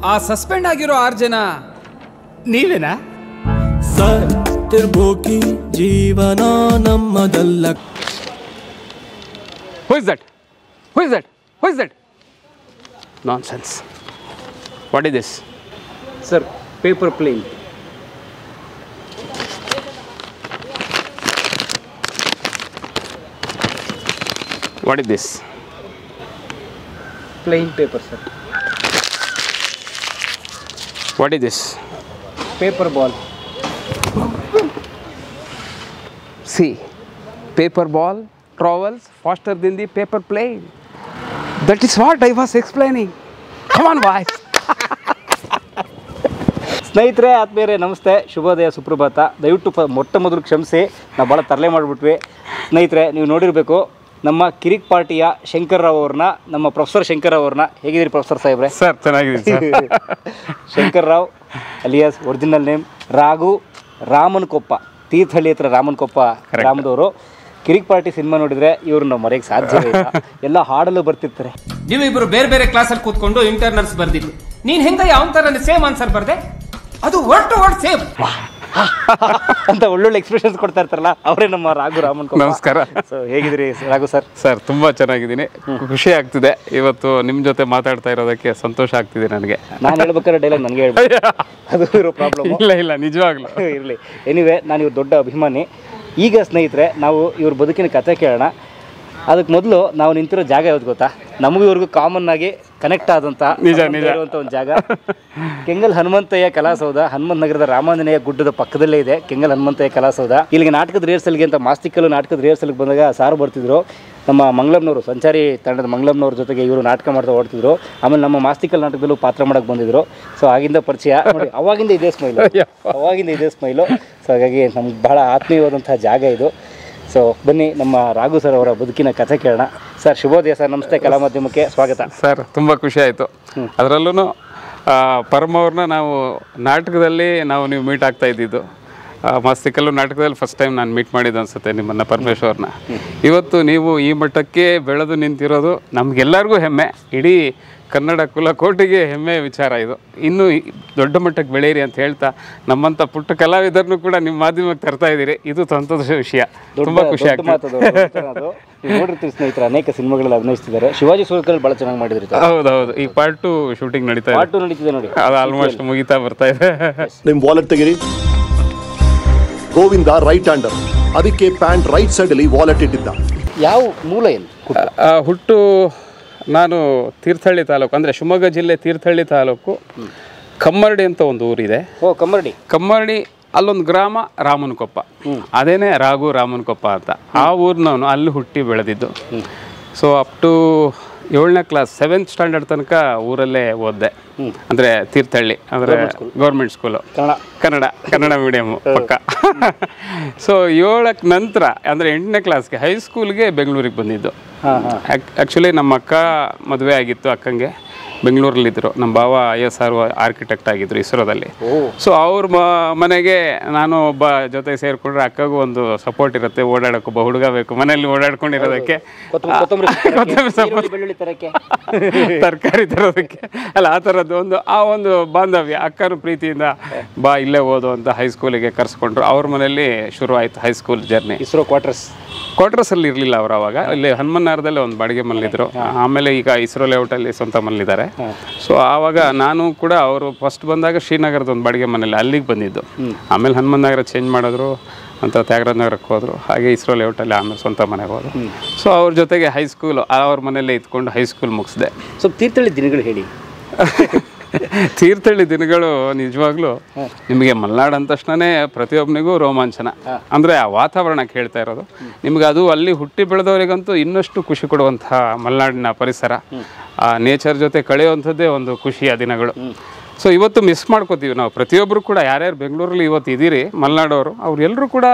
ಆ ಸಸ್ಪೆಂಡ್ ಆಗಿರೋ ಆರು ಜನ ನೀವೇನಾ ಸತ್ತಿರ್ಬೋಕಿ ಜೀವನ ನಮ್ಮದಲ್ಲ who is that who is that who is that nonsense what is this sir paper plane what is this plane paper sir what is this paper ball see paper ball travels faster than the paper plane that is what I was explaining come on boy ಸ್ನೇಹಿತರೆ ಆತ್ಮೀಯರೇ ನಮಸ್ತೆ ಶುಭೋದಯ ಸುಪ್ರಭಾತ ದಯವಿಟ್ಟು ಪ ಮೊಟ್ಟ ಮೊದಲು ಕ್ಷಮಿಸಿ ನಾವು ಭಾಳ ತರಲೆ ಮಾಡಿಬಿಟ್ವಿ ಸ್ನೇಹಿತರೆ ನೀವು ನೋಡಿರಬೇಕು ನಮ್ಮ ಕಿರಿಕ್ ಪಾರ್ಟಿಯ ಶಂಕರ್ ರಾವ್ ಅವ್ರನ್ನ ನಮ್ಮ ಪ್ರೊಫೆಸರ್ ಶಂಕರ್ ರಾವ್ ಅವ್ರನ್ನ ಹೇಗಿದ್ದೀರಿ ಪ್ರೊಫೆಸರ್ ಸಾಹೇಬ್ರೆ ಸರ್ ಚೆನ್ನಾಗಿದೆ sir Shankar Rao alias original name Raghu Ramanakoppa Thirthahalli ಹತ್ರ ರಾಮನ್ ಕೊಪ್ಪ ಗ್ರಾಮದವರು ಕಿರಿಕ್ ಪಾರ್ಟಿ ಸಿನಿಮಾ ನೋಡಿದ್ರೆ ಇವ್ರನ್ನ ಮರೆಯಕ್ಕೆ ಸಾಧ್ಯವೇ ಇಲ್ಲ ಎಲ್ಲ ಹಾಡಲು ಬರ್ತಿರ್ತಾರೆ ನೀವಿಬ್ರು ಬೇರೆ ಬೇರೆ ಕ್ಲಾಸಲ್ಲಿ ಕೂತ್ಕೊಂಡು ಇಂಟರ್ನಲ್ಸ್ ಬರ್ದಿದ್ದು ನೀನ್ ಹೆಂಗ ಯಾವ ತರ ಸೇಮ್ ಆನ್ಸರ್ ಬರ್ದೆ ಅದು ವರ್ಡ್ ಟು ವರ್ಡ್ ಸೇಮ್ ಅಂತ ಒಳ್ಳೊಳ್ಳೆ ಎಕ್ಸ್ಪ್ರೆಷನ್ಸ್ ಕೊಡ್ತಾ ಇರ್ತಾರಲ್ಲ ಅವರೇ ನಮ್ಮ ರಾಘು ರಾಮನ್ ಕೊಪ್ಪ ನಮಸ್ಕಾರ. ಸೊ ಹೇಗಿದ್ರಿ ರಾಘು ಸರ್ ಸರ್ ತುಂಬ ಚೆನ್ನಾಗಿದ್ದೀನಿ ಖುಷಿ ಆಗ್ತಿದೆ ಇವತ್ತು ನಿಮ್ಮ ಜೊತೆ ಮಾತಾಡ್ತಾ ಇರೋದಕ್ಕೆ ಸಂತೋಷ ಆಗ್ತಿದೆ ನನಗೆ ನಾನು ಹೇಳ್ಬೇಕಾದ್ರೆ ಡೈಲಾಗ್ ನನಗೆ ಹೇಳ್ಬೇಕು ಅದು ಇರೋ ಪ್ರಾಬ್ಲಮ್ ಇಲ್ಲ ಇಲ್ಲ ನಿಜವಾಗ್ಲು ಇರಲಿ ಎನಿವೆ ನಾನು ಇವ್ರ ದೊಡ್ಡ ಅಭಿಮಾನಿ ಈಗ ಸ್ನೇಹಿತರೆ ನಾವು ಇವ್ರ ಬದುಕಿನ ಕತೆ ಕೇಳೋಣ ಅದಕ್ಕೆ ಮೊದಲು ನಾವು ನಿಂತಿರೋ ಜಾಗ ಯಾವ್ದು ಗೊತ್ತಾ ನಮಗೂ ಇವ್ರಿಗೂ ಕಾಮನ್ ಆಗಿ ಕನೆಕ್ಟ್ ಆದಂಥ ನಿಜ, ಸಂಬಂಧ ನಿಜ. ಇರುವಂಥ ಒಂದು ಜಾಗ ಕೆಂಗಲ್ ಹನುಮಂತಯ್ಯ ಕಲಾಸೌಧ ಹನುಮಂತ ನಗರದ ರಾಮಾಂಜನೇಯ ಗುಡ್ಡದ ಪಕ್ಕದಲ್ಲೇ ಇದೆ ಕೆಂಗಲ್ ಹನುಮಂತಯ್ಯ ಕಲಾಸೌಧ ಇಲ್ಲಿಗೆ ನಾಟಕದ ರಿಹರ್ಸಲ್ಗೆ ಅಂತ ಮಾಸ್ತಿಕಲ್ಲು ನಾಟಕದ ರಿಹರ್ಸಲ್ಗೆ ಬಂದಾಗ ಸಾರು ಬರ್ತಿದ್ರು ನಮ್ಮ ಮಂಗಳಮ್ನವರು ಸಂಚಾರಿ ತಂಡದ ಮಂಗಳಮ್ನವ್ರ ಜೊತೆಗೆ ಇವರು ನಾಟಕ ಮಾಡ್ತಾ ಓಡ್ತಿದ್ರು ಆಮೇಲೆ ನಮ್ಮ ಮಾಸ್ತಿಕಲ್ ನಾಟಕದಲ್ಲೂ ಪಾತ್ರ ಮಾಡಕ್ಕೆ ಬಂದಿದ್ರು ಸೊ ಆಗಿಂದ ಪರಿಚಯ ನೋಡಿ ಅವಾಗಿಂದ ಇದೇ ಸ್ಮೈಲು ಅವಾಗಿಂದ ಇದೇ ಸ್ಮೈಲು ಸೊ ಹಾಗಾಗಿ ನಮ್ಗೆ ಬಹಳ ಆತ್ಮೀಯವಾದಂತಹ ಜಾಗ ಇದು ಸೊ ಬನ್ನಿ ನಮ್ಮ ರಾಘು ಸರ್ ಅವರ ಬದುಕಿನ ಕಥೆ ಕೇಳೋಣ ಸರ್ ಶುಭೋದಯ ಸರ್ ನಮಸ್ತೆ ಕಲಾ ಮಾಧ್ಯಮಕ್ಕೆ ಸ್ವಾಗತ ಸರ್ ತುಂಬ ಖುಷಿ ಆಯಿತು ಅದರಲ್ಲೂ ಪರಮ್ ಅವ್ರನ್ನ ನಾವು ನಾಟಕದಲ್ಲಿ ನಾವು ನೀವು ಮೀಟ್ ಆಗ್ತಾ ಇದ್ದಿದ್ದು ಆ, ಮಸ್ತಿಕಲ್ಲು ನಾಟಕದಲ್ಲಿ ಫಸ್ಟ್ ಟೈಮ್ ನಾನು ಮೀಟ್ ಮಾಡಿದ್ದು ಅನ್ಸುತ್ತೆ ನಿಮ್ಮನ್ನು ಪರಮೇಶ್ವರ್ನ ಇವತ್ತು ನೀವು ಈ ಮಟ್ಟಕ್ಕೆ ಬೆಳೆದು ನಿಂತಿರೋದು ನಮಗೆಲ್ಲರಿಗೂ ಹೆಮ್ಮೆ ಇಡೀ ಕನ್ನಡ ಕುಲಕೋಟಿಗೆ ಹೆಮ್ಮೆ ವಿಚಾರ ಇದು ಇನ್ನೂ ಈ ದೊಡ್ಡ ಮಟ್ಟಕ್ಕೆ ಬೆಳೆಯಿರಿ ಅಂತ ಹೇಳ್ತಾ ನಮ್ಮಂಥ ಪುಟ್ಟ ಕಲಾವಿದರನ್ನು ಕೂಡ ನಿಮ್ಮ ಮಾಧ್ಯಮಕ್ಕೆ ತರ್ತಾ ಇದ್ದೀರಿ ಇದು ಸಂತೋಷ ವಿಷಯ ತುಂಬ ಖುಷಿ ದೊಡ್ಡ ಮಾತು ಆಗ್ತದೆ ಅದು, ದೊಡ್ಡ ಮಾತು. ನೀವು ನೋಡಿರ್ತೀರಿ ಸ್ನೇಹಿತರೆ ಅನೇಕ ಸಿನಿಮಾಗಳಲ್ಲಿ ಅಭಿನಯಿಸ್ತಿದ್ದಾರೆ ಶಿವಾಜಿ ಸುರಕಲ್ ಬಹಳ ಚೆನ್ನಾಗಿ ಮಾಡಿದ್ರಿ ಹೌದು ಹೌದು ಈ ಪಾರ್ಟ್ ಟು ಶೂಟಿಂಗ್ ನಡೀತಾ ಇದೆ ಪಾಟು ನಡೀತಿದೆ ನೋಡಿ ಅದು ಆಲ್ಮೋಸ್ಟ್ ಮುಗಿತಾ ಬರ್ತಾ ಇದೆ ನಿಮ್ ವಾಲೆಟ್ ತೆಗಿರಿ ಗೋವಿಂದ ರೈಟ್ ಹ್ಯಾಂಡರ್ ಅದಕ್ಕೆ ಪ್ಯಾಂಟ್ ರೈಟ್ ಸೈಡ್ ಅಲ್ಲಿ ವಾಲೆಟ್ ಇಟ್ಟಿದ್ದ ಯಾವ ಮೂಲ ಏನು ಆ, ಹುಟ್ಟು ನಾನು ತೀರ್ಥಹಳ್ಳಿ ತಾಲೂಕು ಅಂದರೆ ಶಿವಮೊಗ್ಗ ಜಿಲ್ಲೆ ತೀರ್ಥಹಳ್ಳಿ ತಾಲೂಕು ಕಮ್ಮರಡಿ ಅಂತ ಒಂದು ಊರಿದೆ ಓ ಕಮ್ಮರಡಿ ಕಮ್ಮರಡಿ ಅಲ್ಲೊಂದು ಗ್ರಾಮ ರಾಮನಕೊಪ್ಪ ಅದೇನೇ ರಾಘು ರಾಮನಕೊಪ್ಪ ಅಂತ ಆ ಊರಿನವನು ಅಲ್ಲಿ ಹುಟ್ಟಿ ಬೆಳೆದಿದ್ದು ಸೊ ಅಪ್ ಟು ಏಳನೇ ಕ್ಲಾಸ್ ಸೆವೆಂತ್ ಸ್ಟ್ಯಾಂಡರ್ಡ್ ತನಕ ಊರಲ್ಲೇ ಓದಿದೆ ಅಂದರೆ ತೀರ್ಥಹಳ್ಳಿ ಅಂದರೆ government school Kannada Kannada Kannada medium ಪಕ್ಕ ಸೊ ಏಳಕ್ಕೆ ನಂತರ ಅಂದರೆ ಎಂಟನೇ ಕ್ಲಾಸ್ಗೆ ಹೈಸ್ಕೂಲ್ಗೆ ಬೆಂಗಳೂರಿಗೆ ಬಂದಿದ್ದು ಹಾಂ ಹಾಂ ಆ್ಯಕ್ಚುಲಿ ನಮ್ಮ ಅಕ್ಕ ಮದುವೆ ಆಗಿತ್ತು ಅಕ್ಕಂಗೆ ಬೆಂಗಳೂರಲ್ಲಿದ್ದರು ನಮ್ಮ ಭಾವ ಐ ಎಸ್ ಆರ್ ಆರ್ಕಿಟೆಕ್ಟ್ ಆಗಿದ್ರು ಇಸ್ರೋದಲ್ಲಿ ಸೊ ಅವ್ರ ಮ ಮನೆಗೆ ನಾನು ಒಬ್ಬ ಜೊತೆ ಸೇರಿಕೊಂಡ್ರೆ ಅಕ್ಕಗೂ ಒಂದು ಸಪೋರ್ಟ್ ಇರುತ್ತೆ ಓಡಾಡೋಕೆ ಒಬ್ಬ ಹುಡುಗ ಬೇಕು ಮನೆಯಲ್ಲಿ ಓಡಾಡ್ಕೊಂಡಿರೋದಕ್ಕೆ ಕೊತ್ತಂಬರಿ ಕೊತ್ತಂಬರಿ ತರಕ್ಕೆ, ಕೊತ್ತಂಬರಿ ಸೊಪ್ಪು. ಈರುಳ್ಳಿ, ಬೆಳ್ಳುಳ್ಳಿ ತರಕ್ಕೆ ತರಕಾರಿ ತರೋದಕ್ಕೆ ಅಲ್ಲ ಆ ಥರದ್ದು ಒಂದು ಆ ಒಂದು ಬಾಂಧವ್ಯ ಅಕ್ಕನ ಪ್ರೀತಿಯಿಂದ ಬಾ ಇಲ್ಲೇ ಓದು ಅಂತ ಹೈಸ್ಕೂಲಿಗೆ ಕರೆಸ್ಕೊಂಡ್ರು ಅವ್ರ ಮನೆಯಲ್ಲಿ ಶುರು ಆಯಿತು ಹೈಸ್ಕೂಲ್ ಜರ್ನಿ ಇಸ್ರೋ ಕ್ವಾರ್ಟರ್ಸ್ ಕ್ವಾರ್ಟರ್ಸಲ್ಲಿ ಇರಲಿಲ್ಲ ಅವರು ಅವಾಗ ಇಲ್ಲಿ ಹನುಮನ್ನಾರದಲ್ಲಿ ಒಂದು ಬಾಡಿಗೆ ಮಲ್ಲಿದ್ರು ಆಮೇಲೆ ಈಗ ಇಸ್ರೋ ಲೇಔಟಲ್ಲಿ ಸ್ವಂತ ಮಲ್ಲಿದ್ದಾರೆ ಸೊ ಆವಾಗ ನಾನು ಕೂಡ ಅವರು ಫಸ್ಟ್ ಬಂದಾಗ ಶ್ರೀನಗರದ ಒಂದು ಬಾಡಿಗೆ ಮನೇಲಿ ಅಲ್ಲಿಗೆ ಬಂದಿದ್ದು ಆಮೇಲೆ ಹನುಮನ್ನಗರ ಚೇಂಜ್ ಮಾಡಿದ್ರು ಅಂತ ತ್ಯಾಗರಾಜ ನಗರಕ್ಕೆ ಹೋದರು ಹಾಗೆ ಇಸ್ರೋ ಲೇಔಟಲ್ಲಿ ಆಮೇಲೆ ಸ್ವಂತ ಮನೆಗೆ ಹೋದರು ಸೊ ಅವ್ರ ಜೊತೆಗೆ ಹೈಸ್ಕೂಲ್ ಅವ್ರ ಮನೆಯಲ್ಲೇ ಇದ್ಕೊಂಡು ಹೈಸ್ಕೂಲ್ ಮುಗಿಸಿದೆ ಸ್ವಲ್ಪ ತೀರ್ಥಹಳ್ಳಿ ದಿನಗಳು ಹೇಳಿ ತೀರ್ಥಹಳ್ಳಿ ದಿನಗಳು ನಿಜವಾಗ್ಲೂ ನಿಮಗೆ ಮಲ್ನಾಡ್ ಅಂದ ತಕ್ಷಣನೇ ಪ್ರತಿಯೊಬ್ಬನಿಗೂ ರೋಮಾಂಚನ ಅಂದರೆ ಆ ವಾತಾವರಣಕ್ಕೆ ಹೇಳ್ತಾ ಇರೋದು ನಿಮ್ಗೆ ಅದು ಅಲ್ಲಿ ಹುಟ್ಟಿ ಬೆಳೆದವರಿಗಂತೂ ಇನ್ನಷ್ಟು ಖುಷಿ ಕೊಡುವಂತಹ ಮಲೆನಾಡಿನ ಪರಿಸರ ಆ ನೇಚರ್ ಜೊತೆ ಕಳೆಯುವಂಥದ್ದೇ ಒಂದು ಖುಷಿಯ ದಿನಗಳು ಸೊ ಇವತ್ತು ಮಿಸ್ ಮಾಡ್ಕೋತೀವಿ ನಾವು ಪ್ರತಿಯೊಬ್ಬರು ಕೂಡ ಯಾರ್ಯಾರು ಬೆಂಗಳೂರಲ್ಲಿ ಇವತ್ತು ಇದ್ದೀರಿ ಮಲೆನಾಡವರು ಅವ್ರೆಲ್ಲರೂ ಕೂಡ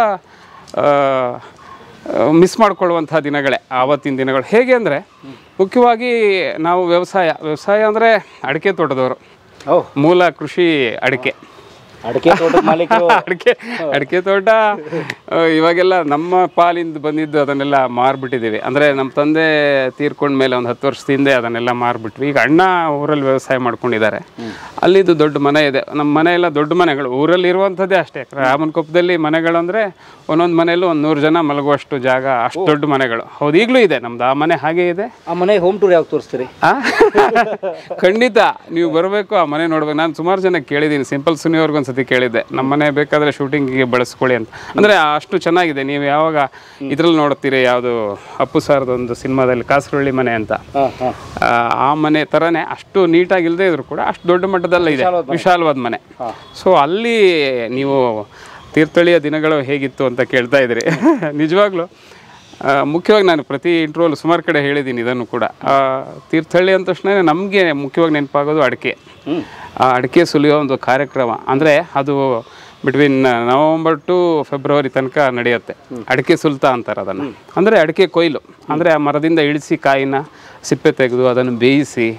ಮಿಸ್ ಮಾಡ್ಕೊಳ್ಳುವಂಥ ದಿನಗಳೇ ಆವತ್ತಿನ ದಿನಗಳು ಹೇಗೆ ಅಂದರೆ ಮುಖ್ಯವಾಗಿ ನಾವು ವ್ಯವಸಾಯ ವ್ಯವಸಾಯ ಅಂದರೆ ಅಡಿಕೆ ತೋಟದವರು ಓಹ್ ಮೂಲ ಕೃಷಿ ಅಡಿಕೆ ಅಡಿಕೆ ತೋಟದ ಮಾಲೀಕರು ಅಡಿಕೆ ಅಡಿಕೆ ತೋಟ ಆ, ಇವಾಗೆಲ್ಲ ನಮ್ಮ ಪಾಲಿಂದ ಬಂದಿದ್ದು ಅದನ್ನೆಲ್ಲ ಮಾರ್ಬಿಟ್ಟಿದ್ದೀವಿ ಅಂದರೆ ನಮ್ಮ ತಂದೆ ತೀರ್ಕೊಂಡ ಮೇಲೆ ಒಂದು ಹತ್ತು ವರ್ಷದ ಹಿಂದೆ ಅದನ್ನೆಲ್ಲ ಮಾರ್ಬಿಟ್ವಿ ಈಗ ಅಣ್ಣ ಊರಲ್ಲಿ ವ್ಯವಸಾಯ ಮಾಡ್ಕೊಂಡಿದ್ದಾರೆ ಅಲ್ಲಿದ್ದು ದೊಡ್ಡ ಮನೆ ಇದೆ ನಮ್ಮ ಮನೆ ಎಲ್ಲ ದೊಡ್ಡ ಮನೆಗಳು ಊರಲ್ಲಿ ಇರುವಂಥದ್ದೇ ಅಷ್ಟೇ ರಾಮನಕೊಪ್ಪದಲ್ಲಿ ಮನೆಗಳು ಅಂದರೆ ಒಂದೊಂದು ಮನೆಯಲ್ಲೂ ಒಂದು ನೂರು ಜನ ಮಲಗುವಷ್ಟು ಜಾಗ ಅಷ್ಟು ದೊಡ್ಡ ಮನೆಗಳು ಹೌದು ಈಗಲೂ ಇದೆ ನಮ್ದು ಆ ಮನೆ ಹಾಗೆ ಇದೆ ಆ ಮನೆ ಹೋಮ್ ಟೂರ್ ಯಾವಾಗ ತೋರಿಸ್ತೀರಿ ಆ? ಖಂಡಿತ ನೀವು ಬರಬೇಕು ಆ ಮನೆ ನೋಡ್ಬೇಕು ನಾನು ಸುಮಾರು ಜನ ಕೇಳಿದ್ದೀನಿ ಸಿಂಪಲ್ ಸುನಿಯವ್ರಿಗೆ ಒಂದ್ಸತಿ ಕೇಳಿದ್ದೆ ನಮ್ಮ ಮನೆ ಬೇಕಾದ್ರೆ ಶೂಟಿಂಗಿಗೆ ಬಳಸ್ಕೊಳ್ಳಿ ಅಂತ ಅಂದರೆ ಅಷ್ಟು ಚೆನ್ನಾಗಿದೆ ನೀವು ಯಾವಾಗ ಇದ್ರಲ್ಲಿ ನೋಡ್ತೀರಿ ಯಾವುದು ಅಪ್ಪು ಸರ್ದು ಒಂದು ಸಿನಿಮಾದಲ್ಲಿ ಕಾಸರಳ್ಳಿ ಮನೆ ಅಂತ ಹಾಂ ಹಾಂ ಆ, ಆ ಮನೆ ಥರನೇ ಅಷ್ಟು ನೀಟಾಗಿ ಇಲ್ಲದೆ ಇದ್ರು ಕೂಡ ಅಷ್ಟು ದೊಡ್ಡ ಮಟ್ಟದಲ್ಲೇ ಇದೆ ವಿಶಾಲವಾದ ಮನೆ ಸೊ ಅಲ್ಲಿ ನೀವು ತೀರ್ಥಳಿಯ ದಿನಗಳು ಹೇಗಿತ್ತು ಅಂತ ಕೇಳ್ತಾ ಇದ್ರಿ ನಿಜವಾಗ್ಲೂ ಆ, ಮುಖ್ಯವಾಗಿ ನಾನು ಪ್ರತಿ ಇಂಟ್ರೋಲ್ ಸುಮಾರು ಕಡೆ ಹೇಳಿದ್ದೀನಿ ಇದನ್ನು ಕೂಡ ಆ, ತೀರ್ಥಹಳ್ಳಿ ಅಂದ ತಕ್ಷಣ ನಮಗೆ ಮುಖ್ಯವಾಗಿ ನೆನಪಾಗೋದು ಅಡಿಕೆ ಆ ಅಡಿಕೆ ಸುಲಿಯೋ ಒಂದು ಕಾರ್ಯಕ್ರಮ ಅಂದರೆ ಅದು ಬಿಟ್ವೀನ್ ನವಂಬರ್ ಟು ಫೆಬ್ರವರಿ ತನಕ ನಡೆಯುತ್ತೆ ಅಡಿಕೆ ಸುಲ್ತಾ ಅಂತಾರೆ ಅದನ್ನು ಅಂದರೆ ಅಡಿಕೆ ಕೊಯ್ಲು ಅಂದರೆ ಆ ಮರದಿಂದ ಇಳಿಸಿ ಕಾಯಿನ ಸಿಪ್ಪೆ ತೆಗೆದು ಅದನ್ನು ಬೇಯಿಸಿ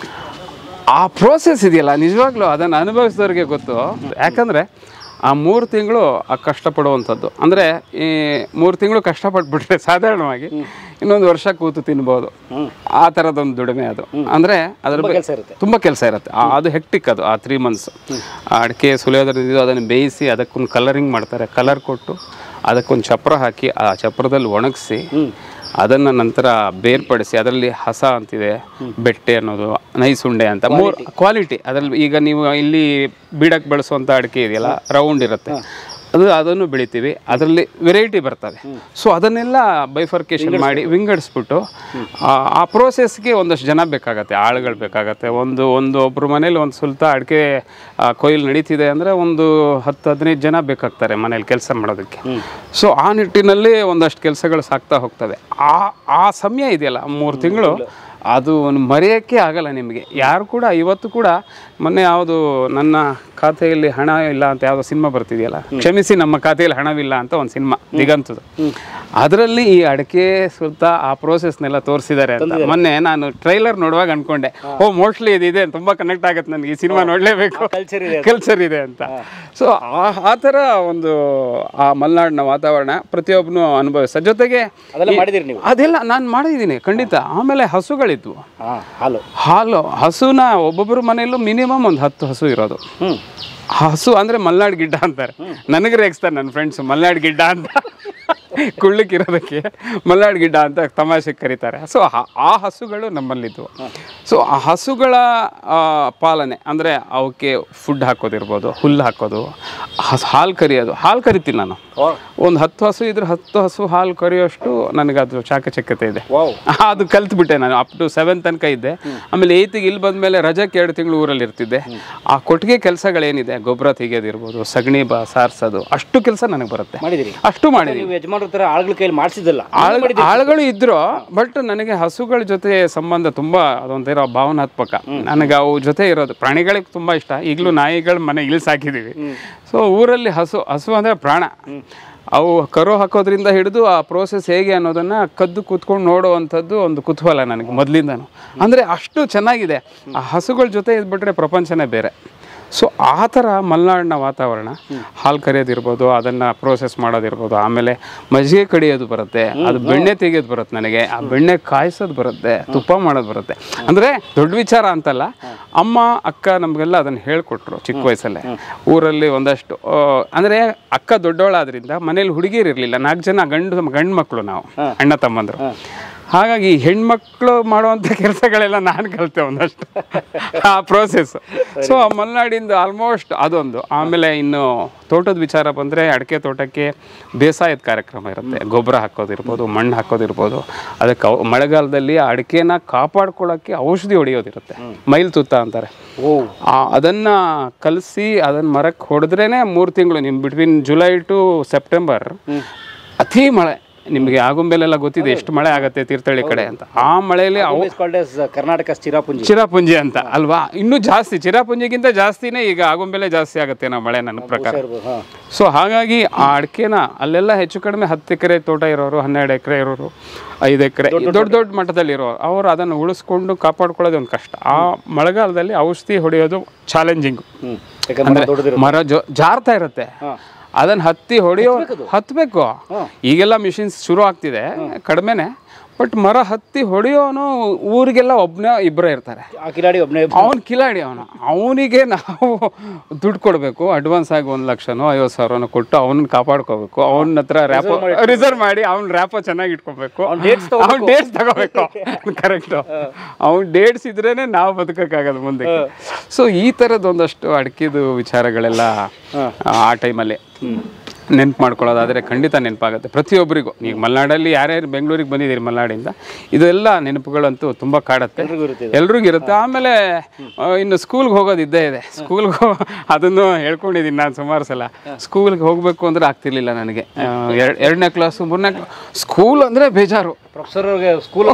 ಆ ಪ್ರೋಸೆಸ್ ಇದೆಯಲ್ಲ ನಿಜವಾಗ್ಲೂ ಅದನ್ನು ಅನುಭವಿಸಿದವ್ರಿಗೆ ಗೊತ್ತು ಯಾಕಂದರೆ ಆ ಮೂರು ತಿಂಗಳು ಆ ಕಷ್ಟಪಡುವಂಥದ್ದು ಅಂದರೆ ಈ ಮೂರು ತಿಂಗಳು ಕಷ್ಟಪಟ್ಬಿಟ್ರೆ ಸಾಧಾರಣವಾಗಿ ಇನ್ನೊಂದು ವರ್ಷ ಕೂತು ತಿನ್ಬೋದು ಆ ಥರದೊಂದು ದುಡಿಮೆ ಅದು ಅಂದರೆ ಅದ್ರ ಬಗ್ಗೆ ಕೆಲಸ ಇರುತ್ತೆ ತುಂಬ ಕೆಲಸ ಇರುತ್ತೆ ಆ- ಅದು ಹೆಕ್ಟಿಕ್ ಅದು ಆ ತ್ರೀ ಮಂತ್ಸ್ ಅಡಿಕೆ ಸುಲಿಯೋದ್ರಿಂದ ಅದನ್ನು ಬೇಯಿಸಿ ಅದಕ್ಕೊಂದು ಕಲರಿಂಗ್ ಮಾಡ್ತಾರೆ ಕಲರ್ ಕೊಟ್ಟು ಅದಕ್ಕೊಂದು ಚಪ್ರ ಹಾಕಿ ಆ ಚಪ್ರದಲ್ಲಿ ಒಣಗಿಸಿ ಅದನ್ನು ನಂತರ ಬೇರ್ಪಡಿಸಿ ಅದರಲ್ಲಿ ಹಸ ಅಂತಿದೆ ಬೆಟ್ಟೆ ಅನ್ನೋದು ನೈಸುಂಡೆ ಅಂತ ಮೂರು ಕ್ವಾಲಿಟಿ ಅದರಲ್ಲಿ ಈಗ ನೀವು ಇಲ್ಲಿ ಬೀಡಕ್ಕೆ ಬಳಸುವಂಥ ಅಡಿಕೆ ಇದೆಯಲ್ಲ ರೌಂಡ್ ಇರುತ್ತೆ ಅದು ಅದನ್ನು ಬೆಳಿತೀವಿ ಅದರಲ್ಲಿ ವೆರೈಟಿ ಬರ್ತವೆ ಸೊ ಅದನ್ನೆಲ್ಲ ಬೈಫರ್ಕೇಶನ್ ಮಾಡಿ ವಿಂಗಡಿಸ್ಬಿಟ್ಟು ಆ- ಆ ಪ್ರೋಸೆಸ್ಗೆ ಒಂದಷ್ಟು ಜನ ಬೇಕಾಗತ್ತೆ ಆಳುಗಳು ಬೇಕಾಗತ್ತೆ ಒಂದು ಒಂದು ಒಬ್ಬರು ಮನೇಲಿ ಒಂದು ಸುಲ್ತ ಅಡಿಕೆ ಕೊಯ್ಲು ನಡೀತಿದೆ ಅಂದರೆ ಒಂದು ಹತ್ತು ಹದಿನೈದು ಜನ ಬೇಕಾಗ್ತಾರೆ ಮನೇಲಿ ಕೆಲಸ ಮಾಡೋದಕ್ಕೆ ಸೊ ಆ ನಿಟ್ಟಿನಲ್ಲಿ ಒಂದಷ್ಟು ಕೆಲಸಗಳು ಸಾಕ್ತಾ ಹೋಗ್ತವೆ ಆ ಆ ಸಮಯ ಇದೆಯಲ್ಲ ಮೂರು ತಿಂಗಳು ಅದು ಒಂದು ಮರೆಯೋಕ್ಕೆ ಆಗಲ್ಲ ನಿಮಗೆ ಯಾರು ಕೂಡ ಇವತ್ತು ಕೂಡ ಮೊನ್ನೆ ಯಾವುದು ನನ್ನ ಖಾತೆಯಲ್ಲಿ ಹಣ ಇಲ್ಲ ಅಂತ ಯಾವುದೋ ಸಿನಿಮಾ ಬರ್ತಿದೆಯಲ್ಲ ಕ್ಷಮಿಸಿ ನಮ್ಮ ಖಾತೆಯಲ್ಲಿ ಹಣವಿಲ್ಲ ಅಂತ ಒಂದು ಸಿನಿಮಾ ದಿಗಂತದು ಅದರಲ್ಲಿ ಈ ಅಡಿಕೆ ಸುತ್ತ ಆ ಪ್ರೋಸೆಸ್ನೆಲ್ಲ ತೋರಿಸಿದ್ದಾರೆ ಅಂತ ಮೊನ್ನೆ ನಾನು ಟ್ರೈಲರ್ ನೋಡುವಾಗ ಅನ್ಕೊಂಡೆ ಓ ಮೋಸ್ಟ್ಲಿ ಇದಿದೆ ತುಂಬಾ ಕನೆಕ್ಟ್ ಆಗುತ್ತೆ ನನಗೆ ಈ ಸಿನಿಮಾ ನೋಡಲೇಬೇಕು ಕಲ್ಚರ್ ಇದೆ ಕಲ್ಚರ್ ಇದೆ ಅಂತ ಸೊ ಆ ಥರ ಒಂದು ಆ ಮಲೆನಾಡಿನ ವಾತಾವರಣ ಪ್ರತಿಯೊಬ್ಬನು ಅನುಭವಿಸ ಜೊತೆಗೆ ಅದೆಲ್ಲ ಮಾಡಿದಿರಿ ನೀವು ಅದೆಲ್ಲ ನಾನು ಮಾಡಿದ್ದೀನಿ ಖಂಡಿತ ಆಮೇಲೆ ಹಸುಗಳಿದ್ವು ಹಾಂ ಹಾಲು ಹಾಲು ಹಸುನ ಒಬ್ಬೊಬ್ಬರ ಮನೆಯಲ್ಲೂ ಮಿನಿಮಮ್ ಒಂದು ಹತ್ತು ಹಸು ಇರೋದು ಹ್ಞೂ ಹಸು ಅಂದ್ರೆ ಮಲ್ನಾಡ್ ಗಿಡ್ಡ ಅಂತಾರೆ ನನಗೆ ರೇಗಿಸ್ತಾರೆ ನನ್ನ ಫ್ರೆಂಡ್ಸ್ ಮಲ್ನಾಡ್ ಗಿಡ್ಡ ಅಂತ ಕುಳ್ಳಕ್ಕಿರೋದಕ್ಕೆ ಮಲ್ನಾಡ್ ಗಿಡ್ಡ ಅಂತ ತಮಾಷೆ ಕರೀತಾರೆ ಸೊ ಆ ಹಸುಗಳು ನಮ್ಮಲ್ಲಿದ್ವು ಸೊ ಆ ಹಸುಗಳ ಆ, ಪಾಲನೆ ಅಂದರೆ ಅವಕ್ಕೆ ಫುಡ್ ಹಾಕೋದಿರ್ಬೋದು ಹುಲ್ಲು ಹಾಕೋದು ಹಸ್ ಹಾಲು ಕರಿಯೋದು ಹಾಲು ಕರಿತೀನಿ ನಾನು ಒಂದು ಹತ್ತು ಹಸು ಇದ್ರೆ ಹತ್ತು ಹಸು ಹಾಲು ಕರಿಯೋಷ್ಟು ನನಗೆ ಅದು ಚಾಕಚಕ್ಯತೆ ಇದೆ ವಾವ್ ಅದು ಕಲ್ತ್ಬಿಟ್ಟೆ ನಾನು ಅಪ್ ಟು ಸೆವೆನ್ ತನಕ ಇದ್ದೆ ಆಮೇಲೆ ಏಯ್ತಿಗೆ ಇಲ್ಲಿ ಬಂದಮೇಲೆ ರಜಕ್ಕೆ ಎರಡು ತಿಂಗಳು ಊರಲ್ಲಿ ಇರ್ತಿದ್ದೆ ಆ ಕೊಟ್ಟಿಗೆ ಕೆಲಸಗಳೇನಿದೆ ಗೊಬ್ಬರ ತೆಗೆಯೋದಿರ್ಬೋದು ಸಗಣಿ ಬಾ ಸಾರಿಸೋದು ಅಷ್ಟು ಕೆಲಸ ನನಗೆ ಬರುತ್ತೆ ಮಾಡಿದಿರಿ ಅಷ್ಟು ಮಾಡಿದ್ದೀನಿ ನೀವು ಯಜಮಾನ್ರ ಥರ ಆಳುಗಳ ಕೈಯಲ್ಲಿ ಮಾಡಿಸಿದ್ದಲ್ಲ ಆಳ್ ಆಳುಗಳು ಇದ್ರು ಬಟ್ ನನಗೆ ಹಸುಗಳ ಜೊತೆ ಸಂಬಂಧ ತುಂಬಾ ಅದೊಂಥರ ಭಾವನಾತ್ಮಕ ನನಗೆ ಅವು ಜೊತೆ ಇರೋದು ಪ್ರಾಣಿಗಳಿಗೆ ತುಂಬಾ ಇಷ್ಟ ಈಗಲೂ ನಾಯಿಗಳ ಮನೆ ಇಲ್ಲಿ ಸಾಕಿದ್ದೀವಿ ಸೊ ಊರಲ್ಲಿ ಹಸು ಹಸು ಅಂದ್ರೆ ಪ್ರಾಣ ಅವು ಕರು ಹಾಕೋದ್ರಿಂದ ಹಿಡಿದು ಆ ಪ್ರೋಸೆಸ್ ಹೇಗೆ ಅನ್ನೋದನ್ನ ಕದ್ದು ಕೂತ್ಕೊಂಡು ನೋಡುವಂಥದ್ದು ಒಂದು ಕುತೂಹಲ ನನಗೆ ಮೊದಲಿಂದನೂ ಅಂದರೆ ಅಷ್ಟು ಚೆನ್ನಾಗಿದೆ ಆ ಹಸುಗಳ ಜೊತೆ ಇದ್ಬಿಟ್ರೆ ಪ್ರಪಂಚನೇ ಬೇರೆ ಸೊ ಆ ಥರ ಮಲೆನಾಡಿನ ವಾತಾವರಣ ಹಾಲು ಕರಿಯೋದಿರ್ಬೋದು ಅದನ್ನು ಪ್ರೋಸೆಸ್ ಮಾಡೋದಿರ್ಬೋದು ಆಮೇಲೆ ಮಜ್ಜಿಗೆ ಕಡಿಯೋದು ಬರುತ್ತೆ ಅದು ಬೆಣ್ಣೆ ತೆಗೆಯೋದು ಬರುತ್ತೆ ನನಗೆ ಆ ಬೆಣ್ಣೆ ಕಾಯಿಸೋದು ಬರುತ್ತೆ ತುಪ್ಪ ಮಾಡೋದು ಬರುತ್ತೆ ಅಂದರೆ ದೊಡ್ಡ ವಿಚಾರ ಅಂತಲ್ಲ ಅಮ್ಮ ಅಕ್ಕ ನಮಗೆಲ್ಲ ಅದನ್ನು ಹೇಳ್ಕೊಟ್ರು ಚಿಕ್ಕ ವಯಸ್ಸಲ್ಲೇ ಊರಲ್ಲಿ ಒಂದಷ್ಟು ಆ, ಅಂದರೆ ಅಕ್ಕ ದೊಡ್ಡವಳಾದ್ರಿಂದ ಮನೇಲಿ ಹುಡುಗಿರು ಇರಲಿಲ್ಲ ನಾಲ್ಕು ಜನ ಗಂಡು ಗಂಡು ಮಕ್ಕಳು ನಾವು ಅಣ್ಣ ತಮ್ಮಂದರು ಹಾಗಾಗಿ ಹೆಣ್ಮಕ್ಳು ಮಾಡುವಂಥ ಕೆಲಸಗಳೆಲ್ಲ ನಾನು ಕಲಿತೆ ಒಂದಷ್ಟು ಆ ಪ್ರೋಸೆಸ್ ಸೊ ಆ ಮಲೆನಾಡಿಂದ ಆಲ್ಮೋಸ್ಟ್ ಅದೊಂದು ಆಮೇಲೆ ಇನ್ನು ತೋಟದ ವಿಚಾರ ಬಂದರೆ ಅಡಿಕೆ ತೋಟಕ್ಕೆ ಬೇಸಾಯದ ಕಾರ್ಯಕ್ರಮ ಇರುತ್ತೆ ಗೊಬ್ಬರ ಹಾಕೋದಿರ್ಬೋದು ಮಣ್ಣು ಹಾಕೋದಿರ್ಬೋದು ಅದಕ್ಕೆ ಅವ್- ಮಳೆಗಾಲದಲ್ಲಿ ಆ ಅಡಿಕೆನ ಕಾಪಾಡ್ಕೊಳ್ಳೋಕ್ಕೆ ಔಷಧಿ ಹೊಡೆಯೋದಿರುತ್ತೆ ಮೈಲ್ ತುತ್ತ ಅಂತಾರೆ ಆ ಅದನ್ನು ಕಲಸಿ ಅದನ್ನು ಮರಕ್ಕೆ ಹೊಡೆದ್ರೇ ಮೂರು ತಿಂಗಳು ನಿಮ್ಮ ಬಿಟ್ವೀನ್ ಜುಲೈ ಟು ಸೆಪ್ಟೆಂಬರ್ ಅತಿ ಮಳೆ ನಿಮಗೆ ಆಗುಂಬೆಲೆಲ್ಲ ಗೊತ್ತಿದೆ ಎಷ್ಟು ಮಳೆ ಆಗುತ್ತೆ ತೀರ್ಥಹಳ್ಳಿ ಕಡೆ ಅಂತ ಆ ಮಳೆಯಲ್ಲಿ ಅವು Always called as, uh, Karnataka Cherrapunji Cherrapunji ಅಂತ ಅಲ್ವಾ ಇನ್ನೂ ಜಾಸ್ತಿ ಚಿರಾಪುಂಜಿಗಿಂತ ಜಾಸ್ತಿನೇ ಈಗ ಆಗುಂಬೆಲೆ ಜಾಸ್ತಿ ಆಗುತ್ತೆ ನಾವು ಮಳೆ ನನ್ನ ಪ್ರಕಾರ ಇರ್ಬೋದು, ಹಾ. ಸೊ ಹಾಗಾಗಿ ಆ ಅಡಿಕೆನ ಅಲ್ಲೆಲ್ಲ ಹೆಚ್ಚು ಕಡಿಮೆ ಹತ್ತು ಎಕರೆ ತೋಟ ಇರೋರು ಹನ್ನೆರಡು ಎಕರೆ ಇರೋರು ಐದು ಎಕರೆ ದೊಡ್ಡ ದೊಡ್ಡ ಮಟ್ಟದಲ್ಲಿ ಇರೋರು ಅವರು ಅದನ್ನು ಉಳಿಸ್ಕೊಂಡು ಕಾಪಾಡ್ಕೊಳ್ಳೋದು ಒಂದು ಕಷ್ಟ ಆ ಮಳೆಗಾಲದಲ್ಲಿ ಔಷಧಿ ಹೊಡೆಯೋದು ಚಾಲೆಂಜಿಂಗು ಹ್ಮ್ ಯಾಕಂದ್ರೆ ಮರ ದೊಡ್ಡದಿರುತ್ತೆ ಮರ ಜೊ ಜಾರ್ತಾ ಇರುತ್ತೆ ಅದನ್ನ ಹತ್ತಿ ಹೊಡೆಯೋ ಹತ್ಬೇಕು ಈಗೆಲ್ಲ ಮಿಷಿನ್ಸ್ ಶುರು ಆಗ್ತಿದೆ ಕಡಿಮೆನೆ ಬಟ್ ಮರ ಹತ್ತಿ ಹೊಡೆಯೋನು ಊರಿಗೆಲ್ಲ ಒಬ್ಬನೇ ಇಬ್ಬರೇ ಇರ್ತಾರೆ ಆ ಕಿಲಾಡಿ ಒಬ್ಬನೇ ಅವನು ಕಿಲಾಡಿ ಅವನು ಅವನಿಗೆ ನಾವು ದುಡ್ಡು ಕೊಡಬೇಕು ಅಡ್ವಾನ್ಸ್ ಆಗಿ ಒಂದು ಲಕ್ಷನೋ ಐವತ್ತು ಸಾವಿರನೋ ಕೊಟ್ಟು ಅವನನ್ನ ಕಾಪಾಡ್ಕೋಬೇಕು ಅವನ ಹತ್ರ ರ್ಯಾಪೋ ರಿಸರ್ವ್ ಮಾಡಿ ಅವ್ನ ರ್ಯಾಪೋ ಚೆನ್ನಾಗಿ ಇಟ್ಕೋಬೇಕು ಅವ್ನ ಡೇಟ್ಸ್ ತಗೋಬೇಕು ಕರೆಕ್ಟು ಅವ್ನ ಡೇಟ್ಸ್ ಇದ್ರೇನೆ ನಾವು ಬದುಕಕ್ಕಾಗದು ಮುಂದೆ ಸೊ ಈ ಥರದ್ದು ಒಂದಷ್ಟು ಅಡಿಕೆದು ವಿಚಾರಗಳೆಲ್ಲ ಆ ಟೈಮಲ್ಲಿ ನೆನ್ಪು ಮಾಡ್ಕೊಳ್ಳೋದಾದರೆ ಖಂಡಿತ ನೆನಪಾಗುತ್ತೆ ಪ್ರತಿಯೊಬ್ಬರಿಗೂ ಈಗ ಮಲೆನಾಡಲ್ಲಿ ಯಾರ್ಯಾರು ಬೆಂಗಳೂರಿಗೆ ಬಂದಿದ್ದೀರಿ ಮಲೆನಾಡಿಂದ ಇದೆಲ್ಲ ನೆನಪುಗಳಂತೂ ತುಂಬ ಕಾಡುತ್ತೆ ಎಲ್ರಿಗೂ ಇರುತ್ತೆ ಆಮೇಲೆ ಆ, ಇನ್ನು ಸ್ಕೂಲ್ಗೆ ಹೋಗೋದು ಇದ್ದೇ ಇದೆ ಸ್ಕೂಲ್ಗೆ ಹೋ ಅದನ್ನು ಹೇಳ್ಕೊಂಡಿದ್ದೀನಿ ನಾನು ಸುಮಾರು ಸಲ ಸ್ಕೂಲ್ಗೆ ಹೋಗಬೇಕು ಅಂದ್ರೆ ಆಗ್ತಿರ್ಲಿಲ್ಲ ನನಗೆ ಎರಡು ಎರಡನೇ ಕ್ಲಾಸು ಮೂರನೇ ಸ್ಕೂಲ್ ಅಂದರೆ ಬೇಜಾರು ಪ್ರೊಫೆಸರ್ ಸ್ಕೂಲ್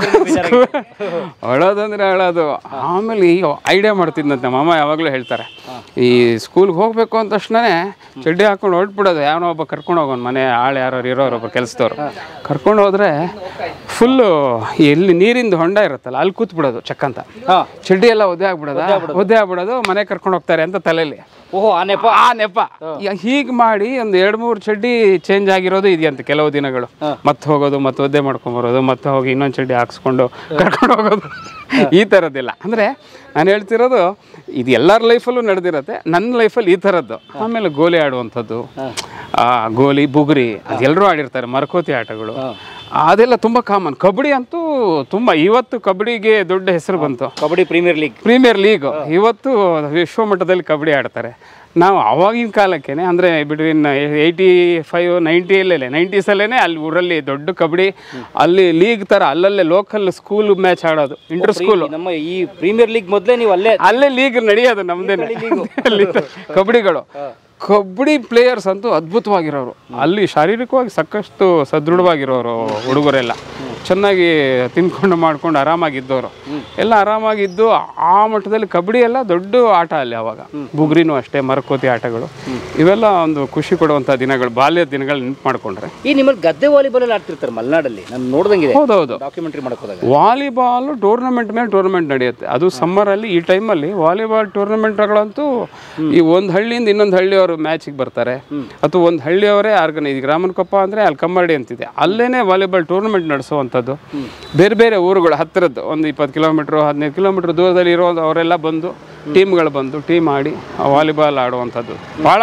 ಅಳೋದಂದ್ರೆ ಅಳೋದು ಆಮೇಲೆ ಈ ಐಡಿಯಾ ಮಾಡ್ತಿದ್ನಂತೆ ಮಾಮ ಯಾವಾಗಲೂ ಹೇಳ್ತಾರೆ ಈ ಸ್ಕೂಲ್ಗೆ ಹೋಗ್ಬೇಕು ಅಂದ ತಕ್ಷಣನೇ ಚಡ್ಡಿ ಹಾಕೊಂಡು ಹೊರಟ್ಬಿಡೋದು ಯಾವನೋ ಒಬ್ಬ ಕರ್ಕೊಂಡು ಹೋಗೋನು ಮನೆ ಆಳು ಯಾರು ಇರೋರು ಒಬ್ಬ ಕೆಲಸದವ್ರು ಕರ್ಕೊಂಡು ಹೋದ್ರೆ ಫುಲ್ಲು ಎಲ್ಲಿ ನೀರಿಂದು ಹೊಂಡ ಇರುತ್ತಲ್ಲ ಅಲ್ಲಿ ಕೂತ್ಬಿಡೋದು ಚಕ್ಕಂತ ಚಡ್ಡಿ ಎಲ್ಲ ಒದ್ದೆ ಆಗ್ಬಿಡೋದ ಒದ್ದೆ ಆಗ್ಬಿಡೋದು ಮನೆ ಕರ್ಕೊಂಡು ಹೋಗ್ತಾರೆ ಅಂತ ತಲೆಯಲ್ಲಿ ಓಹೋ ಆ ನೆಪ ಆ ನೆಪ ಹೀಗೆ ಮಾಡಿ ಒಂದು ಎರಡು ಮೂರು ಚಡ್ಡಿ ಚೇಂಜ್ ಆಗಿರೋದು ಇದೆಯಂತೆ ಕೆಲವು ದಿನಗಳು ಮತ್ತೆ ಹೋಗೋದು ಮತ್ತೆ ಒದ್ದೆ ಮಾಡ್ಕೊಂಬರೋದು ಮತ್ತೆ ಹೋಗಿ ಇನ್ನೊಂದು ಚಡ್ಡಿ ಹಾಕ್ಸ್ಕೊಂಡು ಕರ್ಕೊಂಡು ಹೋಗೋದು ಈ ಥರದ್ದಿಲ್ಲ ಅಂದರೆ ನಾನು ಹೇಳ್ತಿರೋದು ಇದು ಎಲ್ಲರ ಲೈಫಲ್ಲೂ ನಡೆದಿರತ್ತೆ ನನ್ನ ಲೈಫಲ್ಲಿ ಈ ಥರದ್ದು ಆಮೇಲೆ ಗೋಲಿ ಆಡುವಂಥದ್ದು ಆ, ಗೋಲಿ ಬುಗುರಿ ಅದೆಲ್ಲರೂ ಆಡಿರ್ತಾರೆ ಮರಕೋತಿ ಆಟಗಳು ಅದೆಲ್ಲ ತುಂಬ ಕಾಮನ್ ಕಬಡ್ಡಿ ಅಂತೂ ತುಂಬ ಇವತ್ತು ಕಬಡ್ಡಿಗೆ ದೊಡ್ಡ ಹೆಸರು ಬಂತು kabaddi premier league premier league ಇವತ್ತು ವಿಶ್ವ ಮಟ್ಟದಲ್ಲಿ ಕಬಡ್ಡಿ ಆಡ್ತಾರೆ ನಾವು ಆವಾಗಿನ ಕಾಲಕ್ಕೇನೆ ಅಂದರೆ ಬಿಟ್ವೀನ್ ಏಯ್ಟಿ ಫೈವ್ ನೈಂಟಿಯಲ್ಲೇ ನೈಂಟೀಸಲ್ಲೇ ಅಲ್ಲಿ ಊರಲ್ಲಿ ದೊಡ್ಡ ಕಬಡ್ಡಿ ಅಲ್ಲಿ ಲೀಗ್ ಥರ ಅಲ್ಲಲ್ಲೇ ಲೋಕಲ್ ಸ್ಕೂಲ್ ಮ್ಯಾಚ್ ಆಡೋದು ಇಂಟರ್ ಸ್ಕೂಲ್ ನಮ್ಮ ಈ ಪ್ರೀಮಿಯರ್ ಲೀಗ್ ಮೊದಲೇ ನೀವು ಅಲ್ಲೇ ಅಲ್ಲೇ ಲೀಗ್ ನಡೆಯೋದು ನಮ್ದೇನೆ ಅಲ್ಲಿ ಕಬಡ್ಡಿಗಳು ಕಬಡ್ಡಿ ಪ್ಲೇಯರ್ಸ್ ಅಂತೂ ಅದ್ಭುತವಾಗಿರೋರು ಅಲ್ಲಿ ಶಾರೀರಿಕವಾಗಿ ಸಾಕಷ್ಟು ಸದೃಢವಾಗಿರೋರು ಹುಡುಗರೆಲ್ಲ ಚೆನ್ನಾಗಿ ತಿನ್ಕೊಂಡು ಮಾಡ್ಕೊಂಡು ಆರಾಮಾಗಿದ್ದವರು ಎಲ್ಲ ಆರಾಮಾಗಿದ್ದು ಆ ಮಟ್ಟದಲ್ಲಿ ಕಬಡ್ಡಿ ಎಲ್ಲ ದೊಡ್ಡ ಆಟ ಅಲ್ಲಿ ಅವಾಗ ಬುಗ್ರಿನೂ ಅಷ್ಟೇ ಮರಕೋತಿ ಆಟಗಳು ಇವೆಲ್ಲ ಒಂದು ಖುಷಿ ಕೊಡುವಂಥ ದಿನಗಳು ಬಾಲ್ಯದ ದಿನಗಳು ನೆನ್ಪು ಮಾಡ್ಕೊಂಡ್ರೆ ಈ ನಿಮ್ಮಲ್ಲಿ ಗದ್ದೆ ವಾಲಿಬಾಲ್ ಎಲ್ಲ ಆಡ್ತಿರ್ತಾರೆ ಮಲೆನಾಡಲ್ಲಿ ನಾನು ನೋಡ್ದಂಗಿದೆ ಹೌದೌದು ಡಾಕ್ಯುಮೆಂಟ್ರಿ ಮಾಡಕ್ ಹೋದಾಗ ವಾಲಿಬಾಲ್ ಟೂರ್ನಮೆಂಟ್ ಮೇಲೆ ಟೂರ್ನಮೆಂಟ್ ನಡೆಯುತ್ತೆ ಅದು ಸಮ್ಮರಲ್ಲಿ ಈ ಟೈಮಲ್ಲಿ ವಾಲಿಬಾಲ್ ಟೂರ್ನಮೆಂಟ್ಗಳಂತೂ ಈ ಒಂದು ಹಳ್ಳಿಯಿಂದ ಇನ್ನೊಂದು ಹಳ್ಳಿಯವರು ಮ್ಯಾಚಿಗೆ ಬರ್ತಾರೆ ಅಥವಾ ಒಂದು ಹಳ್ಳಿಯವರೇ ಆರ್ಗನೈಸ್ ಈಗ ರಾಮನಕೊಪ್ಪ ಅಂದರೆ ಅಲ್ಲಿ ಕಮ್ಮರ್ಡಿ ಅಂತಿದೆ ಅಲ್ಲೇನೆ ವಾಲಿಬಾಲ್ ಟೂರ್ನಮೆಂಟ್ ನಡೆಸುವಂಥದ್ದು ಬೇರೆ ಬೇರೆ ಊರುಗಳು ಹತ್ತಿರದ್ದು ಒಂದು ಇಪ್ಪತ್ತು ಕಿಲೋಮೀಟ್ರು ಹದಿನೈದು ಕಿಲೋಮೀಟ್ರ್ ದೂರದಲ್ಲಿ ಇರೋ ಅವರೆಲ್ಲ ಬಂದು ಟೀಮ್ಗಳು ಬಂದು ಟೀಮ್ ಆಡಿ ವಾಲಿಬಾಲ್ ಆಡುವಂಥದ್ದು ಭಾಳ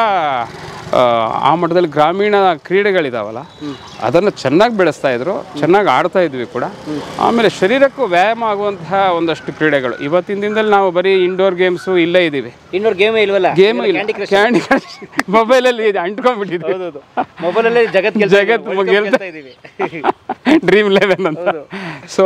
ಆ, ಆ ಮಟ್ಟದಲ್ಲಿ ಗ್ರಾಮೀಣ ಕ್ರೀಡೆಗಳಿದಾವಲ್ಲ ಅದನ್ನು ಚೆನ್ನಾಗಿ ಬೆಳೆಸ್ತಾ ಇದ್ರು ಚೆನ್ನಾಗಿ ಆಡ್ತಾ ಇದ್ವಿ ಕೂಡ ಆಮೇಲೆ ಶರೀರಕ್ಕೂ ವ್ಯಾಯಾಮ ಆಗುವಂತಹ ಒಂದಷ್ಟು ಕ್ರೀಡೆಗಳು ಇವತ್ತಿನ ದಿನದಲ್ಲಿ ನಾವು ಬರೀ ಇಂಡೋರ್ ಗೇಮ್ಸು ಇಲ್ಲೇ ಇದ್ದೀವಿ ಇನ್ನೊಂದು ಗೇಮೇ ಇಲ್ವಲ್ಲ ಗೇಮ್ ಇಲ್ಲ ಕ್ಯಾಂಡಿ ಕ್ರಶ್ ಮೊಬೈಲಲ್ಲಿ ಅಂಟ್ಕೊಂಡ್ಬಿಟ್ಟಿದೆ ಮೊಬೈಲಲ್ಲೇ ಜಗತ್ ಕೆಲ್ಸ ಜಗತ್ ಇದೆ, World Cup ಗೆಲ್ತಾ ಗೆಲ್ತಾ ಇದೀವಿ ಡ್ರೀಮ್ ಲೆವೆನ್ ಅಂತ ಸೊ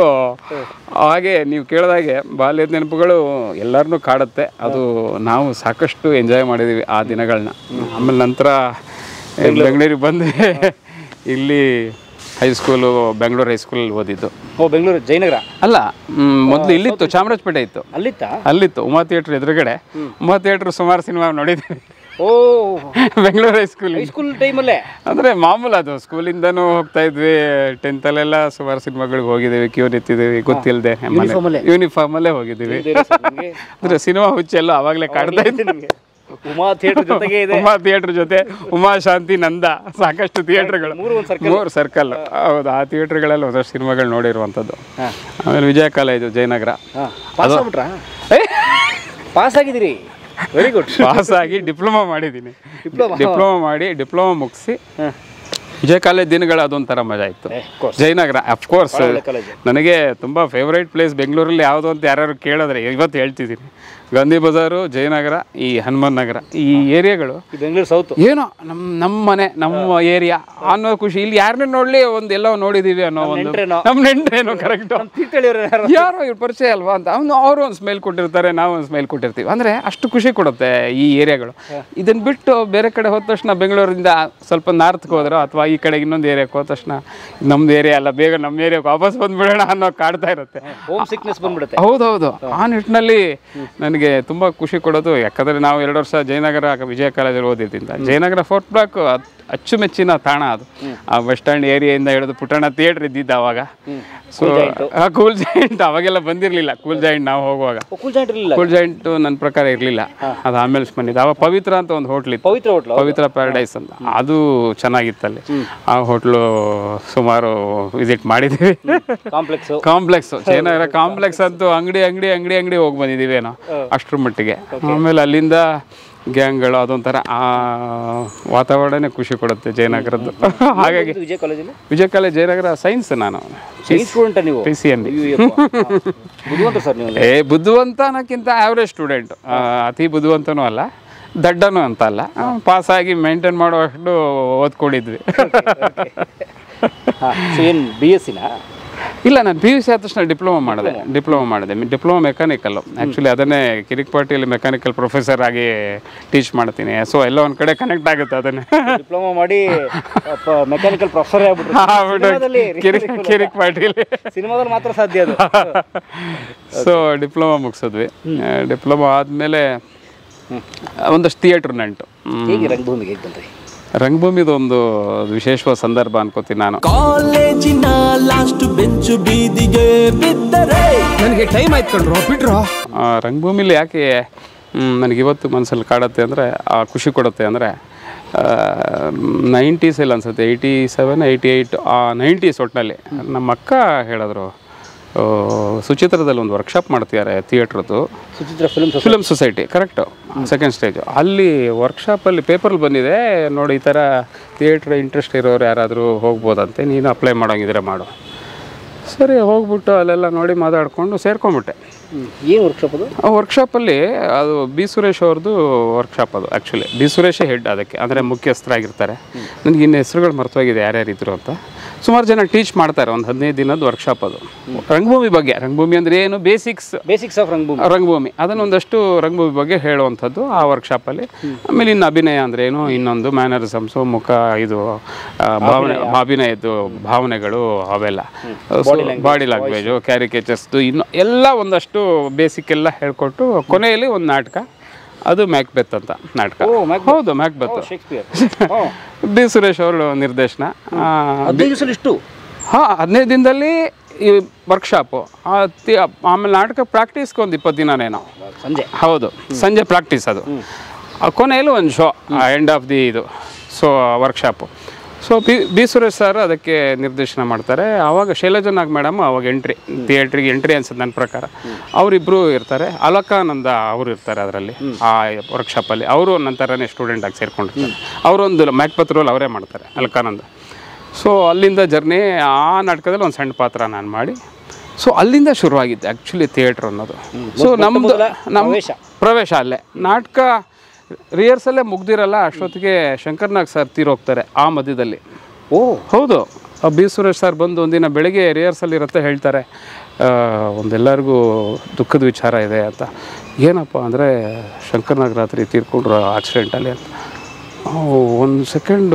ಹಾಗೆ ನೀವು ಕೇಳಿದಾಗೆ ಬಾಲ್ಯದ ನೆನಪುಗಳು ಎಲ್ಲರನ್ನೂ ಕಾಡುತ್ತೆ ಅದು ನಾವು ಸಾಕಷ್ಟು ಎಂಜಾಯ್ ಮಾಡಿದ್ದೀವಿ ಆ ದಿನಗಳನ್ನ ಆಮೇಲೆ ನಂತರ ಬೆಂಗಳೂರಿಗೆ ಬಂದು ಇಲ್ಲಿ ಹೈಸ್ಕೂಲು ಬೆಂಗಳೂರು ಹೈಸ್ಕೂಲಲ್ಲಿ ಓದಿದ್ದು ಓ ಬೆಂಗಳೂರು ಜಯನಗರ ಅಲ್ಲ ಮ್, ಮೊದಲು ಇಲ್ಲಿತ್ತು ಚಾಮರಾಜಪೇಟೆ ಇತ್ತು ಅಲ್ಲಿತ್ತಾ ಅಲ್ಲಿತ್ತು ಉಮಾ ಥಿಯೇಟ್ರ್ ಎದುರುಗಡೆ ಉಮಾ ಥಿಯೇಟ್ರ್ ಸುಮಾರು ಸಿನಿಮಾ ನೋಡಿದ್ದೀವಿ ಓ ಬೆಂಗಳೂರು ಹೈಸ್ಕೂಲ್ ಹೈಸ್ಕೂಲ್ ಟೈಮಲ್ಲೇ ಅಂದ್ರೆ ಮಾಮೂಲು ಅದು ಸ್ಕೂಲಿಂದನೂ ಹೋಗ್ತಾ ಇದ್ವಿ ಟೆಂತಲ್ಲೆಲ್ಲ ಸುಮಾರು ಸಿನಿಮಾಗಳಿಗೆ ಹೋಗಿದ್ದೀವಿ ಕ್ಯೂ ನಿಂತಿದ್ದೀವಿ ಗೊತ್ತಿಲ್ಲದೆ Uniform ಅಲ್ಲೇ? ಯೂನಿಫಾರ್ಮ್ ಅಲ್ಲೇ ಹೋಗಿದ್ದೀವಿ ಅಂದ್ರೆ ಸಿನಿಮಾ ಹುಚ್ಚೆಲ್ಲ ಅವಾಗಲೇ ಕಾಡ್ತಾ ಇದ್ದೆ ಉಮಾ ಥಿಯೇಟರ್ ಜೊತೆಗೆ ಇದೆ ಉಮಾ ಥಿಯೇಟರ್ ಜೊತೆ ಉಮಾ ಶಾಂತಿ ನಂದ ಸಾಕಷ್ಟು ಥಿಯೇಟರ್ಗಳು ಮೂರು ಒಂದ್ circle. ಮೂರು ಸರ್ಕಲ್ ಹೌದು ಆ ಥಿಯೇಟರ್ಗಳಲ್ಲಿ ಒಂದಷ್ಟು ಸಿನಿಮಾಗಳು ನೋಡಿರುವಂಥದ್ದು ಆಮೇಲೆ ವಿಜಯ ಕಾಲೇಜು ಜಯನಗರ ಪಾಸ್ ಆಗ್ಬಿಟ್ರಾ ಪಾಸ್ ಆಗಿದ್ದೀರಿ ವೆರಿ ಗುಡ್ ಪಾಸ್ ಆಗಿ ಡಿಪ್ಲೊಮಾ ಮಾಡಿದ್ದೀನಿ Diploma? ಡಿಪ್ಲೊಮಾ ಮಾಡಿ ಡಿಪ್ಲೊಮಾ ಮುಗಿಸಿ ವಿಜಯ ಕಾಲೇಜ್ ದಿನಗಳು ಅದೊಂಥರ ಮಜಾ ಇತ್ತು ಜಯನಗರ ಅಫ್ಕೋರ್ಸ್ ಒಳ್ಳೆ college. ನನಗೆ ತುಂಬ ಫೇವ್ರೇಟ್ ಪ್ಲೇಸ್ ಬೆಂಗಳೂರಲ್ಲಿ ಯಾವುದು ಅಂತ ಯಾರು ಕೇಳಿದ್ರೆ ಇವತ್ತು ಹೇಳ್ತಿದ್ದೀನಿ ಗಾಂಧಿ ಬಜಾರು ಜಯನಗರ ಈ ಹನುಮಾನ್ ನಗರ ಈ ಏರಿಯಾಗಳು ಈ ಬೆಂಗಳೂರು ಸೌತ್ ಏನೋ ನಮ್ಮ ನಮ್ಮ ಮನೆ ನಮ್ಮ ಏರಿಯಾ ಅನ್ನೋ ಖುಷಿ ಇಲ್ಲಿ ಯಾರನ್ನೇ ನೋಡ್ಲಿ ಒಂದ್ ಎಲ್ಲೋ ನೋಡಿದೀವಿ ಅನ್ನೋ ಒಂದು ನೆಂಟ್ರೇನೋ. ನಮ್ಮ ನೆಂಟ್ರೇನೋ ಕರೆಕ್ಟ್ ತೀರ್ಥಹಳ್ಳಿಯವ್ರು ಯಾರು ಯಾರೋ ಇವ್ರು ಪರಿಚಯ ಅಲ್ವಾ ಅಂತ ಅವ್ನು ಅವರು ಒಂದು ಸ್ಮೈಲ್ ಕೊಟ್ಟಿರ್ತಾರೆ ನಾವು ಒಂದು ಸ್ಮೈಲ್ ಕೊಟ್ಟಿರ್ತೀವಿ ಅಂದರೆ ಅಷ್ಟು ಖುಷಿ ಕೊಡುತ್ತೆ ಈ ಏರಿಯಾಗಳು ಇದನ್ನು ಬಿಟ್ಟು ಬೇರೆ ಕಡೆ ಹೋದ ತಕ್ಷಣ ಬೆಂಗಳೂರಿಂದ ಸ್ವಲ್ಪ ನಾರ್ತ್ಗೆ ಹೋದ್ರೋ ಅಥವಾ ಈ ಕಡೆಗೆ ಇನ್ನೊಂದು ಏರಿಯಾಕ್ಕೆ ಹೋದ ತಕ್ಷಣ ನಮ್ದು ಏರಿಯಾ ಅಲ್ಲ ಬೇಗ ನಮ್ಮ ಏರಿಯಾಕ್ಕೆ ವಾಪಸ್ ಬಂದ್ಬಿಡೋಣ ಅನ್ನೋ ಕಾಡ್ತಾ ಇರುತ್ತೆ ಹೋಮ್ ಸಿಕ್ನೆಸ್ ಬಂದ್ಬಿಡುತ್ತೆ ಹೌದೌದು ಆ ನಿಟ್ಟಿನಲ್ಲಿ ನನಗೆ ತುಂಬ ಖುಷಿ ಕೊಡೋದು ಯಾಕಂದರೆ ನಾವು ಎರಡು ವರ್ಷ ಜಯನಗರ ವಿಜಯ ಕಾಲೇಜಲ್ಲಿ ಓದಿದ್ದಿಂದ ಜಯನಗರ ಫೋರ್ಟ್ ಬ್ಲಾಕ್ ಅಚ್ಚುಮೆಚ್ಚಿನ ತಾಣ ಅದು ಆ ಬಸ್ ಸ್ಟ್ಯಾಂಡ್ ಏರಿಯಾಯಿಂದ ಹಿಡಿದು ಪುಟ್ಟಣ ಥಿಯೇಟ್ರ್ ಇದ್ದಿದ್ದು ಅವಾಗ ಸೊ ಕೂಲ್ ಜಾಯಿಂಟ್ ಅವಾಗೆಲ್ಲ ಬಂದಿರಲಿಲ್ಲ ಕೂಲ್ ಜಾಯಿಂಟ್ ನಾವು ಹೋಗುವಾಗ ಒಕ್ಕುಲ್ ಜಾಯಿಂಟ್ ಇರಲಿಲ್ಲ ಕೂಲ್ ಜಾಯಿಂಟ್ ನನ್ನ ಪ್ರಕಾರ ಇರಲಿಲ್ಲ ಅದು ಆಮೇಲೆ ಬಂದಿದ್ದು ಅವಾಗ ಪವಿತ್ರ ಅಂತ ಒಂದು ಹೋಟ್ಲ್ ಇತ್ತು ಪವಿತ್ರ ಹೋಟ್ಲು ಪವಿತ್ರ ಪ್ಯಾರಡೈಸ್ ಅಂತ ಅದು ಚೆನ್ನಾಗಿತ್ತಲ್ಲಿ ಆ ಹೋಟ್ಲು ಸುಮಾರು ವಿಸಿಟ್ ಮಾಡಿದ್ದೀವಿ ಕಾಂಪ್ಲೆಕ್ಸ್ ಕಾಂಪ್ಲೆಕ್ಸ್ ಜಯನಗರ ಕಾಂಪ್ಲೆಕ್ಸ್ ಅಂತೂ ಅಂಗಡಿ ಅಂಗಡಿ ಅಂಗಡಿ ಅಂಗಡಿ ಹೋಗಿ ಬಂದಿದ್ದೀವಿ ಏನೋ ಅಷ್ಟ್ರ ಮಟ್ಟಿಗೆ ಆಮೇಲೆ ಅಲ್ಲಿಂದ ಗ್ಯಾಂಗ್ಗಳು ಅದೊಂಥರ ಆ ವಾತಾವರಣನೇ ಖುಷಿ ಕೊಡುತ್ತೆ ಜಯನಗರದ್ದು ಹಾಗಾಗಿ ವಿಜಯ ಕಾಲೇಜಲ್ಲಿ ವಿಜಯ ಕಾಲೇಜ್ ಜಯನಗರ ಸೈನ್ಸ್ ನಾನು ಸೈನ್ಸ್ ಸ್ಟೂಡೆಂಟ್ ನೀವು ಪಿ ಸಿ ಎಮ್ ಬಿ ಬುದ್ಧಿವಂತ ಸರ್ ನೀವು ಏ ಬುದ್ಧಿವಂತ ಅನ್ನೋಕ್ಕಿಂತ ಆವ್ರೇಜ್ ಸ್ಟೂಡೆಂಟ್ ಅತಿ ಬುದ್ಧಿವಂತನೂ ಅಲ್ಲ ದಡ್ಡನೂ ಅಂತ ಅಲ್ಲ ಪಾಸಾಗಿ ಮೇಂಟೈನ್ ಮಾಡುವಷ್ಟು ಓದ್ಕೊಂಡಿದ್ವಿ ಹಾಂ ಸೊ ಏನು ಬಿ ಎಸ್ ಸಿನಾ ಇಲ್ಲ ನಾನು ಪಿ ಯು ಸಿ ಆದ ತಕ್ಷಣ ಡಿಪ್ಲೊಮಾ ಮಾಡಿದೆ ಡಿಪ್ಲೊಮಾ ಮಾಡಿದೆ ಡಿಪ್ಲೊಮಾ ಮೆಕ್ಯಾನಿಕಲ್ಲು ಆ್ಯಕ್ಚುಲಿ ಅದನ್ನೇ ಕಿರಿಕ್ಪಾಟಿಯಲ್ಲಿ ಮೆಕ್ಯಾನಿಕಲ್ ಪ್ರೊಫೆಸರ್ ಆಗಿ ಟೀಚ್ ಮಾಡ್ತೀನಿ ಸೊ ಎಲ್ಲ ಒಂದು ಕಡೆ ಕನೆಕ್ಟ್ ಆಗುತ್ತೆ ಅದನ್ನೇ ಡಿಪ್ಲೊಮಾ ಮಾಡಿ ಮೆಕ್ಯಾನಿಕಲ್ ಪ್ರೊಫೆಸರ್ ಆಗ್ಬಿಟ್ರು ಕಿರಿಕ್ ಕಿರಿಕ್ಪಾಟಿಲಿ ಸಿನಿಮಾದಲ್ಲಿ ಮಾತ್ರ ಸಾಧ್ಯ ಅದು ಸೊ ಡಿಪ್ಲೊಮಾ ಮುಗಿಸಿದ್ವಿ ಡಿಪ್ಲೊಮಾ ಆದಮೇಲೆ ಒಂದಷ್ಟು ಥಿಯೇಟ್ರ್ ನಂಟು ಹ್ಮ್. ಹೇಗೆ ರಂಗಭೂಮಿಗೆ ಹೇಗೆ ಬಂದ್ರಿ ರಂಗಭೂಮಿದು ಒಂದು ವಿಶೇಷವಾದ ಸಂದರ್ಭ ಅನ್ಕೋತೀನಿ ನಾನು ಕಾಲೇಜಿನ ಲಾಸ್ಟ್ ಬೆಂಚು ಬೀದಿಗೆ ಬಿದ್ದರೆ ನನಗೆ ಟೈಮ್ ಆಯ್ತು ಕಣ್ರು ಬಿಡ್ರೋ ಆ, ರಂಗಭೂಮಿಲಿ ಯಾಕೆ ನನಗೆ ಇವತ್ತು ಮನಸ್ಸಲ್ಲಿ ಕಾಡುತ್ತೆ ಅಂದರೆ ಆ ಖುಷಿ ಕೊಡುತ್ತೆ ಅಂದರೆ ನೈಂಟೀಸಲ್ಲಿ ಅನ್ಸುತ್ತೆ ಏಯ್ಟಿ ಸೆವೆನ್ ಏಯ್ಟಿ ಏಯ್ಟ್ ಆ ನೈಂಟೀಸ್ ಒಟ್ಟಿನಲ್ಲಿ ನಮ್ಮ ಅಕ್ಕ ಹೇಳಿದ್ರು ಆ, ಸುಚಿತ್ರದಲ್ಲಿ ಒಂದು ವರ್ಕ್ಶಾಪ್ ಮಾಡ್ತಿದ್ದಾರೆ ಥಿಯೇಟ್ರದ್ದು Suchitra film film society correct second stage ಅಲ್ಲಿ ವರ್ಕ್ಶಾಪಲ್ಲಿ ಪೇಪರಲ್ಲಿ ಬಂದಿದೆ ನೋಡಿ ಈ ಥರ ಥಿಯೇಟ್ರ್ ಇಂಟ್ರೆಸ್ಟ್ ಇರೋರು ಯಾರಾದರೂ ಹೋಗ್ಬೋದಂತೆ ನೀನು ಅಪ್ಲೈ ಮಾಡೋಂಗಿದ್ರೆ ಮಾಡು ಸರಿ ಹೋಗ್ಬಿಟ್ಟು ಅಲ್ಲೆಲ್ಲ ನೋಡಿ ಮಾತಾಡಿಕೊಂಡು ಸೇರ್ಕೊಂಬಿಟ್ಟೆ ಏನು ವರ್ಕ್ಶಾಪ್ ಅದು ಆ ವರ್ಕ್ಶಾಪಲ್ಲಿ ಅದು ಬಿ ಸುರೇಶ್ ಅವ್ರದ್ದು ವರ್ಕ್ಶಾಪ್ ಅದು ಆ್ಯಕ್ಚುಲಿ ಬಿ ಸುರೇಶೇ ಹೆಡ್ ಅದಕ್ಕೆ ಅಂದರೆ ಮುಖ್ಯಸ್ಥರಾಗಿರ್ತಾರೆ ನನಗೆ ಇನ್ನು ಹೆಸರುಗಳು ಮರ್ತೋಗಿದೆ ಯಾರ್ಯಾರು ಇದ್ರು ಅಂತ ಸುಮಾರು ಜನ ಟೀಚ್ ಮಾಡ್ತಾರೆ ಒಂದು ಹದಿನೈದು ದಿನದ ವರ್ಕ್ಶಾಪ್ ಅದು ರಂಗಭೂಮಿ ಬಗ್ಗೆ ರಂಗಭೂಮಿ ಅಂದರೆ ಏನು ಬೇಸಿಕ್ಸ್ ಬೇಸಿಕ್ಸ್ ಆಫ್ ರಂಗಭೂಮಿ ರಂಗಭೂಮಿ ಅದನ್ನೊಂದಷ್ಟು ರಂಗಭೂಮಿ ಬಗ್ಗೆ ಹೇಳುವಂಥದ್ದು ಆ ವರ್ಕ್ಶಾಪಲ್ಲಿ ಆಮೇಲೆ ಇನ್ನು ಅಭಿನಯ ಅಂದ್ರೆ ಏನು ಇನ್ನೊಂದು ಮ್ಯಾನರಿಸಮ್ಸು ಮುಖ ಇದು ಆ, ಭಾವನೆ ಅಭಿನಯದ್ದು ಭಾವನೆಗಳು ಅವೆಲ್ಲ ಬಾಡಿ ಲ್ಯಾಂಗ್ವೇಜು ಕ್ಯಾರಿಕೇಚರ್ಸ್ದು ಇನ್ನು ಎಲ್ಲ ಒಂದಷ್ಟು ಬೇಸಿಕ್ ಎಲ್ಲ ಹೇಳ್ಕೊಟ್ಟು ಕೊನೆಯಲ್ಲಿ ಒಂದು ನಾಟಕ ಅದು ಮ್ಯಾಕ್ಬೆತ್ ಅಂತ ನಾಟಕ ಓ, Macbeth. ಹೌದು ಮ್ಯಾಕ್ಬೆತ್ ಶೇಕ್ಸ್ಪಿಯರ್ ಬಿ ಸುರೇಶ್ ಅವರು ನಿರ್ದೇಶನ ಆ, ಹದಿನೈದು ದಿವಸ ಇಷ್ಟು ಹಾಂ ಹದಿನೈದು ದಿನದಲ್ಲಿ ಈ ವರ್ಕ್ಶಾಪು ಆಮೇಲೆ ನಾಟಕ ಪ್ರಾಕ್ಟೀಸ್ಗೆ ಒಂದು ಇಪ್ಪತ್ತು ದಿನನೇನೋ ಸಂಜೆ ಹೌದು ಸಂಜೆ ಪ್ರಾಕ್ಟೀಸ್ ಅದು ಆ ಕೊನೆಯಲ್ಲಿ ಒಂದು ಶೋ ಎಂಡ್ ಆಫ್ ದಿ ಇದು so workshop so B B Suresh sir ಅದಕ್ಕೆ ನಿರ್ದೇಶನ ಮಾಡ್ತಾರೆ ಆವಾಗ ಶೈಲಜನಾಗ್ ಮೇಡಮ್ ಅವಾಗ ಎಂಟ್ರಿ ಥಿಯೇಟ್ರಿಗೆ ಎಂಟ್ರಿ ಅನ್ಸುತ್ತೆ ನನ್ನ ಪ್ರಕಾರ ಅವರಿಬ್ಬರು ಇರ್ತಾರೆ ಅಲಕಾನಂದ ಅವರು ಇರ್ತಾರೆ ಅದರಲ್ಲಿ ಆ ವರ್ಕ್ಶಾಪಲ್ಲಿ ಅವರು ನಂತರನೇ ಸ್ಟೂಡೆಂಟ್ ಆಗಿ ಸೇರ್ಕೊಂಡಿರ್ತಾರೆ ಅವರೊಂದು ಮ್ಯಾಕ್ಪತ್ ರೋಲ್ ಅವರೇ ಮಾಡ್ತಾರೆ ಅಲಕಾನಂದ ಸೊ ಅಲ್ಲಿಂದ ಜರ್ನಿ ಆ ನಾಟಕದಲ್ಲಿ ಒಂದು ಸಣ್ಣ ಪಾತ್ರ ನಾನು ಮಾಡಿ ಸೊ ಅಲ್ಲಿಂದ ಶುರುವಾಗಿದ್ದು ಆ್ಯಕ್ಚುಲಿ ಥಿಯೇಟ್ರ್ ಅನ್ನೋದು ಸೊ ನಮ್ಮದು ಮೊದಲ ನಮ್ಮ ಪ್ರವೇಶ. ಪ್ರವೇಶ ಅಲ್ಲೇ ನಾಟಕ ರಿಹರ್ಸಲ್ಲೇ ಮುಗ್ದಿರಲ್ಲ ಅಷ್ಟೊತ್ತಿಗೆ ಶಂಕರ್ನಾಗ್ ಸರ್ ತೀರೋಗ್ತಾರೆ ಆ ಮಧ್ಯದಲ್ಲಿ ಓ ಹೌದು ಆ ಬಿ ಸುರೇಶ್ ಸರ್ ಬಂದು ಒಂದಿನ ಬೆಳಗ್ಗೆ ರಿಹರ್ಸಲ್ ಇರುತ್ತೆ ಹೇಳ್ತಾರೆ ಆ, ಒಂದೆಲ್ಲರಿಗೂ ದುಃಖದ ವಿಚಾರ ಇದೆ ಅಂತ ಏನಪ್ಪ ಅಂದರೆ ಶಂಕರ್ನಾಗ್ ರಾತ್ರಿ ತೀರ್ಕೊಂಡ್ರು ಆಕ್ಸಿಡೆಂಟಲ್ಲಿ ಅಂತ ಒಂದು ಸೆಕೆಂಡು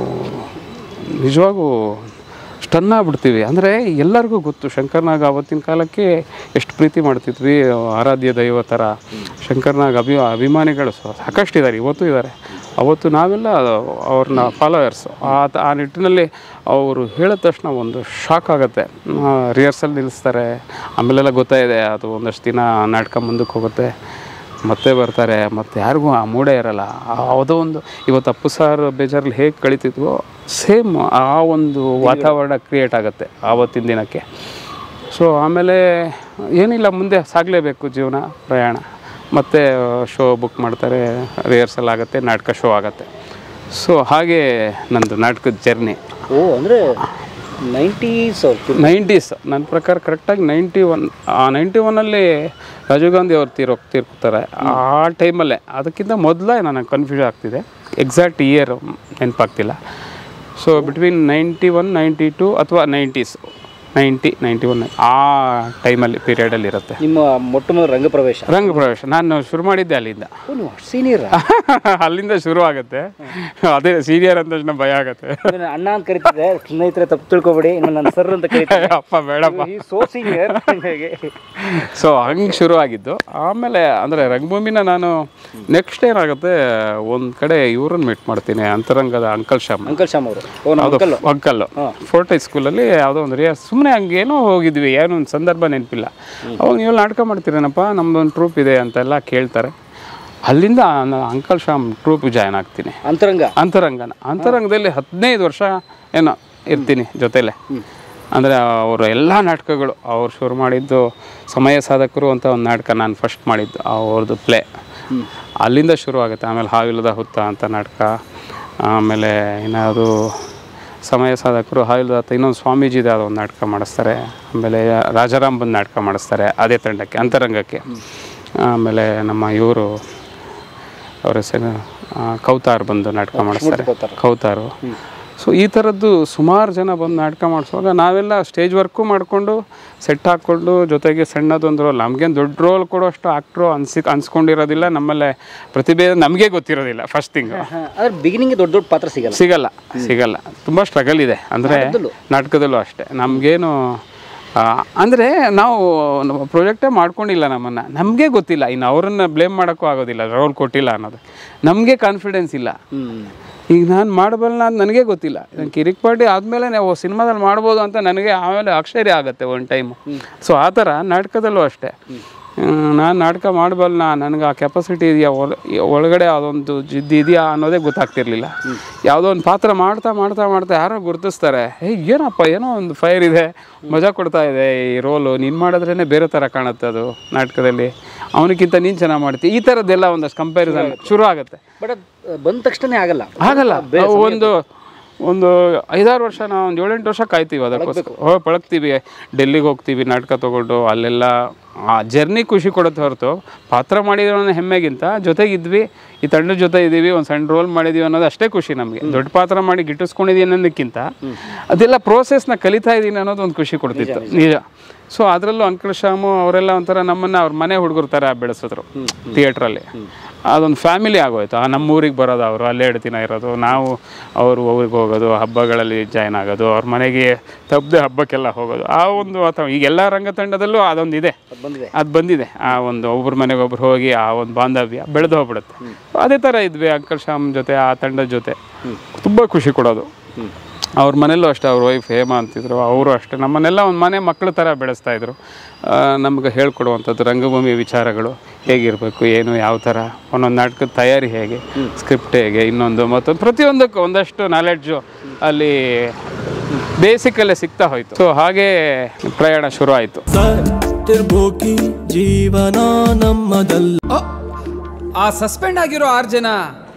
ನಿಜವಾಗೂ ಸ್ಟನ್ ಆಗ್ಬಿಡ್ತೀವಿ ಅಂದರೆ ಎಲ್ಲರಿಗೂ ಗೊತ್ತು ಶಂಕರ್ನಾಗ್ ಆವತ್ತಿನ ಕಾಲಕ್ಕೆ ಎಷ್ಟು ಪ್ರೀತಿ ಮಾಡ್ತಿದ್ವಿ ಆರಾಧ್ಯ ದೈವ ಥರ ಶಂಕರ್ನಾಗ್ ಅಭಿ ಅಭಿಮಾನಿಗಳು ಸ- ಸಾಕಷ್ಟಿದ್ದಾರೆ ಇವತ್ತು ಇದ್ದಾರೆ ಅವತ್ತು ನಾವೆಲ್ಲ ಅವ್ರನ್ನ ಫಾಲೋವರ್ಸ್ ಆ ತ- ಆ ನಿಟ್ಟಿನಲ್ಲಿ ಅವರು ಹೇಳಿದ ತಕ್ಷಣ ಒಂದು ಶಾಕ್ ಆಗುತ್ತೆ ರಿಹರ್ಸಲ್ ನಿಲ್ಲಿಸ್ತಾರೆ ಆಮೇಲೆಲ್ಲ ಗೊತ್ತಾಯಿದೆ ಅದು ಒಂದಷ್ಟು ದಿನ ನಾಟಕ ಮುಂದಕ್ಕೆ ಹೋಗುತ್ತೆ ಮತ್ತೆ ಬರ್ತಾರೆ ಮತ್ತೆ ಯಾರಿಗೂ ಆ ಮೂಡೇ ಇರಲ್ಲ ಯಾವುದೋ ಒಂದು ಇವತ್ತು ಅಪ್ಪು ಸಾರ್ ಬೇಜಾರಲ್ಲಿ ಹೇಗೆ ಕಳಿತಿದ್ವೋ ಸೇಮ್ ಆ ಒಂದು ವಾತಾವರಣ ಕ್ರಿಯೇಟ್ ಆಗುತ್ತೆ ಆವತ್ತಿನ ದಿನಕ್ಕೆ ಸೊ ಆಮೇಲೆ ಏನಿಲ್ಲ ಮುಂದೆ ಸಾಗಲೇಬೇಕು ಜೀವನ ಪ್ರಯಾಣ ಮತ್ತೆ ಶೋ ಬುಕ್ ಮಾಡ್ತಾರೆ ರಿಹರ್ಸಲ್ ಆಗುತ್ತೆ ನಾಟಕ ಶೋ ಆಗುತ್ತೆ ಸೊ ಹಾಗೆ ನಂದು ನಾಟಕದ ಜರ್ನಿ ಓ ಅಂದರೆ ನೈಂಟೀಸ್ ನೈಂಟೀಸ್ ನನ್ನ ಪ್ರಕಾರ ಕರೆಕ್ಟಾಗಿ ನೈಂಟಿ ಒನ್ ನೈಂಟಿ ಒನ್ನಲ್ಲಿ ರಾಜೀವ್ ಗಾಂಧಿ ಅವ್ರು ತೀರೋ ತೀರ್ಕೊತಾರೆ ಆ ಟೈಮಲ್ಲೇ ಅದಕ್ಕಿಂತ ಮೊದಲೇ ನನಗೆ ಕನ್ಫ್ಯೂಸ್ ಆಗ್ತಿದೆ ಎಕ್ಸಾಕ್ಟ್ ಇಯರ್ ನೆನಪಾಗ್ತಿಲ್ಲ so between ninety one ninety two ಅಥವಾ ನೈಂಟೀಸ್ ನೈಂಟಿ ನೈಂಟಿ ಒನ್ ಆ ಟೈಮಲ್ಲಿ ಪೀರಿಯಡಲ್ಲಿ ಇರುತ್ತೆ ನಿಮ್ಮ ಮೊಟ್ಟ ಮೊದಲ ರಂಗಪ್ರವೇಶ ರಂಗ ಪ್ರವೇಶ ನಾನು ಶುರು ಮಾಡಿದ್ದೆ ಅಲ್ಲಿಂದ ಸೀನಿಯರ್ ಅಲ್ಲಿಂದ ಶುರು ಆಗುತ್ತೆ ಅದೇ ಸೀನಿಯರ್ ಅಂದ ತಕ್ಷಣ ಭಯ ಆಗುತ್ತೆ ಅಣ್ಣ ಅಂತ ಕರಿತಿದ್ದೆ ಸ್ನೇಹಿತರೆ ತಪ್ಪು ತಿಳ್ಕೊಬೇಡಿ ಇನ್ನು ನನ್ನ ಸರ್ ಅಂತ ಕರಿತಾರೆ ಅಪ್ಪ ಬೇಡಪ್ಪ ಸೋ ಸೀನಿಯರ್ ಸೊ ಹಂಗೆ ಶುರು ಆಗಿದ್ದು ಆಮೇಲೆ ಅಂದರೆ ರಂಗಭೂಮಿನ ನಾನು ನೆಕ್ಸ್ಟ್ ಏನಾಗುತ್ತೆ ಒಂದು ಕಡೆ ಇವ್ರನ್ನ ಮೀಟ್ ಮಾಡ್ತೀನಿ ಅಂತರಂಗದ ಅಂಕಲ್ ಶ್ಯಾಮ್ ಅಂಕಲ್ ಶ್ಯಾಮ್ ಅವರು ಓ ನಮ್ಮ ಅದು ಅಂಕಲ್ ಅಂಕಲ್ಲು ಫೋರ್ಟ್ ಹೈ ಸ್ಕೂಲಲ್ಲಿ ಯಾವುದೋ ಒಂದು ರಿಯಾ ಸುಮ್ಮನೆ ಹಂಗೇನೋ ಹೋಗಿದ್ವಿ ಏನೋ ಒಂದು ಸಂದರ್ಭ ನೆನಪಿಲ್ಲ ಅವಾಗ ನೀವು ನಾಟಕ ಮಾಡ್ತೀರೇನಪ್ಪ ನಮ್ದೊಂದು ಟ್ರೂಪ್ ಇದೆ ಅಂತೆಲ್ಲ ಕೇಳ್ತಾರೆ ಅಲ್ಲಿಂದ ನಾನು ಅಂಕಲ್ ಶ್ಯಾಮ್ ಟ್ರೂಪ್ ಜಾಯ್ನ್ ಆಗ್ತೀನಿ ಅಂತರಂಗ ಅಂತರಂಗನ ಅಂತರಂಗದಲ್ಲಿ ಹದಿನೈದು ವರ್ಷ ಏನೋ ಇರ್ತೀನಿ ಜೊತೆಲೆ ಅಂದರೆ ಅವರು ಎಲ್ಲ ನಾಟಕಗಳು ಅವ್ರು ಶುರು ಮಾಡಿದ್ದು ಸಮಯ ಸಾಧಕರು ಅಂತ ಒಂದು ನಾಟಕ ನಾನು ಫಸ್ಟ್ ಮಾಡಿದ್ದು ಅವ್ರದ್ದು ಪ್ಲೇ ಅಲ್ಲಿಂದ ಶುರು ಆಗುತ್ತೆ ಆಮೇಲೆ ಹಾವಿಲ್ಲದ ಹುತ್ತ ಅಂತ ನಾಟಕ ಆಮೇಲೆ ಏನಾದ್ರು ಸಮಯ ಸಾಧಕರು ಹಾವಿಲ್ಲದ ಹುತ್ತ ಇನ್ನೊಂದು ಸ್ವಾಮೀಜಿದ ಒಂದು ನಾಟಕ ಮಾಡಿಸ್ತಾರೆ ಆಮೇಲೆ ರಾಜಾರಾಮ್ ಬಂದು ನಾಟಕ ಮಾಡಿಸ್ತಾರೆ ಅದೇ ತಂಡಕ್ಕೆ ಅಂತರಂಗಕ್ಕೆ ಆಮೇಲೆ ನಮ್ಮ ಇವರು ಅವ್ರ ಹೆಸರು ಆ, ಕೌತಾರ್ ಬಂದು ನಾಟಕ ಮಾಡಿಸ್ತಾರೆ ಕೌತಾರು ಸೊ ಈ ಥರದ್ದು ಸುಮಾರು ಜನ ಬಂದು ನಾಟಕ ಮಾಡಿಸುವಾಗ ನಾವೆಲ್ಲ ಸ್ಟೇಜ್ ವರ್ಕು ಮಾಡಿಕೊಂಡು ಸೆಟ್ ಹಾಕ್ಕೊಂಡು ಜೊತೆಗೆ ಸಣ್ಣದೊಂದು ರೋಲ್ ನಮಗೇನು ದೊಡ್ಡ ರೋಲ್ ಕೊಡೋಷ್ಟು ಆಕ್ಟ್ರು ಅನ್ಸಿ ಅನ್ಸ್ಕೊಂಡಿರೋದಿಲ್ಲ ನಮ್ಮಲ್ಲೇ ಪ್ರತಿಭೆ ನಮಗೆ ಗೊತ್ತಿರೋದಿಲ್ಲ ಫಸ್ಟ್ ಥಿಂಗ್ ಅದ್ರ ಬಿಗಿನಿಂಗ್ ದೊಡ್ಡ ದೊಡ್ಡ ಪಾತ್ರ ಸಿಗಲ್ಲ ಸಿಗಲ್ಲ ಸಿಗಲ್ಲ ತುಂಬ ಸ್ಟ್ರಗಲ್ ಇದೆ ಅಂದರೆ ನಾಟಕದಲ್ಲೂ ಅಷ್ಟೇ ನಮಗೇನು ಅಂದರೆ ನಾವು ಪ್ರಾಜೆಕ್ಟೇ ಮಾಡ್ಕೊಂಡಿಲ್ಲ ನಮ್ಮನ್ನು ನಮಗೆ ಗೊತ್ತಿಲ್ಲ ಇನ್ನು ಅವರನ್ನು ಬ್ಲೇಮ್ ಮಾಡೋಕ್ಕೂ ಆಗೋದಿಲ್ಲ ರೋಲ್ ಕೊಟ್ಟಿಲ್ಲ ಅನ್ನೋದು ನಮಗೆ ಕಾನ್ಫಿಡೆನ್ಸ್ ಇಲ್ಲ ಈಗ ನಾನು ಮಾಡಬಲ್ಲ ಅಂತ ನನಗೆ ಗೊತ್ತಿಲ್ಲ ನಾನು ಕಿರಿಕ್ ಪಾರ್ಟಿ ಆದಮೇಲೆ ನಾವು ಸಿನಿಮಾದಲ್ಲಿ ಮಾಡ್ಬೋದು ಅಂತ ನನಗೆ ಆಮೇಲೆ ಆಶ್ಚರ್ಯ ಆಗುತ್ತೆ ಒಂದು ಟೈಮು ಸೊ ಆ ಥರ ನಾಟಕದಲ್ಲೂ ಅಷ್ಟೇ ನಾನು ನಾಟಕ ಮಾಡಬಲ್ಲ ನನಗೆ ಆ ಕೆಪಾಸಿಟಿ ಇದೆಯಾ ಒಳ ಒಳಗಡೆ ಅದೊಂದು ಜಿದ್ದು ಇದೆಯಾ ಅನ್ನೋದೇ ಗೊತ್ತಾಗ್ತಿರ್ಲಿಲ್ಲ ಯಾವುದೋ ಒಂದು ಪಾತ್ರ ಮಾಡ್ತಾ ಮಾಡ್ತಾ ಮಾಡ್ತಾ ಯಾರೋ ಗುರುತಿಸ್ತಾರೆ ಹೇ ಏನಪ್ಪ ಏನೋ ಒಂದು ಫೈರ್ ಇದೆ ಮಜಾ ಕೊಡ್ತಾ ಇದೆ ಈ ರೋಲು ನೀನು ಮಾಡಿದ್ರೇ ಬೇರೆ ಥರ ಕಾಣುತ್ತೆ ಅದು ನಾಟಕದಲ್ಲಿ ಅವನಿಗಿಂತ ನೀನು ಚೆನ್ನಾಗಿ ಮಾಡ್ತೀವಿ ಈ ಥರದ್ದೆಲ್ಲ ಒಂದಷ್ಟು ಕಂಪ್ಯಾರಿಸನ್ ಶುರು ಆಗುತ್ತೆ ಬಟ್ ಅದು ಬಂದ ತಕ್ಷಣ ಆಗಲ್ಲ ಆಗಲ್ಲ ನಾವು ಒಂದು ಒಂದು ಐದಾರು ವರ್ಷ ನಾವು ಒಂದು ಏಳೆಂಟು ವರ್ಷ ಕಾಯ್ತೀವಿ ಅದಕ್ಕೋಸ್ಕರ ಹೋಗಿ ಪಳಗ್ತೀವಿ ಡೆಲ್ಲಿಗೆ ಹೋಗ್ತೀವಿ ನಾಟಕ ತೊಗೊಂಡು ಅಲ್ಲೆಲ್ಲ ಆ ಜರ್ನಿ ಖುಷಿ ಕೊಡುತ್ತೆ ಹೊರತು ಪಾತ್ರ ಮಾಡಿರೋ ಅನ್ನೋ ಹೆಮ್ಮೆಗಿಂತ ಜೊತೆಗಿದ್ವಿ ಈ ತಂಡದ ಜೊತೆ ಇದ್ದೀವಿ ಒಂದು ಸಣ್ಣ ರೋಲ್ ಮಾಡಿದ್ದೀವಿ ಅನ್ನೋದು ಅಷ್ಟೇ ಖುಷಿ ನಮಗೆ ದೊಡ್ಡ ಪಾತ್ರ ಮಾಡಿ ಗಿಟ್ಟಿಸ್ಕೊಂಡಿದ್ದೀನಿ ಅನ್ನೋದಕ್ಕಿಂತ ಅದೆಲ್ಲ ಪ್ರೋಸೆಸ್ನ ಕಲಿತಾ ಇದ್ದೀನಿ ಅನ್ನೋದು ಒಂದು ಖುಷಿ ಕೊಡ್ತಿತ್ತು ನಿಜ ಸೊ ಅದರಲ್ಲೂ ಅಂಕಲ್ ಶ್ಯಾಮು ಅವರೆಲ್ಲ ಒಂಥರ ನಮ್ಮನ್ನು ಅವ್ರ ಮನೆ ಹುಡುಗರ ಥರ ಬೆಳೆಸಿದ್ರು ಥಿಯೇಟ್ರಲ್ಲಿ ಅದೊಂದು ಫ್ಯಾಮಿಲಿ ಆಗೋಯ್ತು ಆ ನಮ್ಮ ಊರಿಗೆ ಬರೋದು ಅವರು ಅಲ್ಲೇ ಎರಡು ದಿನ ಇರೋದು ನಾವು ಅವರು ಊರಿಗೆ ಹೋಗೋದು ಹಬ್ಬಗಳಲ್ಲಿ ಜಾಯ್ನ್ ಆಗೋದು ಅವ್ರ ಮನೆಗೆ ತಪ್ಪದೆ ಹಬ್ಬಕ್ಕೆಲ್ಲ ಹೋಗೋದು ಆ ಒಂದು ಅಥವಾ ಈಗ ಎಲ್ಲ ರಂಗತಂಡದಲ್ಲೂ ಅದೊಂದು ಇದೆ ಬಂದಿದೆ ಅದು ಬಂದಿದೆ ಆ ಒಂದು ಒಬ್ಬರ ಮನೆಗೆ ಒಬ್ರು ಹೋಗಿ ಆ ಒಂದು ಬಾಂಧವ್ಯ ಬೆಳೆದು ಹೋಗ್ಬಿಡುತ್ತೆ ಅದೇ ಥರ ಇದ್ವಿ ಅಂಕಲ್ ಶ್ಯಾಮ್ ಜೊತೆ ಆ ತಂಡದ ಜೊತೆ ತುಂಬ ಖುಷಿ ಕೊಡೋದು ಅವ್ರ ಮನೆಯಲ್ಲೂ ಅಷ್ಟೇ ಅವ್ರ ವೈಫ್ ಹೇಮಾ ಅಂತಿದ್ರು ಅವರು ಅಷ್ಟೇ ನಮ್ಮನ್ನೆಲ್ಲ ಒಂದು ಮನೆ ಮಕ್ಕಳ ಥರ ಬೆಳೆಸ್ತಾ ಇದ್ರು ಆ, ನಮ್ಗೆ ಹೇಳ್ಕೊಡುವಂಥದ್ದು ರಂಗಭೂಮಿ ವಿಚಾರಗಳು ಹೇಗಿರಬೇಕು ಏನು ಯಾವ ಥರ ಒಂದೊಂದು ನಾಟಕದ ತಯಾರಿ ಹೇಗೆ ಸ್ಕ್ರಿಪ್ಟ್ ಹೇಗೆ ಇನ್ನೊಂದು ಮತ್ತೊಂದು ಪ್ರತಿಯೊಂದಕ್ಕೂ ಒಂದಷ್ಟು ನಾಲೆಡ್ಜು ಅಲ್ಲಿ ಬೇಸಿಕಲ್ಲೇ ಸಿಗ್ತಾ ಹೋಯ್ತು ಸೊ ಹಾಗೆ ಪ್ರಯಾಣ ಶುರು ಆಯಿತು ಸತ್ತಿರ್ಬೋಕಿ ಜೀವನ ನಮ್ಮದಲ್ಲ ಆ ಸಸ್ಪೆಂಡ್ ಆಗಿರೋ ಆರು ಜನ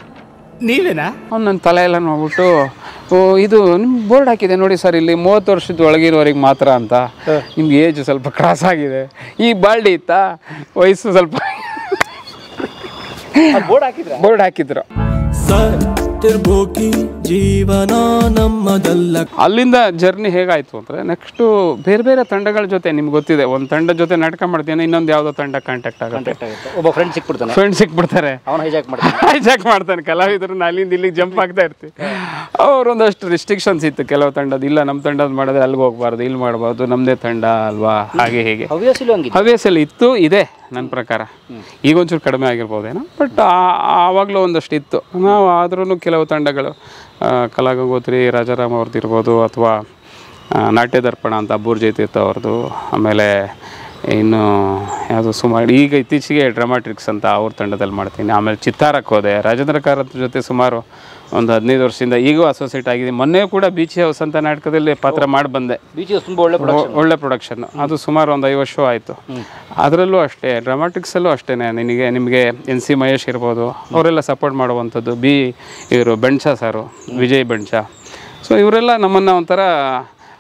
ನೀವೇನಾ ಅವ್ನು ನನ್ನ ತಲೆ ಎಲ್ಲ ನೋಡ್ಬಿಟ್ಟು ಓ ಇದು ನಿಮ್ಮ ಬೋರ್ಡ್ ಹಾಕಿದೆ ನೋಡಿ ಸರ್ ಇಲ್ಲಿ ಮೂವತ್ತು ವರ್ಷದ ಒಳಗಿರೋರಿಗೆ ಮಾತ್ರ ಅಂತ ನಿಮ್ಗೆ ಏಜ್ ಸ್ವಲ್ಪ ಕ್ರಾಸ್ ಆಗಿದೆ ಈ ಬಾಲ್ಡಿ ಇತ್ತಾ ವಯಸ್ಸು ಸ್ವಲ್ಪ ಬೋರ್ಡ್ ಹಾಕಿದ್ರ ಬೋರ್ಡ್ ಹಾಕಿದ್ರು ಸತ್ತಿರ್ಬೋಕಿ ಜೀವನ ನಮ್ಮದಲ್ಲ ಅಲ್ಲಿಂದ ಜರ್ನಿ ಹೇಗಾಯ್ತು ಅಂದರೆ ನೆಕ್ಸ್ಟು ಬೇರೆ ಬೇರೆ ತಂಡಗಳ ಜೊತೆ ನಿಮ್ಗೆ ಗೊತ್ತಿದೆ ಒಂದು ತಂಡದ ಜೊತೆ ನಾಟಕ ಮಾಡ್ತೀನಿ ಇನ್ನೊಂದು ಯಾವುದೋ ತಂಡ ಕಾಂಟ್ಯಾಕ್ಟ್ ಆಗುತ್ತೆ ಒಬ್ಬ ಫ್ರೆಂಡ್ ಸಿಕ್ಬಿಡ್ತಾನೆ ಫ್ರೆಂಡ್ ಸಿಕ್ಬಿಡ್ತಾರೆ ಅವನ ಹೈಜಾಕ್ ಮಾಡ್ತಾನೆ ಹೈಜಾಕ್ ಮಾಡ್ತಾನೆ ಕಲಾವಿದರು ಅಲ್ಲಿಂದ ಇಲ್ಲಿಗೆ ಜಂಪ್ ಆಗ್ತಾ ಇರ್ತೀವಿ ಅವ್ರು ಒಂದಷ್ಟು ರಿಸ್ಟ್ರಿಕ್ಷನ್ಸ್ ಇತ್ತು ಕೆಲವು ತಂಡದ ಇಲ್ಲ ನಮ್ಮ ತಂಡದ ಮಾಡಿದ್ರೆ ಅಲ್ಲಿಗೆ ಹೋಗ್ಬಾರ್ದು ಇಲ್ಲಿ ಮಾಡಬಾರ್ದು ನಮ್ಮದೇ ತಂಡ ಅಲ್ವಾ ಹಾಗೆ ಹೀಗೆ ಹವ್ಯಾಸಿಲು ಹಂಗಿದೆ ಹವ್ಯಾಸಲ್ಲಿ ಇತ್ತು ಇದೆ ನನ್ನ ಪ್ರಕಾರ ಈಗ ಒಂಚೂರು ಕಡಿಮೆ ಆಗಿರ್ಬೋದೇನೋ ಬಟ್ ಆವಾಗಲೂ ಒಂದಷ್ಟು ಇತ್ತು ನಾವು ಆದ್ರೂ ಕೆಲವು ತಂಡಗಳು ಆ, ಕಲಾಗಂಗೋತ್ರಿ ರಾಜಾರಾಮ್ ಅವ್ರದ್ದು ಇರ್ಬೋದು ಅಥವಾ ನಾಟ್ಯ ದರ್ಪಣ ಅಂತ ಅಬ್ಬೂರ್ ಜೈತೀರ್ಥ ಅವ್ರದ್ದು ಆಮೇಲೆ ಇನ್ನು ಯಾವುದು ಸುಮಾರು ಈಗ ಇತ್ತೀಚೆಗೆ ಡ್ರಾಮಾಟ್ರಿಕ್ಸ್ ಅಂತ ಅವ್ರ ತಂಡದಲ್ಲಿ ಮಾಡ್ತೀನಿ ಆಮೇಲೆ ಚಿತ್ತಾರಕ್ಕೆ ಹೋದೆ ರಾಜೇಂದ್ರ ಕಾರತ್ ಜೊತೆ ಸುಮಾರು ಒಂದು ಹದಿನೈದು ವರ್ಷದಿಂದ ಈಗೂ ಅಸೋಸಿಯೇಟ್ ಆಗಿದೆ ಮೊನ್ನೆ ಕೂಡ ಬೀಚಿ ಹೌಸ್ ಅಂತ ನಾಟಕದಲ್ಲಿ ಪಾತ್ರ ಮಾಡಿ ಬಂದೆ ಬೀಚ್ ತುಂಬ ಒಳ್ಳೆ ಒ- ಒಳ್ಳೆ ಪ್ರೊಡಕ್ಷನ್ ಅದು ಸುಮಾರು ಒಂದು ಐವತ್ತು ಶೋ ಆಯಿತು ಅದರಲ್ಲೂ ಅಷ್ಟೇ ಡ್ರಾಮಾಟಿಕ್ಸಲ್ಲೂ ಅಷ್ಟೇ ನಿನಗೆ ನಿಮಗೆ ಎನ್ ಸಿ ಮಹೇಶ್ ಇರ್ಬೋದು ಅವರೆಲ್ಲ ಸಪೋರ್ಟ್ ಮಾಡುವಂಥದ್ದು ಬಿ ಇವರು ಬೆಣ್ಚ ಸಾರು ವಿಜಯ್ ಬೆಣ್ಚ ಸೊ ಇವರೆಲ್ಲ ನಮ್ಮನ್ನು ಒಂಥರ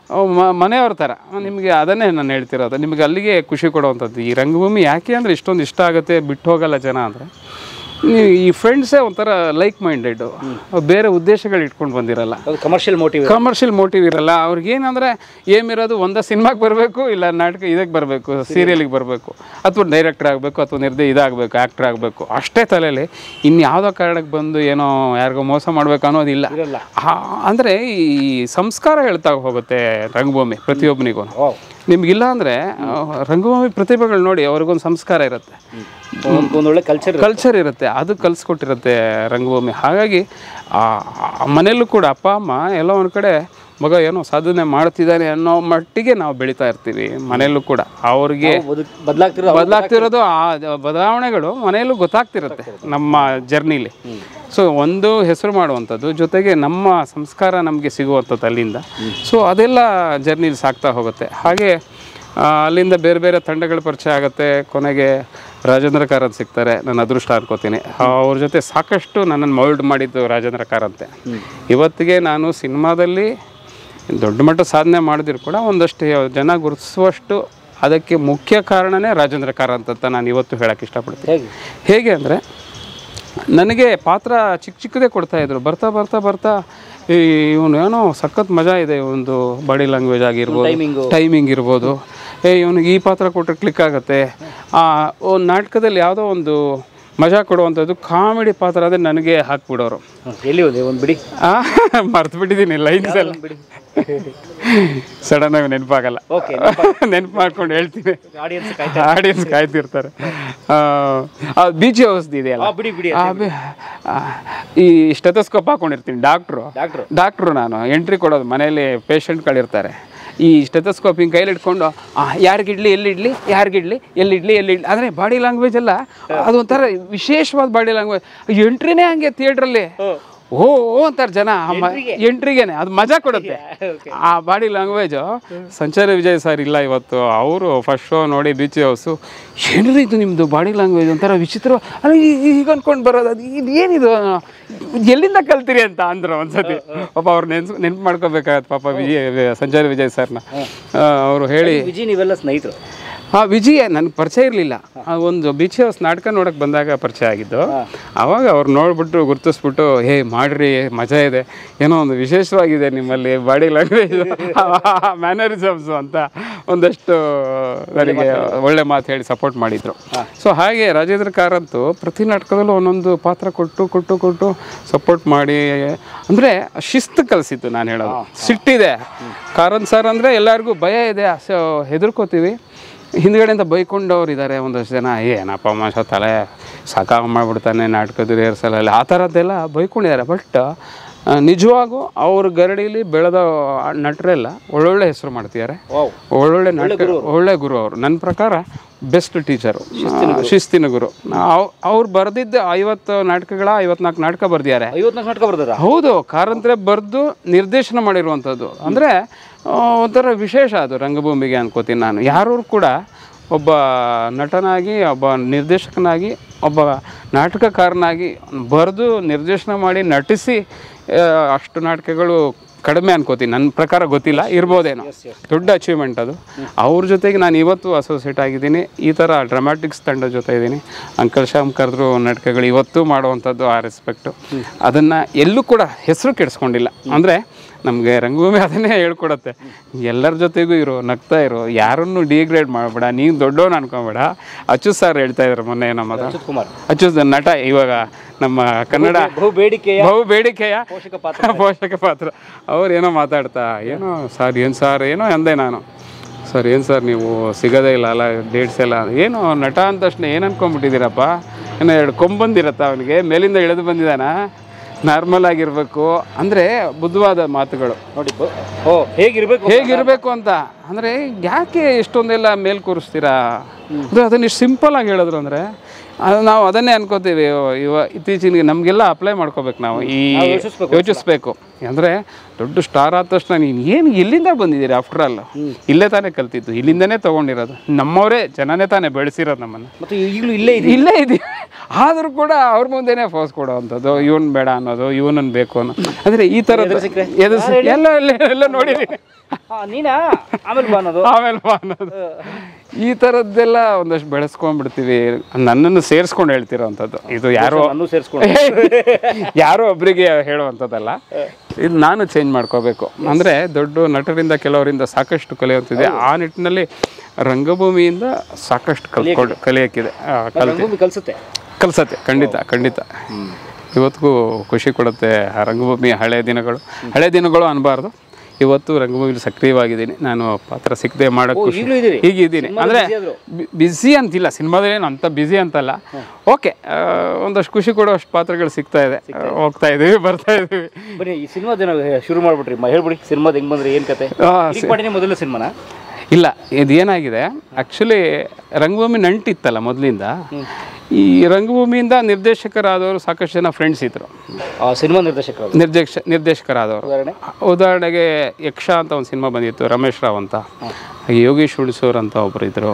ಅವ್ ಮ- ಮನೆಯವ್ರ ಥರ ನಿಮಗೆ ಅದನ್ನೇ ನಾನು ಹೇಳ್ತಿರೋದು ನಿಮಗೆ ಅಲ್ಲಿಗೆ ಖುಷಿ ಕೊಡುವಂಥದ್ದು ಈ ರಂಗಭೂಮಿ ಯಾಕೆ ಅಂದರೆ ಇಷ್ಟೊಂದು ಇಷ್ಟ ಆಗುತ್ತೆ ಬಿಟ್ಟು ಹೋಗಲ್ಲ ಜನ ಅಂದರೆ ನೀವು ಈ ಫ್ರೆಂಡ್ಸೇ ಒಂಥರ ಲೈಕ್ ಮೈಂಡೆಡ್ ಬೇರೆ ಉದ್ದೇಶಗಳು ಇಟ್ಕೊಂಡು ಬಂದಿರಲ್ಲ ಅದು ಕಮರ್ಷಿಯಲ್ ಮೋಟಿವ್ ಕಮರ್ಷಿಯಲ್ ಮೋಟಿವ್ ಇರಲ್ಲ ಅವ್ರಿಗೆ ಏನಂದರೆ ಏಮ್ ಇರೋದು ಒಂದ ಸಿನಿಮಾಗೆ ಬರಬೇಕು ಇಲ್ಲ ನಾಟಕ ಇದಕ್ಕೆ ಬರಬೇಕು ಸೀರಿಯಲಿಗೆ ಬರಬೇಕು ಅಥವಾ ಡೈರೆಕ್ಟರ್ ಆಗಬೇಕು ಅಥವಾ ನಿರ್ದೇ ಇದಾಗಬೇಕು ಆ್ಯಕ್ಟರ್ ಆಗಬೇಕು ಅಷ್ಟೇ ತಲೆಯಲ್ಲಿ ಇನ್ಯಾವುದೋ ಕಾರಣಕ್ಕೆ ಬಂದು ಏನೋ ಯಾರಿಗೋ ಮೋಸ ಮಾಡಬೇಕು ಅನ್ನೋದಿಲ್ಲ ಅಂದರೆ ಈ ಸಂಸ್ಕಾರ ಹೇಳ್ತಾ ಹೋಗುತ್ತೆ ರಂಗಭೂಮಿ ಪ್ರತಿಯೊಬ್ಬನಿಗೂ ನಿಮ್ಗಿಲ್ಲ ಅಂದರೆ ರಂಗಭೂಮಿ ಪ್ರತಿಭೆಗಳು ನೋಡಿ ಅವ್ರಿಗೊಂದು ಸಂಸ್ಕಾರ ಇರುತ್ತೆ ಒಂದೊಳ್ಳೆ ಕಲ್ಚರ್ ಕಲ್ಚರ್ ಇರುತ್ತೆ ಅದು ಕಲಿಸ್ಕೊಟ್ಟಿರುತ್ತೆ ರಂಗಭೂಮಿ ಹಾಗಾಗಿ ಆ ಆ ಮನೆಯಲ್ಲೂ ಕೂಡ ಅಪ್ಪ ಅಮ್ಮ ಎಲ್ಲ ಒಂದು ಕಡೆ ಮಗ ಏನೋ ಸಾಧನೆ ಮಾಡ್ತಿದ್ದಾನೆ ಅನ್ನೋ ಮಟ್ಟಿಗೆ ನಾವು ಬೆಳೀತಾ ಇರ್ತೀವಿ ಮನೆಯಲ್ಲೂ ಕೂಡ ಅವ್ರಿಗೆ ಬದಲಾಗ್ತಿರೋ ಬದಲಾಗ್ತಿರೋದು ಆ ಬದಲಾವಣೆಗಳು ಮನೆಯಲ್ಲೂ ಗೊತ್ತಾಗ್ತಿರುತ್ತೆ ನಮ್ಮ ಜರ್ನಿಲಿ ಸೊ ಒಂದು ಹೆಸರು ಮಾಡುವಂಥದ್ದು ಜೊತೆಗೆ ನಮ್ಮ ಸಂಸ್ಕಾರ ನಮಗೆ ಸಿಗುವಂಥದ್ದು ಅಲ್ಲಿಂದ ಸೊ ಅದೆಲ್ಲ ಜರ್ನಿಲಿ ಸಾಕ್ತಾ ಹೋಗುತ್ತೆ ಹಾಗೆ ಆ, ಅಲ್ಲಿಂದ ಬೇರೆ ಬೇರೆ ತಂಡಗಳ ಪರಿಚಯ ಆಗುತ್ತೆ ಕೊನೆಗೆ ರಾಜೇಂದ್ರ ಕಾರಂತ್ ಸಿಗ್ತಾರೆ ನನ್ನ ಅದೃಷ್ಟ ಅನ್ಕೋತೀನಿ ಅವ್ರ ಜೊತೆ ಸಾಕಷ್ಟು ನನ್ನನ್ನು ಮೌಲ್ಡ್ ಮಾಡಿದ್ದು ರಾಜೇಂದ್ರ ಕಾರಂತೆ ಇವತ್ತಿಗೆ ನಾನು ಸಿನಿಮಾದಲ್ಲಿ ದೊಡ್ಡ ಮಟ್ಟ ಸಾಧನೆ ಮಾಡಿದ್ರು ಕೂಡ ಒಂದಷ್ಟು ಜನ ಗುರುತಿಸುವಷ್ಟು ಅದಕ್ಕೆ ಮುಖ್ಯ ಕಾರಣನೇ ರಾಜೇಂದ್ರ ಕಾರಂತ್ ಅಂತ ನಾನು ಇವತ್ತು ಹೇಳಕ್ಕೆ ಇಷ್ಟಪಡ್ತೀನಿ ಹೇಗೆ ಹೇಗೆ ಅಂದರೆ ನನಗೆ ಪಾತ್ರ ಚಿಕ್ಕ ಚಿಕ್ಕದೇ ಕೊಡ್ತಾಯಿದ್ರು ಬರ್ತಾ ಬರ್ತಾ ಬರ್ತಾ ಈ ಇವನು ಏನೋ ಸಖತ್ ಮಜಾ ಇದೆ ಒಂದು ಬಾಡಿ ಲ್ಯಾಂಗ್ವೇಜ್ ಆಗಿರ್ಬೋದು ಟೈಮಿಂಗ್ ಇರ್ಬೋದು ಏ ಇವನಿಗೆ ಈ ಪಾತ್ರ ಕೊಟ್ಟರೆ ಕ್ಲಿಕ್ ಆಗುತ್ತೆ ಆ ಒಂದು ನಾಟಕದಲ್ಲಿ ಯಾವುದೋ ಒಂದು ಮಜಾ ಕೊಡುವಂಥದ್ದು ಕಾಮಿಡಿ ಪಾತ್ರ ಅಂದರೆ ನನಗೆ ಹಾಕ್ಬಿಡೋರು ಹ್ಮ್. ಎಲ್ಲಿ ಹೋದೆ ಒಂದು ಬಿಡಿ ಮರ್ತು ಬಿಟ್ಟಿದ್ದೀನಿ ಲೈನ್ಸ್ ಎಲ್ಲ ಸಡನ್ ಆಗಿ ನೆನಪಾಗಲ್ಲ ಓಕೆ ನೆನಪು ಮಾಡ್ಕೊಂಡು ಹೇಳ್ತೀನಿ ಆಡಿಯನ್ಸ್ ಆಡಿಯನ್ಸ್ ಕಾಯ್ತಿರ್ತಾರೆ ಬಿ ಜಿ ಔಷಧಿ ಇದೆಯಲ್ಲ ಬಿಡಿ ಬಿಡಿ ಆ, ಬಿ- ಆ, ಈ ಸ್ಟೆಥೋಸ್ಕೋಪ್ ಹಾಕೊಂಡಿರ್ತೀನಿ ಡಾಕ್ಟ್ರು ಡಾಕ್ಟ್ರು ಡಾಕ್ಟ್ರು ನಾನು ಎಂಟ್ರಿ ಕೊಡೋದು ಮನೇಲಿ ಪೇಷಂಟ್ಗಳಿರ್ತಾರೆ ಈ ಸ್ಟೆಥೋಸ್ಕೋಪ್ ಹಿಂಗೆ ಕೈಲಿ ಇಟ್ಕೊಂಡು ಆ, ಯಾರಿಗಿಡ್ಲಿ ಎಲ್ಲಿಡ್ಲಿ ಯಾರಿಗಿಡ್ಲಿ ಎಲ್ಲಿಡ್ಲಿ ಎಲ್ಲಿಡ್ಲಿ ಅಂದರೆ ಬಾಡಿ ಲ್ಯಾಂಗ್ವೇಜ್ ಅಲ್ಲ ಅದೊಂಥರ ವಿಶೇಷವಾದ ಬಾಡಿ ಲ್ಯಾಂಗ್ವೇಜ್ ಎಂಟ್ರಿನೇ ಹಂಗೆ ಥಿಯೇಟ್ರಲ್ಲಿ ಓ ಓ ಅಂತಾರೆ ಜನ ಎಂಟ್ರಿಗೇನೆ ಅದು ಮಜಾ ಕೊಡುತ್ತೆ ಆ ಬಾಡಿ ಲ್ಯಾಂಗ್ವೇಜು ಸಂಚಾರಿ ವಿಜಯ್ ಸರ್ ಇಲ್ಲ ಇವತ್ತು ಅವರು ಫಸ್ಟ್ ಶೋ ನೋಡಿ ಬೀಚ್ ಹೌಸು ಏನ್ರಿ ಇದು ನಿಮ್ಮದು ಬಾಡಿ ಲ್ಯಾಂಗ್ವೇಜ್ ಒಂಥರ ವಿಚಿತ್ರ ಅಲ್ಲ ಈ- ಈಗ ಅಂದ್ಕೊಂಡು ಬರೋದು ಅದು ಇದು ಏನಿದು ಎಲ್ಲಿಂದ ಕಲ್ತೀರಿ ಅಂತ ಅಂದ್ರು ಒಂದ್ಸತಿ ಪಾಪ ಅವ್ರು ನೆನ್ಸ್ ನೆನ್ಪು ಮಾಡ್ಕೋಬೇಕಾಗತ್ತೆ ಪಾಪ ವಿಜಯ್ ಸಂಚಾರಿ ವಿಜಯ್ ಸರ್ನ ಅವರು ಹೇಳಿ ವಿಜಿ ನೀವೆಲ್ಲ ಸ್ನೇಹಿತರು ಆ ವಿಜಯ ನನಗೆ ಪರಿಚಯ ಇರಲಿಲ್ಲ ಒಂದು ಬೀಚ್ ಹೌಸ್ ನಾಟಕ ನೋಡಕ್ಕೆ ಬಂದಾಗ ಪರಿಚಯ ಆಗಿದ್ದು ಆವಾಗ ಅವ್ರು ನೋಡ್ಬಿಟ್ಟು ಗುರ್ತಿಸ್ಬಿಟ್ಟು ಹೇ ಮಾಡ್ರಿ ಮಜಾ ಇದೆ ಏನೋ ಒಂದು ವಿಶೇಷವಾಗಿದೆ ನಿಮ್ಮಲ್ಲಿ ಬಾಡಿ ಲ್ಯಾಂಗ್ವೇಜ್ ಮ್ಯಾನರಿಸಮ್ಸು ಅಂತ ಒಂದಷ್ಟು ನನಗೆ ಒಳ್ಳೆ ಮಾತು ಹೇಳಿ ಸಪೋರ್ಟ್ ಮಾಡಿದರು ಸೊ ಹಾಗೆ ರಾಜೇಂದ್ರ ಕಾರಂತು ಪ್ರತಿ ನಾಟಕದಲ್ಲೂ ಒಂದೊಂದು ಪಾತ್ರ ಕೊಟ್ಟು ಕೊಟ್ಟು ಕೊಟ್ಟು ಸಪೋರ್ಟ್ ಮಾಡಿ ಅಂದರೆ ಶಿಸ್ತು ಕಲಿಸಿತ್ತು ನಾನು ಹೇಳೋದು ಸಿಟ್ಟಿದೆ ಕಾರಂತ್ ಸರ್ ಅಂದರೆ ಎಲ್ಲರಿಗೂ ಭಯ ಇದೆ ಸೊ ಹೆದರ್ಕೋತೀವಿ ಹಿಂದ್ಗಡೆಯಿಂದ ಬೈಕೊಂಡವ್ರು ಇದ್ದಾರೆ ಒಂದಷ್ಟು ಜನ ಏನಪ್ಪ ಮನುಷ್ಯ ತಲೆ ಸಾಕಾಗ ಮಾಡ್ಬಿಡ್ತಾನೆ ನಾಟಕದ ರಿಹರ್ಸಲಲ್ಲಿ ಆ ಥರದ್ದೆಲ್ಲ ಬೈಕೊಂಡಿದ್ದಾರೆ ಬಟ್ ನಿಜವಾಗೂ ಅವ್ರ ಗರಡಿಲಿ ಬೆಳೆದ ನಟರೆಲ್ಲ ಒಳ್ಳೊಳ್ಳೆ ಹೆಸರು ಮಾಡ್ತಿದ್ದಾರೆ ಒಳ್ಳೊಳ್ಳೆ ನಾಟಕ ಒಳ್ಳೆ ಗುರು ಅವರು ನನ್ನ ಪ್ರಕಾರ ಬೆಸ್ಟ್ ಟೀಚರು ಶಿಸ್ತಿನ ಗುರು ಅವ್- ಅವ್ರು ಬರೆದಿದ್ದ ಐವತ್ತು ನಾಟಕಗಳ ಐವತ್ನಾಲ್ಕು ನಾಟಕ ಬರ್ದಿದ್ದಾರೆ ಐವತ್ನಾಲ್ಕು ನಾಟಕ ಬರ್ದಾರ ಹೌದು ಕಾರಂತ್ರೆ ಬರೆದು ನಿರ್ದೇಶನ ಮಾಡಿರುವಂಥದ್ದು ಅಂದರೆ ಒಂಥರ ವಿಶೇಷ ಅದು ರಂಗಭೂಮಿಗೆ ಅನ್ಕೋತೀನಿ ನಾನು ಯಾರೂ ಕೂಡ ಒಬ್ಬ ನಟನಾಗಿ ಒಬ್ಬ ನಿರ್ದೇಶಕನಾಗಿ ಒಬ್ಬ ನಾಟಕಕಾರನಾಗಿ ಬರೆದು ನಿರ್ದೇಶನ ಮಾಡಿ ನಟಿಸಿ ಆ, ಅಷ್ಟು ನಾಟಕಗಳು ಕಡಿಮೆ ಅನ್ಕೋತೀನಿ ನನ್ನ ಪ್ರಕಾರ ಗೊತ್ತಿಲ್ಲ ಇರ್ಬೋದೇನೋ ದೊಡ್ಡ ಅಚೀವ್ಮೆಂಟ್ ಅದು ಅವ್ರ ಜೊತೆಗೆ ನಾನು ಇವತ್ತು ಅಸೋಸಿಯೇಟ್ ಆಗಿದ್ದೀನಿ ಈ ಥರ ಡ್ರಾಮ್ಯಾಟಿಕ್ಸ್ ತಂಡದ ಜೊತೆ ಇದ್ದೀನಿ ಅಂಕಲ್ ಶ್ಯಾಮ್ ಕರೆದ್ರು ನಾಟಕಗಳು ಇವತ್ತು ಮಾಡುವಂಥದ್ದು ಆ ರೆಸ್ಪೆಕ್ಟು ಅದನ್ನು ಎಲ್ಲೂ ಕೂಡ ಹೆಸರು ಕೆಡಿಸ್ಕೊಂಡಿಲ್ಲ ಅಂದರೆ ನಮಗೆ ರಂಗಭೂಮಿ ಅದನ್ನೇ ಹೇಳ್ಕೊಡತ್ತೆ ಎಲ್ಲರ ಜೊತೆಗೂ ಇರು ನಗ್ತಾ ಇರು ಯಾರನ್ನು ಡಿಗ್ರೇಡ್ ಮಾಡಬೇಡ ನೀನು ದೊಡ್ಡವನು ಅನ್ಕೊಬೇಡ ಅಚ್ಚು ಸರ್ ಹೇಳ್ತಾ ಇದ್ರು ಮೊನ್ನೆ ನಮ್ಮ ಕುಮಾರ್ ಅಚ್ಚು ನಟ ಇವಾಗ ನಮ್ಮ ಕನ್ನಡ ಬಹು ಬೇಡಿಕೆಯ ಬಹು ಬೇಡಿಕೆಯ ಪೋಷಕ ಪಾತ್ರ ಪೋಷಕ ಪಾತ್ರ ಅವ್ರು ಏನೋ ಮಾತಾಡ್ತಾ ಏನೋ ಸರ್ ಏನು ಸರ್ ಏನೋ ಅಂದೆ ನಾನು ಸರ್ ಏನು ಸರ್ ನೀವು ಸಿಗೋದೇ ಇಲ್ಲ ಅಲ್ಲ ಡೇಟ್ಸ್ ಎಲ್ಲ ಏನು ನಟ ಅಂದ ತಕ್ಷಣ ಏನು ಅನ್ಕೊಂಬಿಟ್ಟಿದ್ದೀರಪ್ಪ ಏನೋ ಎರಡು ಕೊಂಬಂದಿರತ್ತ ಅವನಿಗೆ ಮೇಲಿಂದ ಇಳಿದು ಬಂದಿದ್ದಾನ ನಾರ್ಮಲ್ ಆಗಿರಬೇಕು ಅಂದರೆ ಬುದ್ಧವಾದ ಮಾತುಗಳು ನೋಡಿ ಬ- ಓ ಹೇಗಿರ್ಬೇಕು ಹೇಗಿರಬೇಕು ಅಂತ ಅಂದರೆ ಯಾಕೆ ಎಷ್ಟೊಂದೆಲ್ಲ ಮೇಲ್ ಕೂರಿಸ್ತೀರಾ ಅದು ಅದನ್ನ ಇಷ್ಟು ಸಿಂಪಲ್ ಆಗಿ ಹೇಳಿದ್ರು ಅಂದರೆ ಅದು ನಾವು ಅದನ್ನೇ ಅನ್ಕೋತೀವಿ ಇವ ಇತ್ತೀಚಿನ ನಮಗೆಲ್ಲ ಅಪ್ಲೈ ಮಾಡ್ಕೋಬೇಕು ನಾವು ಈ ಯೋಚಿಸ್ಬೇಕು ಅಂದರೆ ದೊಡ್ಡ ಸ್ಟಾರ್ ಆದ ತಕ್ಷಣ ನೀನು ಏನು ಎಲ್ಲಿಂದ ಬಂದಿದ್ದೀರಿ ಆಫ್ಟರ್ ಆಲ್ ಇಲ್ಲೇ ತಾನೇ ಕಲ್ತಿದ್ದು ಇಲ್ಲಿಂದನೇ ತೊಗೊಂಡಿರೋದು ನಮ್ಮವರೇ ಜನನೇ ತಾನೇ ಬೆಳೆಸಿರೋದು ನಮ್ಮನ್ನು ಮತ್ತು ಈಗಲೂ ಇಲ್ಲೇ ಇದೆ ಇಲ್ಲೇ ಇದೀವಿ ಆದರೂ ಕೂಡ ಅವ್ರ ಮುಂದೆನೇ ಫೋರ್ಸ್ ಕೊಡೋವಂಥದ್ದು ಇವನ್ ಬೇಡ ಅನ್ನೋದು ಇವನನ್ನು ಬೇಕು ಅನ್ನೋ ಅಂದರೆ ಈ ಥರದ್ದು ಎದುರಿಸಿ ಎಲ್ಲ ಎಲ್ಲ ಎಲ್ಲ ನೋಡಿದ್ದೀನಿ ಹಾಂ ನೀನಾ ಆಮೇಲೆ ಬಾ ಅನ್ನೋದು ಆಮೇಲೆ ಬಾ ಅನ್ನೋದು ಈ ಥರದ್ದೆಲ್ಲ ಒಂದಷ್ಟು ಬೆಳೆಸ್ಕೊಂಡ್ಬಿಡ್ತೀವಿ ನನ್ನನ್ನು ಸೇರಿಸ್ಕೊಂಡು ಹೇಳ್ತಿರೋ ಅಂಥದ್ದು ಇದು ಯಾರೋ ನನ್ನೂ ಸೇರಿಸ್ಕೊಂಡು ಯಾರೋ ಒಬ್ಬರಿಗೆ ಹೇಳುವಂಥದ್ದಲ್ಲ ಇದು ನಾನು ಚೇಂಜ್ ಮಾಡ್ಕೋಬೇಕು ಅಂದರೆ ದೊಡ್ಡ ನಟರಿಂದ ಕೆಲವರಿಂದ ಸಾಕಷ್ಟು ಕಲಿಯುವಂತಿದೆ ಆ ನಿಟ್ಟಿನಲ್ಲಿ ರಂಗಭೂಮಿಯಿಂದ ಸಾಕಷ್ಟು ಕಲ್ತ್ಕೊಂಡು ಕಲಿಯೋಕ್ಕಿದೆ ಆ, ಕಲ್ತಿ ರಂಗಭೂಮಿ ಕಲಿಸುತ್ತೆ ಕಲ್ಸತ್ತೆ ಖಂಡಿತ ಖಂಡಿತ ಇವತ್ತಿಗೂ ಖುಷಿ ಕೊಡುತ್ತೆ ಆ ರಂಗಭೂಮಿ ಹಳೆ ದಿನಗಳು ಹಳೆ ದಿನಗಳು ಅನ್ಬಾರ್ದು ಇವತ್ತು ರಂಗಭೂಮಿಲಿ ಸಕ್ರಿಯವಾಗಿದ್ದೀನಿ ನಾನು ಪಾತ್ರ ಸಿಕ್ಕದೆ ಮಾಡೋಕ್ಕೆ ಖುಷಿ ಈಗಲೂ ಇದೀರಿ? ಈಗ ಇದ್ದೀನಿ ಅಂದರೆ ಬ್ಯುಸಿ ಅಂತಿಲ್ಲ ಸಿನಿಮಾದೇನು ಅಂತ ಬ್ಯುಸಿ ಅಂತಲ್ಲ ಓಕೆ ಒಂದಷ್ಟು ಖುಷಿ ಕೊಡೋಷ್ಟು ಪಾತ್ರಗಳು ಸಿಗ್ತಾ ಇದೆ ಹೋಗ್ತಾ ಇದೀವಿ ಬರ್ತಾ ಇದೀವಿ ಬನ್ನಿ ಈ ಸಿನಿಮಾದ ಶುರು ಮಾಡ್ಬಿಟ್ರಿ ಮ ಹೇಳ್ಬಿಡಿ ಸಿನಿಮಾದ ಹೆಂಗ್ ಬಂದ್ರಿ ಏನ್ ಕತೆ ಆ, ಕಿರಿಕ್ ಪಾಟಿನೇ ಮೊದಲ ಸಿನಿಮಾನ ಇಲ್ಲ ಇದೇನಾಗಿದೆ ಆ್ಯಕ್ಚುಲಿ ರಂಗಭೂಮಿ ನಂಟಿತ್ತಲ್ಲ ಮೊದಲಿಂದ ಈ ರಂಗಭೂಮಿಯಿಂದ ನಿರ್ದೇಶಕರಾದವರು ಸಾಕಷ್ಟು ಜನ ಫ್ರೆಂಡ್ಸ್ ಇದ್ದರು ಆ ಸಿನಿಮಾ ನಿರ್ದೇಶಕರು ನಿರ್ದೇಶ ನಿರ್ದೇಶಕರಾದವರು ಉದಾಹರಣೆ ಉದಾಹರಣೆಗೆ ಯಕ್ಷ ಅಂತ ಒಂದು ಸಿನಿಮಾ ಬಂದಿತ್ತು ರಮೇಶ್ ರಾವ್ ಅಂತ ಹಾಗೆ ಯೋಗೇಶ್ ಹುಣಸೂರ್ ಅಂತ ಒಬ್ಬರು ಇದ್ದರು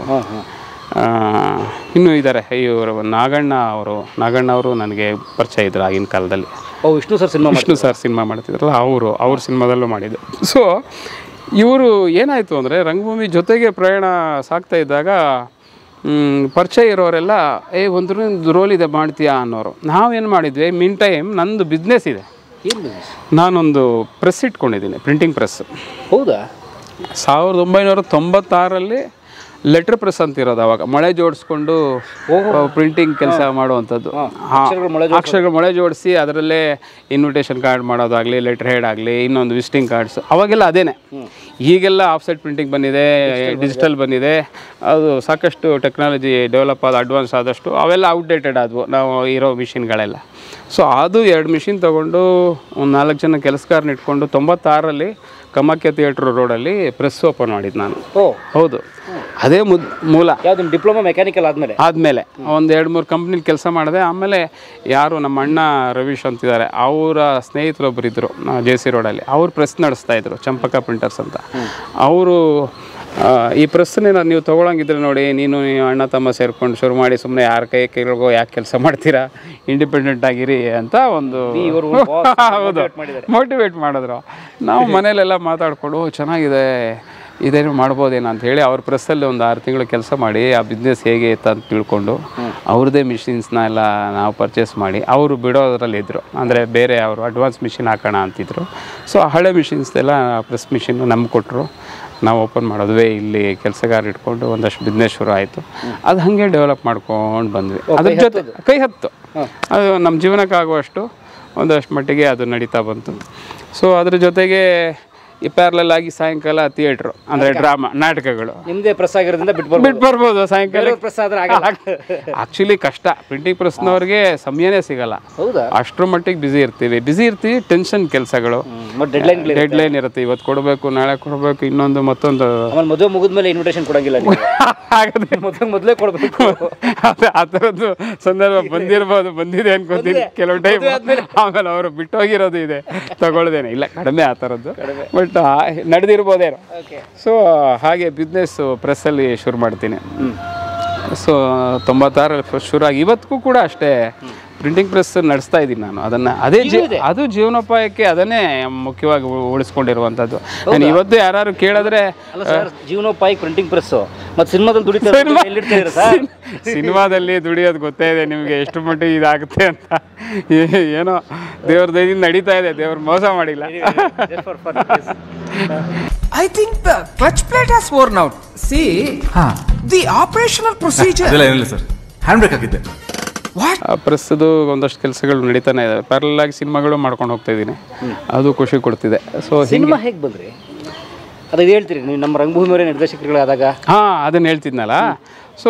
ಇನ್ನೂ ಇದ್ದಾರೆ ಇವರು ನಾಗಣ್ಣ ಅವರು ನಾಗಣ್ಣ ಅವರು ನನಗೆ ಪರಿಚಯ ಇದ್ರು ಆಗಿನ ಕಾಲದಲ್ಲಿ ಓ Vishnu sir cinema Vishnu sir cinema ಮಾಡ್ತಿದ್ರಲ್ಲ ಅವರು ಅವ್ರ ಸಿನಿಮಾದಲ್ಲೂ ಮಾಡಿದ್ದು ಸೊ ಇವರು ಏನಾಯಿತು ಅಂದರೆ ರಂಗಭೂಮಿ ಜೊತೆಗೆ ಪ್ರಯಾಣ ಸಾಗ್ತಾ ಇದ್ದಾಗ ಮ್, ಪರಿಚಯ ಇರೋರೆಲ್ಲ ಏ ಒಂದು ರೋಲ್ ಇದೆ ಮಾಡ್ತೀಯಾ ಅನ್ನೋರು ನಾವೇನು ಮಾಡಿದ್ವಿ ಮಿನ್ ಟೈಮ್ ನಂದು ಬಿಸ್ನೆಸ್ ಇದೆ ಏನು business? ನಾನೊಂದು ಪ್ರೆಸ್ ಇಟ್ಕೊಂಡಿದ್ದೀನಿ ಪ್ರಿಂಟಿಂಗ್ ಪ್ರೆಸ್ ಹೌದಾ ಸಾವಿರದ ಒಂಬೈನೂರ ತೊಂಬತ್ತಾರರಲ್ಲಿ ಲೆಟ್ರ್ ಪ್ರೆಸ್ ಅಂತ ಇರೋದು ಅವಾಗ ಮಳೆ ಜೋಡಿಸ್ಕೊಂಡು ಪ್ರಿಂಟಿಂಗ್ ಕೆಲಸ ಮಾಡುವಂಥದ್ದು ಹಾ. ಅಕ್ಷರಗಳು ಮೊಳೆ ಅಕ್ಷರಗಳು ಮೊಳೆ ಜೋಡಿಸಿ ಅದರಲ್ಲೇ ಇನ್ವಿಟೇಷನ್ ಕಾರ್ಡ್ ಮಾಡೋದಾಗಲಿ ಲೆಟರ್ ಹೆಡ್ ಆಗಲಿ ಇನ್ನೊಂದು ವಿಸಿಟಿಂಗ್ ಕಾರ್ಡ್ಸ್ ಅವಾಗೆಲ್ಲ ಅದೇನೆ ಈಗೆಲ್ಲ ಆಫ್ಸೆಟ್ ಪ್ರಿಂಟಿಂಗ್ ಬಂದಿದೆ ಡಿಜಿಟಲ್ ಬಂದಿದೆ ಅದು ಸಾಕಷ್ಟು ಟೆಕ್ನಾಲಜಿ ಡೆವಲಪ್ ಆದ ಅಡ್ವಾನ್ಸ್ ಆದಷ್ಟು ಅವೆಲ್ಲ ಔಟ್ಡೇಟೆಡ್ ಆದವು ನಾವು ಇರೋ ಮಿಷಿನ್ಗಳೆಲ್ಲ ಸೊ ಅದು ಎರಡು ಮಿಷಿನ್ ತೊಗೊಂಡು ಒಂದು ನಾಲ್ಕು ಜನ ಕೆಲಸಗಾರನ ಇಟ್ಕೊಂಡು ತೊಂಬತ್ತಾರರಲ್ಲಿ ಕಮಾಕ್ಯ ಥಿಯೇಟ್ರ್ ರೋಡಲ್ಲಿ ಪ್ರೆಸ್ ಓಪನ್ ಮಾಡಿದ್ದು ನಾನು ಓ ಹೌದು ಅದೇ ಮುದ್ ಮೂಲ ಯಾವ್ದು ಡಿಪ್ಲೊಮಾ ಮೆಕ್ಯಾನಿಕಲ್ ಆದ್ಮೇಲೆ ಆದಮೇಲೆ ಒಂದು ಎರಡು ಮೂರು ಕಂಪ್ನಿಲಿ ಕೆಲಸ ಮಾಡಿದೆ ಆಮೇಲೆ ಯಾರು ನಮ್ಮ ಅಣ್ಣ ರವೀಶ್ ಅಂತಿದ್ದಾರೆ ಅವರ ಸ್ನೇಹಿತರೊಬ್ಬರು ಇದ್ದರು ಜೆ ಸಿ ರೋಡಲ್ಲಿ ಅವ್ರು ಪ್ರೆಸ್ ನಡೆಸ್ತಾ ಇದ್ರು ಚಂಪಕ ಪ್ರಿಂಟರ್ಸ್ ಅಂತ ಅವರು ಈ ಪ್ರೆಸ್ನ ನೀವು ತೊಗೊಳಂಗಿದ್ರೆ ನೋಡಿ ನೀನು ನೀವು ಅಣ್ಣ ತಮ್ಮ ಸೇರ್ಕೊಂಡು ಶುರು ಮಾಡಿ ಸುಮ್ಮನೆ ಯಾರ ಕೈ ಕೈಗಳಿಗೋ ಯಾಕೆ ಕೆಲಸ ಮಾಡ್ತೀರಾ ಇಂಡಿಪೆಂಡೆಂಟ್ ಆಗಿರಿ ಅಂತ ಒಂದು ಇವರು boss ಹೌದು motivate ಮಾಡಿದ್ದಾರೆ. ಮೋಟಿವೇಟ್ ಮಾಡಿದ್ರು ನಾವು ಮನೇಲೆಲ್ಲ ಮಾತಾಡ್ಕೊಂಡು "ಓ, ಚೆನ್ನಾಗಿದೆ ಇದೇನು ಮಾಡ್ಬೋದೇನೋ ಅಂತ ಹೇಳಿ ಅವ್ರ ಪ್ರೆಸ್ಸಲ್ಲಿ ಒಂದು ಆರು ತಿಂಗಳು ಕೆಲಸ ಮಾಡಿ ಆ ಬಿಸ್ನೆಸ್ ಹೇಗೆ ಇತ್ತು ಅಂತ ತಿಳ್ಕೊಂಡು ಅವ್ರದ್ದೇ ಮಿಷಿನ್ಸ್ನ ಎಲ್ಲ ನಾವು ಪರ್ಚೇಸ್ ಮಾಡಿ ಅವರು ಬಿಡೋದ್ರಲ್ಲಿ ಇದ್ದರು ಅಂದರೆ ಬೇರೆ ಅವರು ಅಡ್ವಾನ್ಸ್ ಮಿಷಿನ್ ಹಾಕೋಣ ಅಂತಿದ್ರು ಸೊ ಹಳೆ ಮಿಷಿನ್ಸ್ದೆಲ್ಲ ಪ್ರೆಸ್ ಮಿಷಿನ್ನು ನಮ್ಗೆ ಕೊಟ್ಟರು ನಾವು ಓಪನ್ ಮಾಡೋದುವೇ ಇಲ್ಲಿ ಕೆಲಸಗಾರ ಇಟ್ಕೊಂಡು ಒಂದಷ್ಟು ಬಿಸ್ನೆಸ್ ಶುರು ಆಯಿತು ಅದು ಹಾಗೆ ಡೆವಲಪ್ ಮಾಡ್ಕೊಂಡು ಬಂದ್ವಿ ಅದ್ರ ಜೊತೆ ಕೈ ಹತ್ತು ಅದು ನಮ್ಮ ಜೀವನಕ್ಕಾಗುವಷ್ಟು ಒಂದಷ್ಟು ಮಟ್ಟಿಗೆ ಅದು ನಡೀತಾ ಬಂತು ಸೊ ಅದ್ರ ಜೊತೆಗೆ ಈ ಪ್ಯಾರಲಲ್ ಆಗಿ ಸಾಯಂಕಾಲ ಥಿಯೇಟ್ರು ಅಂದರೆ ಡ್ರಾಮಾ ನಾಟಕಗಳು ನಿಮ್ದೇ ಪ್ರೆಸ್ ಆಗಿರೋದ್ರಿಂದ ಬಿಟ್ಟು ಬರ್ಬೋದು ಬಿಟ್ಟು ಬರ್ಬೋದು ಸಾಯಂಕಾಲ ಪ್ರೆಸ್ ಆದ್ರೆ ಆಗಲ್ಲ ಆ್ಯಕ್ಚುಲಿ ಕಷ್ಟ ಪ್ರಿಂಟಿಂಗ್ ಪ್ರೆಸ್ನವ್ರಿಗೆ ಸಮಯನೇ ಸಿಗಲ್ಲ ಹೌದಾ ಅಷ್ಟರ ಮಟ್ಟಿಗೆ ಬ್ಯುಸಿ ಇರ್ತೀವಿ ಬ್ಯುಸಿ ಇರ್ತೀವಿ ಟೆನ್ಷನ್ ಕೆಲಸಗಳು ಮತ್ತೆ ಡೆಡ್ಲೈನ್ ಡೆಡ್ ಲೈನ್ ಇರುತ್ತೆ ಇವತ್ತು ಕೊಡಬೇಕು ನಾಳೆ ಕೊಡಬೇಕು ಇನ್ನೊಂದು ಮತ್ತೊಂದು ಆಮೇಲೆ ಮದುವೆ ಮುಗಿದ್ಮೇಲೆ ಇನ್ವಿಟೇಷನ್ ಕೊಡಂಗಿಲ್ಲ ನೀವು ಆಗದೆ ಮದುವೆ ಮೊದಲೇ ಕೊಡಬೇಕು ಅದೇ ಆ ಥರದ್ದು ಸಂದರ್ಭ ಬಂದಿರ್ಬೋದು ಬಂದಿದೆ ಅನ್ಕೋತೀನಿ ಕೆಲವು ಟೈಮ್ ಆಮೇಲೆ ಅವರು ಬಿಟ್ಟೋಗಿರೋದು ಇದೆ ತಗೊಳ್ದೇನೆ ಇಲ್ಲ ಕಡಿಮೆ ಆ ಥರದ್ದು ಬಟ್ ನಡೆದಿರ್ಬೋದೇನೋ ಸೊ ಹಾಗೆ ಬಿಸ್ನೆಸ್ ಪ್ರೆಸ್ಸಲ್ಲಿ ಶುರು ಮಾಡ್ತೀನಿ ಸೊ ತೊಂಬತ್ತಾರಲ್ಲಿ ಫಸ್ಟ್ ಶುರು ಆಗಿ ಇವತ್ತಿಗೂ ಕೂಡ ಅಷ್ಟೇ ಪ್ರಿಂಟಿಂಗ್ ಪ್ರೆಸ್ ನಡೆಸ್ತಾ ಇದ್ದೀನಿ ನಾನು ಅದನ್ನು ಅದೇ ಜೀ ಅದು ಜೀವನೋಪಾಯಕ್ಕೆ ಅದನ್ನೇ ಮುಖ್ಯವಾಗಿ ಉ- ಉಳಿಸ್ಕೊಂಡಿರುವಂಥದ್ದು ನಾನು ಇವತ್ತು ಯಾರು ಕೇಳಿದ್ರೆ ಅಲ್ಲ ಸರ್ ಜೀವನೋಪಾಯಿ ಪ್ರಿಂಟಿಂಗ್ ಪ್ರೆಸ್ ಮತ್ತೆ ಸಿನಿಮಾದಲ್ಲಿ ದುಡಿತಾರೆ ಎಲ್ಲಿಡ್ತೀರಾ ಸರ್ ಸಿನಿಮಾದಲ್ಲಿ ದುಡಿಯೋದು ಗೊತ್ತೇ ಇದೆ ನಿಮಗೆ ಎಷ್ಟು ಮಟ್ಟಿಗೆ ಇದಾಗುತ್ತೆ ಅಂತ ಏ- ಏನೋ ದೇವ್ರ ದಯದಿಂದ ನಡೀತಾ ಇದೆ ದೇವ್ರ ಮೋಸ ಮಾಡಿಲ್ಲ Just for fun. I think the clutch plate has worn out. See, the operational procedure. ಅದೆಲ್ಲ ಏನಿಲ್ಲ ಸರ್ ಹ್ಯಾಂಡ್ ಬ್ರೇಕ್ ಹಾಕಿದ್ದೆ What? ಪ್ರೆಸ್ದು ಒಂದಷ್ಟು ಕೆಲಸಗಳು ನಡೀತಾನೆ ಇದೆ ಪ್ಯಾರಲ್ ಆಗಿ ಸಿನಿಮಾಗಳು ಮಾಡ್ಕೊಂಡು ಹೋಗ್ತಾ ಇದ್ದೀನಿ ಅದು ಖುಷಿ ಕೊಡ್ತಿದೆ ಸೊ ಸಿನಿಮಾ ಹೇಗೆ ಬಂದ್ರಿ ಅದು ಇದು ಹೇಳ್ತೀರಿ ನೀವು ನಮ್ಮ ರಂಗಭೂಮಿಯವರೇ ನಿರ್ದೇಶಕರುಗಳಾದಾಗ ಹಾಂ ಅದನ್ನು ಹೇಳ್ತಿದ್ನಲ್ಲ ಸೊ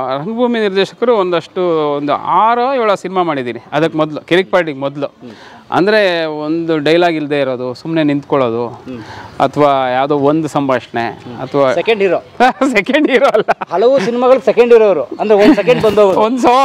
ರಂಗಭೂಮಿ ನಿರ್ದೇಶಕರು ಒಂದಷ್ಟು ಒಂದು ಆರೋ ಏಳು ಸಿನಿಮಾ ಮಾಡಿದ್ದೀನಿ ಅದಕ್ಕೆ ಮೊದಲು ಕಿರಿಕ್ ಪಾರ್ಟಿಗೆ ಮೊದಲು ಅಂದರೆ ಒಂದು ಡೈಲಾಗ್ ಇಲ್ಲದೆ ಇರೋದು ಸುಮ್ಮನೆ ನಿಂತ್ಕೊಳ್ಳೋದು ಅಥವಾ ಯಾವುದೋ ಒಂದು ಸಂಭಾಷಣೆ ಅಥವಾ ಸೆಕೆಂಡ್ ಹೀರೋ ಸೆಕೆಂಡ್ ಹೀರೋ ಅಲ್ಲ ಹಲವು ಸಿನಿಮಾಗಳು ಸೆಕೆಂಡ್ ಹೀರೋ ಅವರು ಅಂದ್ರೆ ಒಂದು ಸೆಕೆಂಡ್ ಬಂದವರು ಒಂದು ಸೋ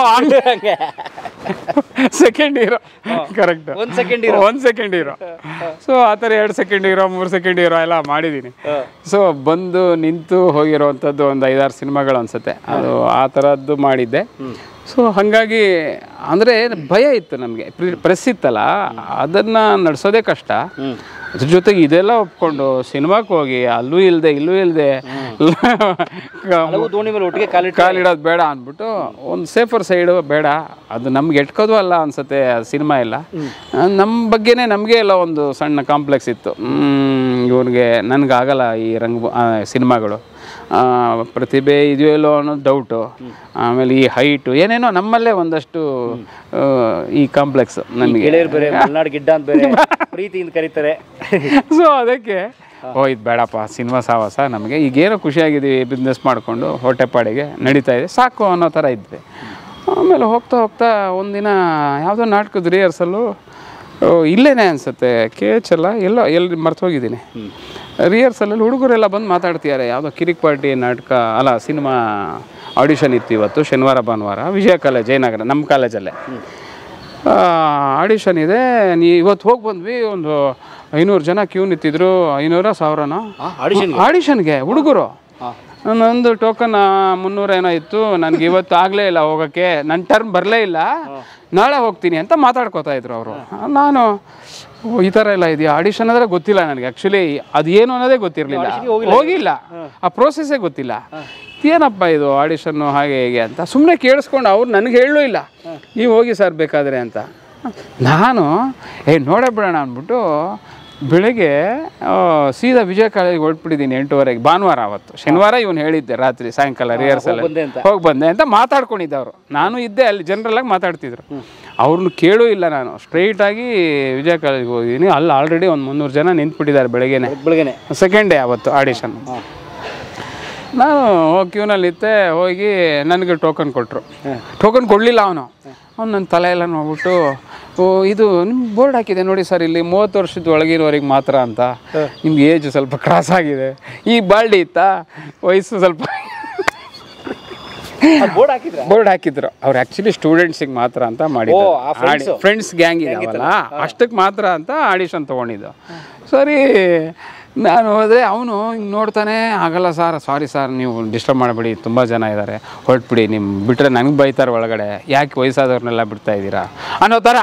ಸೆಕೆಂಡ್ ಹೀರೋ ಕರೆಕ್ಟ್ ಒಂದ್ second hero. ಒಂದು ಸೆಕೆಂಡ್ ಹೀರೋ ಸೊ ಆ ಥರ ಎರಡು ಸೆಕೆಂಡ್ ಹೀರೋ ಮೂರು ಸೆಕೆಂಡ್ ಹೀರೋ ಎಲ್ಲ ಮಾಡಿದ್ದೀನಿ ಸೊ ಬಂದು ನಿಂತು ಹೋಗಿರೋವಂಥದ್ದು ಒಂದು ಐದಾರು ಸಿನಿಮಾಗಳು ಅನ್ಸುತ್ತೆ ಅದು ಆ ಥರದ್ದು ಮಾಡಿದ್ದೆ ಸೊ ಹಾಗಾಗಿ ಅಂದರೆ ಭಯ ಇತ್ತು ನಮಗೆ ಪ್ರೆಸ್ ಇತ್ತಲ್ಲ ಅದನ್ನು ನಡೆಸೋದೇ ಕಷ್ಟ ಅದ್ರ ಜೊತೆಗೆ ಇದೆಲ್ಲ ಒಪ್ಕೊಂಡು ಸಿನಿಮಾಕ್ಕೆ ಹೋಗಿ ಅಲ್ಲೂ ಇಲ್ಲದೆ ಇಲ್ಲೂ ಇಲ್ಲದೆ ಹಲವು ದೋಣಿ ಮೇಲೆ ಒಟ್ಟಿಗೆ ಕಾಲಿಟ್ಟು ಕಾಲಿಡೋದು ಬೇಡ ಅಂದ್ಬಿಟ್ಟು ಒಂದು ಸೇಫರ್ ಸೈಡು ಬೇಡ ಅದು ನಮ್ಗೆ ಎಟ್ಕೋದು ಅಲ್ಲ ಅನ್ಸುತ್ತೆ ಸಿನಿಮಾ ಎಲ್ಲ ನಮ್ಮ ಬಗ್ಗೆನೇ ನಮಗೆ ಎಲ್ಲ ಒಂದು ಸಣ್ಣ ಕಾಂಪ್ಲೆಕ್ಸ್ ಇತ್ತು ಇವನಿಗೆ ನನಗಾಗಲ್ಲ ಈ ರಂಗ ಆ, ಸಿನಿಮಾಗಳು ಆ, ಪ್ರತಿಭೆ ಇದೆಯೋ ಇಲ್ಲೋ ಅನ್ನೋದು ಡೌಟು ಆಮೇಲೆ ಈ ಹೈಟು ಏನೇನೋ ನಮ್ಮಲ್ಲೇ ಒಂದಷ್ಟು ಆ, ಈ ಕಾಂಪ್ಲೆಕ್ಸ್ ನನಗೆ ಗೆಳೆಯರು ಬೇರೆ ಮಲ್ನಾಡ್ ಗಿಡ್ಡ ಅಂತ ಬೇರೆ ಪ್ರೀತಿಯಿಂದ ಕರೀತಾರೆ ಸೊ ಅದಕ್ಕೆ ಓ ಇದು ಬೇಡಪ್ಪ ಸಿನಿಮಾ ಸಾವಾಸ ನಮಗೆ ಈಗೇನೋ ಖುಷಿಯಾಗಿದ್ದೀವಿ ಬಿಸ್ನೆಸ್ ಮಾಡಿಕೊಂಡು ಹೊಟ್ಟೆಪಾಡಿಗೆ ನಡೀತಾ ಇದೆ ಸಾಕು ಅನ್ನೋ ಥರ ಇದ್ವಿ ಆಮೇಲೆ ಹೋಗ್ತಾ ಹೋಗ್ತಾ ಒಂದಿನ ಯಾವುದೋ ನಾಟಕದ ರಿಹರ್ಸಲ್ಲು ಇಲ್ಲೇನೆ ಅನಿಸುತ್ತೆ ಕೆ ಎಚ್ ಅಲ್ಲ ಎಲ್ಲೋ ಎಲ್ಲಿ ಮರ್ತು ಹೋಗಿದ್ದೀನಿ ರಿಹರ್ಸಲಲ್ಲಿ ಹುಡುಗರೆಲ್ಲ ಬಂದು ಮಾತಾಡ್ತಿದ್ದಾರೆ ಯಾವುದೋ ಕಿರಿಕ್ ಪಾರ್ಟಿ ನಾಟಕ ಅಲ್ಲ ಸಿನಿಮಾ ಆಡಿಷನ್ ಇತ್ತು ಇವತ್ತು ಶನಿವಾರ ಭಾನುವಾರ ವಿಜಯ ಕಾಲೇಜ್ ಜಯನಗರ ನಮ್ಮ ಕಾಲೇಜಲ್ಲೇ ಆಡಿಷನ್ ಇದೆ ನೀ ಇವತ್ತು ಹೋಗಿ ಬಂದ್ವಿ ಒಂದು ಐನೂರು ಜನ ಕ್ಯೂ ನಿಂತಿದ್ರು ಐನೂರ ಸಾವಿರನೋ ಆಡಿಷನ್ಗೆ ಹುಡುಗರು ನಂದು ಟೋಕನ್ ಮುನ್ನೂರ ಏನೋ ಇತ್ತು ನನಗೆ ಇವತ್ತು ಆಗಲೇ ಇಲ್ಲ ಹೋಗೋಕ್ಕೆ ನನ್ನ ಟರ್ಮ್ ಬರಲೇ ಇಲ್ಲ ನಾಳೆ ಹೋಗ್ತೀನಿ ಅಂತ ಮಾತಾಡ್ಕೋತಾ ಇದ್ರು ಅವರು ನಾನು ಓ, ಈ ಥರ ಎಲ್ಲ ಇದೆಯಾ ಆಡಿಷನ್ ಅಂದರೆ ಗೊತ್ತಿಲ್ಲ ನನಗೆ ಆ್ಯಕ್ಚುಲಿ ಅದು ಏನು ಅನ್ನೋದೇ ಗೊತ್ತಿರಲಿಲ್ಲ ಹೋಗಿಲ್ಲ ಆ ಪ್ರೋಸೆಸ್ಸೇ ಗೊತ್ತಿಲ್ಲ ಏನಪ್ಪ ಇದು ಆಡಿಷನ್ನು ಹಾಗೆ ಹೇಗೆ ಅಂತ ಸುಮ್ಮನೆ ಕೇಳಿಸ್ಕೊಂಡು ಅವ್ರು ನನಗೆ ಹೇಳಲೂ ಇಲ್ಲ ನೀವು ಹೋಗಿ ಸರ್ ಬೇಕಾದರೆ ಅಂತ ನಾನು ಏ ನೋಡೇ ಬಿಡೋಣ ಅಂದ್ಬಿಟ್ಟು ಬೆಳಗ್ಗೆ ಆ, ಸೀದಾ ವಿಜಯ ಕಾಲೇಜಿಗೆ ಹೊರಟ್ಬಿಟ್ಟಿದ್ದೀನಿ ಎಂಟೂವರೆಗೆ ಭಾನುವಾರ ಅವತ್ತು ಶನಿವಾರ ಇವನು ಹೇಳಿದ್ದೆ ರಾತ್ರಿ ಸಾಯಂಕಾಲ ರಿಹರ್ಸಲ್ ಬಂದೆ ಅಂತ. ಹೋಗಿ ಬಂದೆ ಅಂತ ಮಾತಾಡ್ಕೊಂಡಿದ್ದೆ ಅವರು ನಾನು ಇದ್ದೆ ಅಲ್ಲಿ ಜನರಲ್ಲಾಗಿ ಮಾತಾಡ್ತಿದ್ರು ಅವ್ರನ್ನ ಕೇಳೂ ಇಲ್ಲ ನಾನು ಸ್ಟ್ರೈಟಾಗಿ ವಿಜಯ ಕಾಲೇಜಿಗೆ ಹೋಗಿದ್ದೀನಿ ಅಲ್ಲಿ ಆಲ್ರೆಡಿ ಒಂದು ಮುನ್ನೂರು ಜನ ನಿಂತ್ಬಿಟ್ಟಿದ್ದಾರೆ ಬೆಳಗ್ಗೆನೆ ಬೆಳಗ್ಗೆನೆ ಸೆಕೆಂಡ್ ಡೇ ಅವತ್ತು ಆಡಿಷನ್ ನಾನು ಹೋಗಿ ಕ್ಯೂನಲ್ಲಿ ಇತ್ತೆ ಹೋಗಿ ನನಗೆ ಟೋಕನ್ ಕೊಟ್ಟರು ಟೋಕನ್ ಕೊಡಲಿಲ್ಲ ಅವನು ಅವ್ನು ನನ್ನ ತಲೆ ಎಲ್ಲ ನೋಡ್ಬಿಟ್ಟು ಓ ಇದು ನಿಮ್ಮ ಬೋರ್ಡ್ ಹಾಕಿದೆ ನೋಡಿ ಸರ್ ಇಲ್ಲಿ ಮೂವತ್ತು ವರ್ಷದ ಒಳಗಿರೋರಿಗೆ ಮಾತ್ರ ಅಂತ ನಿಮ್ಗೆ ಏಜ್ ಸ್ವಲ್ಪ ಕ್ರಾಸ್ ಆಗಿದೆ ಈ ಬಾಲ್ಡಿ ಇತ್ತಾ ವಯಸ್ಸು ಸ್ವಲ್ಪ ಬೋರ್ಡ್ ಹಾಕಿದ್ರ ಬೋರ್ಡ್ ಹಾಕಿದ್ರು ಅವ್ರು ಆ್ಯಕ್ಚುಲಿ ಸ್ಟೂಡೆಂಟ್ಸಿಗೆ ಮಾತ್ರ ಅಂತ ಓ, ಆ ಮಾಡಿದ್ರು friends. ಫ್ರೆಂಡ್ಸ್ ಗ್ಯಾಂಗ್ ಇದಾವಲ್ಲ ಅಷ್ಟಕ್ಕೆ ಮಾತ್ರ ಅಂತ ಆಡಿಷನ್ ತೊಗೊಂಡಿದ್ದು ಸರಿ ನಾನು ಹೋದರೆ ಅವನು ಹಿಂಗೆ ನೋಡ್ತಾನೆ ಆಗಲ್ಲ ಸರ್ ಸಾರಿ ಸರ್ ನೀವು ಡಿಸ್ಟರ್ಬ್ ಮಾಡಬೇಡಿ ತುಂಬ ಜನ ಇದ್ದಾರೆ ಹೊರಟ್ಬಿಡಿ ನಿಮ್ಮ ಬಿಟ್ಟರೆ ನನಗೆ ಬೈತಾರೆ ಒಳಗಡೆ ಯಾಕೆ ವಯಸ್ಸಾದವ್ರನ್ನೆಲ್ಲ ಬಿಡ್ತಾ ಇದ್ದೀರಾ ಅನ್ನೋ ಥರ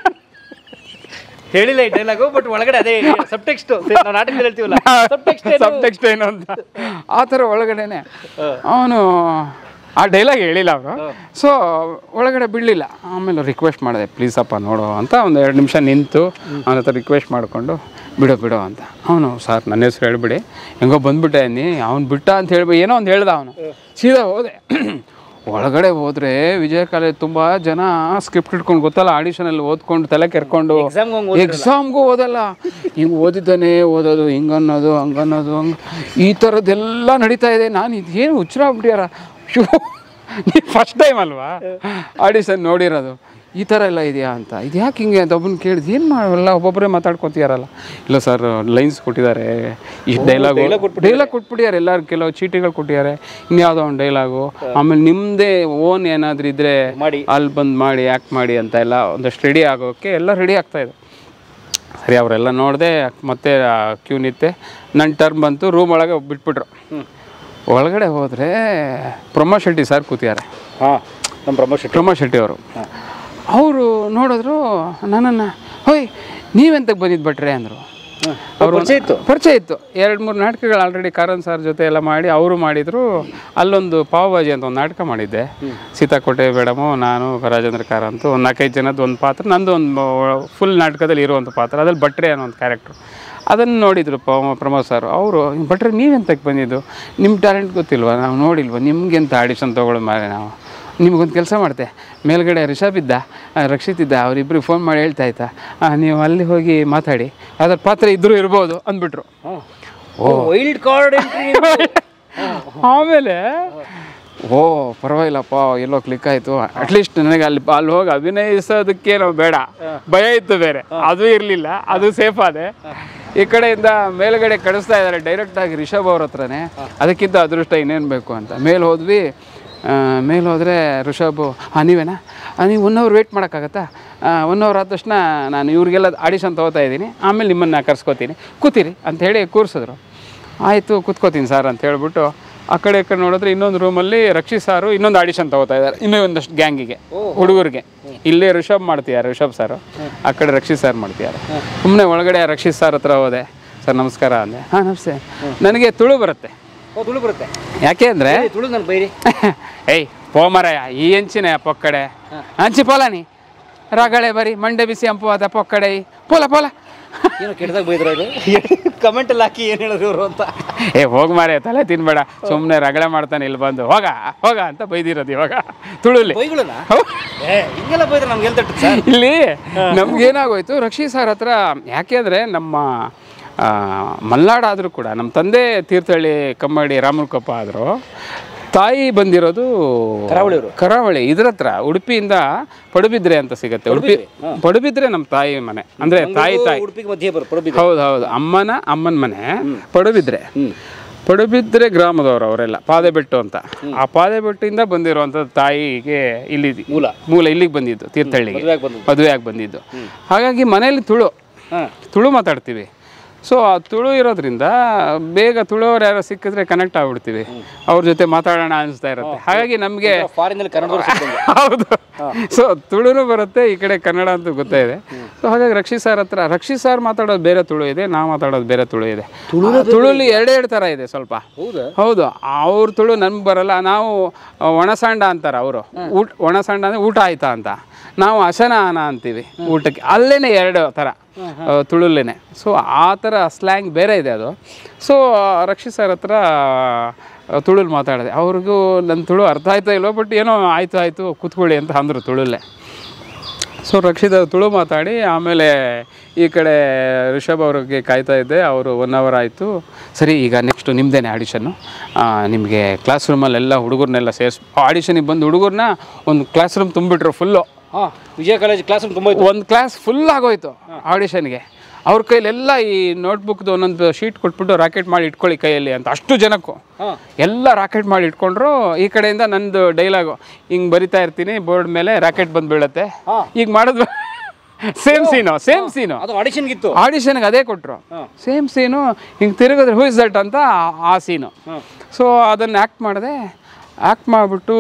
ಹೇಳಿಲ್ಲ ಈ ಡೈಲಾಗು ಬಟ್ ಒಳಗಡೆ ಅದೇ ಸಬ್ ಟೆಕ್ಸ್ಟ್ ನಾವು ನಾಟಕದಲ್ಲಿ ಹೇಳ್ತೀವಲ್ಲ ಸಬ್ ಟೆಕ್ಸ್ಟ್ ಸಬ್ಟೆಕ್ಸ್ಟ್ ಏನು ಅಂತ ಆ ಥರ ಒಳಗಡೆನೆ ಅವನು ಆ ಡೈಲಾಗ್ ಹೇಳಿಲ್ಲ ಅವರು ಸೊ ಒಳಗಡೆ ಬಿಡಲಿಲ್ಲ ಆಮೇಲೆ ರಿಕ್ವೆಸ್ಟ್ ಮಾಡಿದೆ ಪ್ಲೀಸ್ ಅಪ್ಪ ನೋಡು ಅಂತ ಒಂದು ಎರಡು ನಿಮಿಷ ನಿಂತು ಅವನ ಹತ್ರ ರಿಕ್ವೆಸ್ಟ್ ಮಾಡಿಕೊಂಡು ಬಿಡು ಬಿಡು ಅಂತ ಅವನು ಸರ್ ನನ್ನ ಹೆಸರು ಹೇಳ್ಬಿಡಿ ಹೆಂಗೋ ಬಂದ್ಬಿಟ್ಟೆ ನೀ ಅವ್ನು ಬಿಟ್ಟ ಅಂತ ಹೇಳ್ಬಿಟ್ಟು ಏನೋ ಒಂದು ಹೇಳ್ದ ಅವನು ಸೀದಾ ಹೋದೆ ಒಳಗಡೆ ಹೋದ್ರೆ ವಿಜಯ ಕಾಲೇಜ್ ತುಂಬ ಜನ ಸ್ಕ್ರಿಪ್ಟ್ ಇಟ್ಕೊಂಡು ಗೊತ್ತಲ್ಲ ಆಡಿಷನಲ್ಲಿ ಓದ್ಕೊಂಡು ತಲೆ ಕೆರ್ಕೊಂಡು Examಗೆ ಹೋಗ್ ಎಕ್ಸಾಮ್ಗೂ ಓದಲ್ಲ ಹಿಂಗೆ ಓದಿದ್ದಾನೆ ಓದೋದು ಹಿಂಗೆ ಅನ್ನೋದು ಹಂಗೆ ಅನ್ನೋದು ಹಂಗೆ ಈ ಥರದ್ದೆಲ್ಲ ನಡೀತಾ ಇದೆ ನಾನು ಇದೇನು ಹುಚ್ಚರಾಗ್ಬಿಟ್ಯಾರ ಶೋ ನೀವು ಫಸ್ಟ್ ಟೈಮ್ ಅಲ್ವಾ ಆಡಿಷನ್ ನೋಡಿರೋದು ಈ ಥರ ಎಲ್ಲ ಇದೆಯಾ ಅಂತ ಇದು ಯಾಕೆ ಹಿಂಗೆ ಅಂತ ಒಬ್ಬನ ಕೇಳಿದ್ ಏನು ಮಾಡಲ್ಲ ಒಬ್ಬೊಬ್ಬರೇ ಮಾತಾಡ್ಕೊತಿಯಾರಲ್ಲ ಇಲ್ಲ ಸರ್ ಲೈನ್ಸ್ ಕೊಟ್ಟಿದ್ದಾರೆ ಈ ಡೈಲಾಗು ಡೈಲಾಗ್ ಕೊಟ್ಬಿಟ್ಟಿದ್ದಾರೆ ಎಲ್ಲರೂ ಕೆಲವು ಚೀಟಿಗಳು ಕೊಟ್ಟಿದ್ದಾರೆ ಇನ್ಯಾವುದೋ ಒಂದು ಡೈಲಾಗು ಆಮೇಲೆ ನಿಮ್ಮದೇ ಓನ್ ಏನಾದರೂ ಇದ್ದರೆ ಮಾಡಿ. ಅಲ್ಲಿ ಬಂದು ಮಾಡಿ ಆ್ಯಕ್ಟ್ ಮಾಡಿ ಅಂತ ಎಲ್ಲ ಒಂದಷ್ಟು ರೆಡಿ ಆಗೋಕ್ಕೆ ಎಲ್ಲ ರೆಡಿ ಆಗ್ತಾಯಿದೆ ಸರಿ ಅವರೆಲ್ಲ ನೋಡಿದೆ ಮತ್ತೆ ಕ್ಯೂ ನಿಂತೆ ನನ್ನ ಟರ್ಮ್ ಬಂತು ರೂಮ್ ಒಳಗೆ ಬಿಟ್ಬಿಟ್ರು ಒಳಗಡೆ ಹೋದರೆ ಪ್ರಮೋದ್ ಶೆಟ್ಟಿ ಸರ್ ಕೂತಿದ್ದಾರೆ ಹಾಂ ನಮ್ಮ ಪ್ರಮೋಷನ್ ಪ್ರಮೋದ್ ಶೆಟ್ಟಿ ಅವರು ಅವರು ನೋಡಿದ್ರು ನನ್ನನ್ನು ಹೋಯ್ ನೀವೆಂತಕ್ಕೆ ಬಂದಿದ್ದು ಭಟ್ರೆ ಅಂದರು ಅವರು ಪರಿಚಯ ಇತ್ತು ಪರಿಚಯ ಇತ್ತು ಎರಡು ಮೂರು ನಾಟಕಗಳು ಆಲ್ರೆಡಿ ಕಾರನ್ ಸರ್ ಜೊತೆ ಎಲ್ಲ ಮಾಡಿ ಅವರು ಮಾಡಿದರು ಅಲ್ಲೊಂದು ಪಾವಭಾಜಿ ಅಂತ ಒಂದು ನಾಟಕ ಮಾಡಿದ್ದೆ ಸೀತಾಕೋಟೆ ಮೇಡಮು ನಾನು ರಾಜೇಂದ್ರ ಕಾರಂತು ಒಂದು ನಾಲ್ಕೈದು ಜನದ ಒಂದು ಪಾತ್ರ ನಂದು ಒಂದು ಫುಲ್ ನಾಟಕದಲ್ಲಿ ಇರುವಂಥ ಪಾತ್ರ ಅದ್ರಲ್ಲಿ ಭಟ್ರೆ ಅನ್ನೋ ಒಂದು ಕ್ಯಾರೆಕ್ಟ್ರು ಅದನ್ನು ನೋಡಿದರು ಪ ಪ್ರಮೋದ್ ಸರ್ ಅವರು ಭಟ್ರೆ ನೀವೆಂತಕ್ಕೆ ಬಂದಿದ್ದು ನಿಮ್ಮ ಟ್ಯಾಲೆಂಟ್ ಗೊತ್ತಿಲ್ವಾ ನಾವು ನೋಡಿಲ್ವ ನಿಮ್ಗೆಂತ ಆಡಿಷನ್ ತೊಗೊಳ್ಳೋದು ಮಾರೆ ನಾವು ನಿಮಗೊಂದು ಕೆಲಸ ಮಾಡ್ತೆ ಮೇಲ್ಗಡೆ ರಿಷಬ್ ಇದ್ದ ಆ, ರಕ್ಷಿತ್ ಇದ್ದ ಅವರಿಬ್ಬರಿಗೆ ಫೋನ್ ಮಾಡಿ ಹೇಳ್ತಾ ಆಯ್ತಾ ಆ, ನೀವು ಅಲ್ಲಿ ಹೋಗಿ ಮಾತಾಡಿ ಅದ್ರ ಪಾತ್ರ ಇದ್ದರೂ ಇರ್ಬೋದು ಅಂದ್ಬಿಟ್ರು ವೈಲ್ಡ್ ಕಾರ್ಡ್ ಎಂಟ್ರಿ ಆಮೇಲೆ ಓ ಪರವಾಗಿಲ್ಲಪ್ಪ ಎಲ್ಲೋ ಕ್ಲಿಕ್ ಆಯಿತು ಅಟ್ಲೀಸ್ಟ್ ನನಗೆ ಅಲ್ಲಿ ಅಲ್ಲಿ ಹೋಗಿ ಅಭಿನಯಿಸೋದಕ್ಕೆ ನಾವು ಬೇಡ ಭಯ ಇತ್ತು ಬೇರೆ ಅದು ಇರಲಿಲ್ಲ ಅದು ಸೇಫ್ ಆದೆ ಈ ಕಡೆಯಿಂದ ಮೇಲ್ಗಡೆ ಕಳಿಸ್ತಾ ಇದ್ದಾರೆ ಡೈರೆಕ್ಟಾಗಿ ರಿಷಬ್ ಅವ್ರ ಹತ್ರನೇ ಅದಕ್ಕಿಂತ ಅದೃಷ್ಟ ಇನ್ನೇನು ಬೇಕು ಅಂತ ಮೇಲೆ ಹೋದ್ವಿ ಮೇಲೆ ಹೋದರೆ ಋಷಭ್ ಹಾಂ ನೀವೇನಾ ಆ, ನೀವು ಒನ್ ಅವರ್ ವೆಯ್ಟ್ ಮಾಡೋಕ್ಕಾಗತ್ತಾ ಒನ್ ಅವರ್ ಆದ ತಕ್ಷಣ ನಾನು ಇವ್ರಿಗೆಲ್ಲ ಆಡಿಷನ್ ತೊಗೋತಾ ಇದ್ದೀನಿ ಆಮೇಲೆ ನಿಮ್ಮನ್ನು ಕರ್ಸ್ಕೊತೀನಿ ಕೂತೀರಿ ಅಂತ ಹೇಳಿ ಕೂರಿಸಿದ್ರು ಆಯಿತು ಕೂತ್ಕೋತೀನಿ ಸರ್ ಅಂತ ಹೇಳ್ಬಿಟ್ಟು ಆ ಕಡೆ ಈ ಕಡೆ ನೋಡಿದ್ರೆ ಇನ್ನೊಂದು ರೂಮಲ್ಲಿ ರಕ್ಷಿ ಸಾರು ಇನ್ನೊಂದು ಆಡಿಷನ್ ತಗೋತಾ ಇದ್ದಾರೆ ಇನ್ನೂ ಒಂದಷ್ಟು ಗ್ಯಾಂಗಿಗೆ ಹುಡುಗರಿಗೆ ಇಲ್ಲೇ ರಿಷಬ್ ಮಾಡ್ತಿದ್ದಾರೆ ರಿಷಬ್ ಸಾರು ಆ ಕಡೆ ರಕ್ಷಿತ್ ಸರ್ ಮಾಡ್ತಿದ್ದಾರೆ ಸುಮ್ಮನೆ ಒಳಗಡೆ ಆ ರಕ್ಷಿತ್ ಸರ್ ಹತ್ರ ಹೋದೆ ಸರ್ ನಮಸ್ಕಾರ ಅಂದೆ ಹಾಂ ನಮಸ್ತೆ ನನಗೆ ತುಳು ಬರುತ್ತೆ ಓ ತುಳು ಬರುತ್ತೆ ಯಾಕೆ ಅಂದರೆ ಏ, ತುಳು ನಾನು ಬೈರಿ ಏಯ್ ಪೋಮರಯ ಈ ಎಂಚಿನ ಪೊಕ್ಕಡೆ ಅಂಚಿ ಪೋಲಾನಿ ರಗಳೆ ಬರಿ ಮಂಡೆ ಬಿಸಿ ಅಂಪು ಅದ ಪೊಕ್ಕಡೆ ಪೋಲ ಪೋಲ ಏನೋ ಕೆಟ್ಟದಾಗ ಬೈದ್ರ ಇದು ಕಮೆಂಟ್ ಅಲ್ಲಿ ಹಾಕಿ ಏನು ಹೇಳಿದ್ರು ಇವರು ಅಂತ ಏ ಹೋಗ್ ಮಾರೆ ತಲೆ ತಿನ್ಬೇಡ ಸುಮ್ಮನೆ ರಗಳೆ ಮಾಡ್ತಾನೆ ಇಲ್ಲಿ ಬಂದು ಹೋಗ ಹೋಗ ಅಂತ ಬೈದಿರೋದು ಇವಾಗ ತುಳುಲಿ ಬೈಗಳನ್ನ ಹೌ- ಏ ಹಿಂಗೆಲ್ಲ ಬೈದ್ರೆ ನಮ್ಗೆ ಎಲ್ಲಿ ತಟ್ಟು ಸರ್ ಇಲ್ಲಿ ನಮ್ಗೇನಾಗೋಯ್ತು ರಕ್ಷಿ ಸರ್ ಹತ್ರ ಯಾಕೆ ಅಂದರೆ ನಮ್ಮ ಆ, ಮಲ್ನಾಡ್ ಆದರೂ ಕೂಡ ನಮ್ಮ ತಂದೆ ತೀರ್ಥಹಳ್ಳಿ ಕಮ್ಮಡಿ ರಾಮನಕೊಪ್ಪ ಆದರು ತಾಯಿ ಬಂದಿರೋದು ಕರಾವಳಿಯವರು. ಕರಾವಳಿ ಇದ್ರ ಹತ್ರ ಉಡುಪಿಯಿಂದ ಪಡುಬಿದ್ರೆ ಅಂತ ಸಿಗತ್ತೆ ಉಡುಪಿ ಪಡುಬಿದ್ರೆ ನಮ್ಮ ತಾಯಿ ಮನೆ ಅಂದರೆ ತಾಯಿ ತಾಯಿ ಉಡುಪಿಗೆ ಮಧ್ಯೆ ಬರು ಪರಬಿದ್ದು ಹೌದು ಹೌದು ಅಮ್ಮನ ಅಮ್ಮನ ಮನೆ ಪಡುಬಿದ್ರೆ ಪಡುಬಿದ್ರೆ ಗ್ರಾಮದವರು ಅವರೆಲ್ಲ ಪಾದೆಬೆಟ್ಟು ಅಂತ ಆ ಪಾದೆಬೆಟ್ಟಿಂದ ಬಂದಿರುವಂಥದ್ದು ತಾಯಿಗೆ ಇಲ್ಲಿ ಮೂಲ. ಮೂಲ ಇಲ್ಲಿಗೆ ಬಂದಿದ್ದು ತೀರ್ಥಹಳ್ಳಿಗೆ ಮದುವೆಯಾಗಿ ಬಂದದ್ದು. ಮದುವೆಯಾಗಿ ಬಂದಿದ್ದು ಹಾಗಾಗಿ ಮನೆಯಲ್ಲಿ ತುಳು ಹಾಂ ತುಳು ಮಾತಾಡ್ತೀವಿ ಸೊ ಆ ತುಳು ಇರೋದ್ರಿಂದ ಬೇಗ ತುಳುವವ್ರು ಯಾರೋ ಸಿಕ್ಕಿದ್ರೆ ಕನೆಕ್ಟ್ ಆಗ್ಬಿಡ್ತೀವಿ ಅವ್ರ ಜೊತೆ ಮಾತಾಡೋಣ ಅನಿಸ್ತಾ ಇರುತ್ತೆ ಹಾಗಾಗಿ ನಮಗೆ ಫಾರಿನಲ್ಲಿ ಕನ್ನಡದವ್ರು ಸಿಕ್ಕಂಗೆ ಹೌದು ಸೊ ತುಳುನು ಬರುತ್ತೆ ಈ ಕಡೆ ಕನ್ನಡ ಅಂತ ಗೊತ್ತೇ ಇದೆ ಸೊ ಹಾಗಾಗಿ ರಕ್ಷಿ ಸರ್ ಹತ್ರ ರಕ್ಷಿ ಸರ್ ಮಾತಾಡೋದು ಬೇರೆ ತುಳು ಇದೆ ನಾವು ಮಾತಾಡೋದು ಬೇರೆ ತುಳು ಇದೆ ಆ ತುಳುಲಿ ಎರಡೆರಡು ಥರ ಇದೆ ಸ್ವಲ್ಪ ಹೌದಾ ಹೌದು ಅವ್ರ ತುಳು ನಮ್ಗೆ ಬರಲ್ಲ ನಾವು ಆ, ಒಣಸಂಡ ಅಂತಾರೆ ಅವರು ಊಟ ಒಣಸಂಡ ಅಂದರೆ ಊಟ ಆಯ್ತಾ ಅಂತ ನಾವು ಅಶನಾನ ಅಂತೀವಿ ಊಟಕ್ಕೆ ಅಲ್ಲೇನೆ ಎರಡು ಥರ ಆ, ತುಳುಲೇನೆ ಸೊ ಆ ಥರ ಸ್ಲ್ಯಾಂಗ್ ಬೇರೆ ಇದೆ ಅದು ಸೊ ರಕ್ಷಿತ್ ಸರ್ ಹತ್ರ ಆ, ತುಳುಲ್ ಮಾತಾಡಿದೆ ಅವ್ರಿಗೂ ನನ್ನ ತುಳು ಅರ್ಥ ಆಯ್ತಾ ಇಲ್ವೋ ಬಟ್ ಏನೋ ಆಯಿತು ಆಯಿತು ಕೂತ್ಕೊಳ್ಳಿ ಅಂತ ಅಂದರು ತುಳುಲ್ಲೇ ಸೊ ರಕ್ಷಿತ ತುಳು ಮಾತಾಡಿ ಆಮೇಲೆ ಈ ಕಡೆ ರಿಷಬ್ ಅವ್ರಿಗೆ ಕಾಯ್ತಾ ಇದ್ದೆ ಅವರು ಒನ್ ಅವರ್ ಆಯಿತು ಸರಿ ಈಗ ನೆಕ್ಸ್ಟು ನಿಮ್ಮದೇನೆ ಆಡಿಷನ್ನು ನಿಮಗೆ ಕ್ಲಾಸ್ ರೂಮಲ್ಲೆಲ್ಲ ಹುಡುಗರನ್ನೆಲ್ಲ ಸೇರಿಸ್ ಆಡಿಷನಿಗೆ ಬಂದು ಹುಡುಗರನ್ನ ಒಂದು ಕ್ಲಾಸ್ ರೂಮ್ ತುಂಬಿಟ್ರು ಫುಲ್ಲು ಹಾಂ ವಿಜಯ ಕಾಲೇಜ್ ಕ್ಲಾಸ್ ರೂಮ್ ತುಂಬ ಇತ್ತು ಒಂದು ಕ್ಲಾಸ್ ಫುಲ್ ಆಗೋಯ್ತು ಆಡಿಷನ್ಗೆ ಅವ್ರ ಕೈಲೆಲ್ಲ ಈ ನೋಟ್ಬುಕ್ದು ಒಂದೊಂದು ಶೀಟ್ ಕೊಟ್ಬಿಟ್ಟು ರಾಕೆಟ್ ಮಾಡಿ ಇಟ್ಕೊಳ್ಳಿ ಕೈಯಲ್ಲಿ ಅಂತ ಅಷ್ಟು ಜನಕ್ಕೂ ಹಾಂ ಎಲ್ಲ ರಾಕೆಟ್ ಮಾಡಿ ಇಟ್ಕೊಂಡ್ರು ಈ ಕಡೆಯಿಂದ ನಂದು ಡೈಲಾಗು ಹಿಂಗೆ ಬರಿತಾ ಇರ್ತೀನಿ ಬೋರ್ಡ್ ಮೇಲೆ ರಾಕೆಟ್ ಬಂದು ಬೀಳುತ್ತೆ ಈಗ ಮಾಡಿದ್ವಿ ಸೇಮ್ ಸೀನು ಸೇಮ್ ಸೀನು ಅದು ಆಡಿಷನ್ಗಿತ್ತು ಆಡಿಷನ್ಗೆ ಅದೇ ಕೊಟ್ಟರು ಸೇಮ್ ಸೀನು ಹಿಂಗೆ ತಿರುಗಿದ್ರೆ ಹೂ ಇಸ್ ದಟ್ ಅಂತ ಆ- ಆ ಸೀನು ಸೊ ಅದನ್ನು ಆ್ಯಕ್ಟ್ ಮಾಡಿದೆ ಆ್ಯಕ್ಟ್ ಮಾಡಿಬಿಟ್ಟು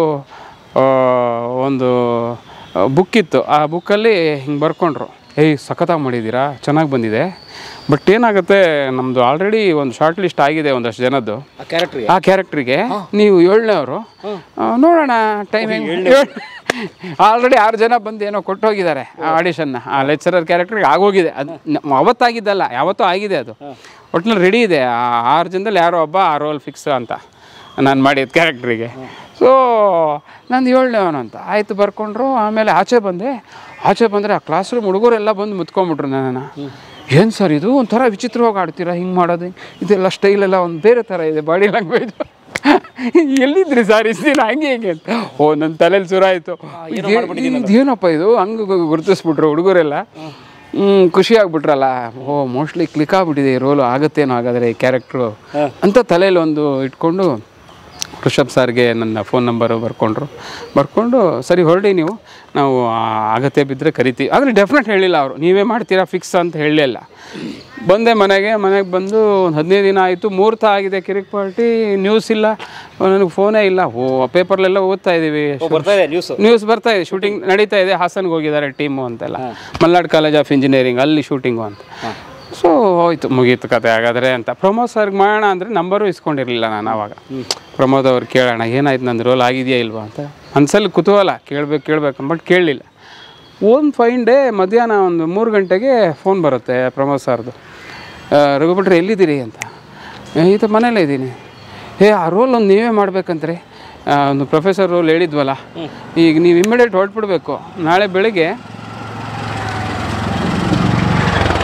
ಒಂದು ಬುಕ್ ಇತ್ತು ಆ ಬುಕ್ಕಲ್ಲಿ ಹಿಂಗೆ ಬರ್ಕೊಂಡ್ರು ಏಯ್ ಸಖತ್ತಾಗಿ ಮಾಡಿದ್ದೀರಾ ಚೆನ್ನಾಗಿ ಬಂದಿದೆ ಬಟ್ ಏನಾಗುತ್ತೆ ನಮ್ಮದು ಆಲ್ರೆಡಿ ಒಂದು ಶಾರ್ಟ್ ಲಿಸ್ಟ್ ಆಗಿದೆ ಒಂದಷ್ಟು ಜನದ್ದು ಆ ಕ್ಯಾರೆಕ್ಟ್ರಿಗೆ ಆ ಕ್ಯಾರೆಕ್ಟ್ರಿಗೆ ನೀವು ಏಳನೇವರು ನೋಡೋಣ ಟೈಮ್ ಆಲ್ರೆಡಿ ಆರು ಜನ ಬಂದು ಏನೋ ಕೊಟ್ಟು ಹೋಗಿದ್ದಾರೆ ಆ ಆಡಿಷನ್ನ ಆ ಲೆಕ್ಚರರ್ ಕ್ಯಾರೆಕ್ಟ್ರಿಗೆ ಆಗೋಗಿದೆ ಅದು ನ- ಅವತ್ತಾಗಿದ್ದಲ್ಲ ಯಾವತ್ತೂ ಆಗಿದೆ ಅದು ಒಟ್ಟಿನಲ್ಲಿ ರೆಡಿ ಇದೆ ಆ ಆರು ಜನದಲ್ಲಿ ಯಾರೋ ಒಬ್ಬ ಆ ರೋಲ್ ಫಿಕ್ಸ್ ಅಂತ ನಾನು ಮಾಡಿದ ಕ್ಯಾರೆಕ್ಟ್ರಿಗೆ ಸೊ ನಂದು ಏಳನೇವನು ಅಂತ ಆಯಿತು ಬರ್ಕೊಂಡ್ರು ಆಮೇಲೆ ಆಚೆ ಬಂದೆ ಆಚೆ ಬಂದರೆ ಆ ಕ್ಲಾಸ್ ರೂಮ್ ಹುಡುಗರೆಲ್ಲ ಬಂದು ಮುತ್ಕೊಂಬಿಟ್ರು ನನ್ನನ್ನು ಏನು ಸರ್ ಇದು ಒಂಥರ ವಿಚಿತ್ರವಾಗಿ ಆಡ್ತೀರಾ ಹಿಂಗೆ ಮಾಡೋದು ಇದೆಲ್ಲ ಸ್ಟೈಲ್ ಎಲ್ಲ ಒಂದು ಬೇರೆ ಥರ ಇದೆ ಬಾಡಿ ಲ್ಯಾಂಗ್ವೇಜ್ ಎಲ್ಲಿದ್ರಿ ಸರ್ ಇಷ್ಟು ದಿನ ಹಂಗೆ ಹಿಂಗೆ ಅಂತ ಓ ನನ್ನ ತಲೆಯಲ್ಲಿ ಸುರ ಆಯಿತು ಇದೇನಪ್ಪ ಇದು ಹಂಗೆ ಗುರುತಿಸ್ಬಿಟ್ರು ಹುಡುಗರೆಲ್ಲ ಹ್ಮ್, ಖುಷಿ ಆಗ್ಬಿಟ್ರಲ್ಲ ಓ ಮೋಸ್ಟ್ಲಿ ಕ್ಲಿಕ್ ಆಗ್ಬಿಟ್ಟಿದೆ ಈ ರೋಲು ಆಗುತ್ತೇನೋ ಹಾಗಾದರೆ ಈ ಕ್ಯಾರೆಕ್ಟ್ರು ಅಂತ ತಲೆಯಲ್ಲಿ ಒಂದು ಇಟ್ಕೊಂಡು ಋಷಭ್ ಸರ್ಗೆ ನನ್ನ ಫೋನ್ ನಂಬರು ಬರ್ಕೊಂಡ್ರು ಬರ್ಕೊಂಡು ಸರಿ ಹೊರಡಿ ನೀವು ನಾವು ಆ ಅಗತ್ಯ ಬಿದ್ದರೆ ಕರಿತೀವಿ ಆದರೆ ಡೆಫಿನೆಟ್ ಹೇಳಿಲ್ಲ ಅವರು ನೀವೇ ಮಾಡ್ತೀರಾ ಫಿಕ್ಸ್ ಅಂತ ಹೇಳಲಿಲ್ಲ ಬಂದೆ ಮನೆಗೆ ಮನೆಗೆ ಬಂದು ಒಂದು ಹದಿನೈದು ದಿನ ಆಯಿತು ಮುಹೂರ್ತ ಆಗಿದೆ ಕಿರಿಕ್ ಪಾರ್ಟಿ ನ್ಯೂಸ್ ಇಲ್ಲ ನನಗೆ ಫೋನೇ ಇಲ್ಲ ಓ ಪೇಪರ್ಲೆಲ್ಲ ಓದ್ತಾ ಇದ್ದೀವಿ ಬರ್ತಾ ಇದೆ ನ್ಯೂಸ್ ನ್ಯೂಸ್ ಬರ್ತಾ ಇದೆ ಶೂಟಿಂಗ್ ನಡೀತಾ ಇದೆ ಹಾಸನ್ಗೆ ಹೋಗಿದ್ದಾರೆ ಟೀಮು ಅಂತೆಲ್ಲ ಮಲ್ನಾಡ್ ಕಾಲೇಜ್ ಆಫ್ ಇಂಜಿನಿಯರಿಂಗ್ ಅಲ್ಲಿ ಶೂಟಿಂಗು ಅಂತ ಸೊ ಹೋಯ್ತು ಮುಗೀತು ಕತೆ ಹಾಗಾದರೆ ಅಂತ ಪ್ರಮೋದ್ ಸರ್ಗೆ ಮಾಡೋಣ ಅಂದರೆ ನಂಬರು ಇಸ್ಕೊಂಡಿರಲಿಲ್ಲ ನಾನು ಆವಾಗ ಪ್ರಮೋದ್ ಅವ್ರು ಕೇಳೋಣ ಏನಾಯ್ತು ನಂದು ರೋಲ್ ಆಗಿದೆಯಾ ಇಲ್ವಾ ಅಂತ ಮನ್ಸಲ್ಲಿ ಕುತೂಹಲ ಕೇಳ್ಬೇಕು ಕೇಳ್ಬೇಕು ಬಟ್ ಕೇಳಲಿಲ್ಲ ಒಂದು ಫೈನ್ ಡೇ ಮಧ್ಯಾಹ್ನ ಒಂದು ಮೂರು ಗಂಟೆಗೆ ಫೋನ್ ಬರುತ್ತೆ ಪ್ರಮೋದ್ ಸರ್ದು ಆ, ರಘುಭಟ್ರೆ ಎಲ್ಲಿದ್ದೀರಿ ಅಂತ ಈತ ಮನೇಲೇ ಇದ್ದೀನಿ ಏ ಆ ರೋಲ್ ಒಂದು ನೀವೇ ಮಾಡ್ಬೇಕಂತ್ರಿ ಆ, ಒಂದು ಪ್ರೊಫೆಸರ್ ರೋಲ್ ಹೇಳಿದ್ವಲ್ಲ ಈಗ ನೀವು ಇಮ್ಮಿಡಿಯೇಟ್ ಹೊರಟ್ಬಿಡ್ಬೇಕು ನಾಳೆ ಬೆಳಿಗ್ಗೆ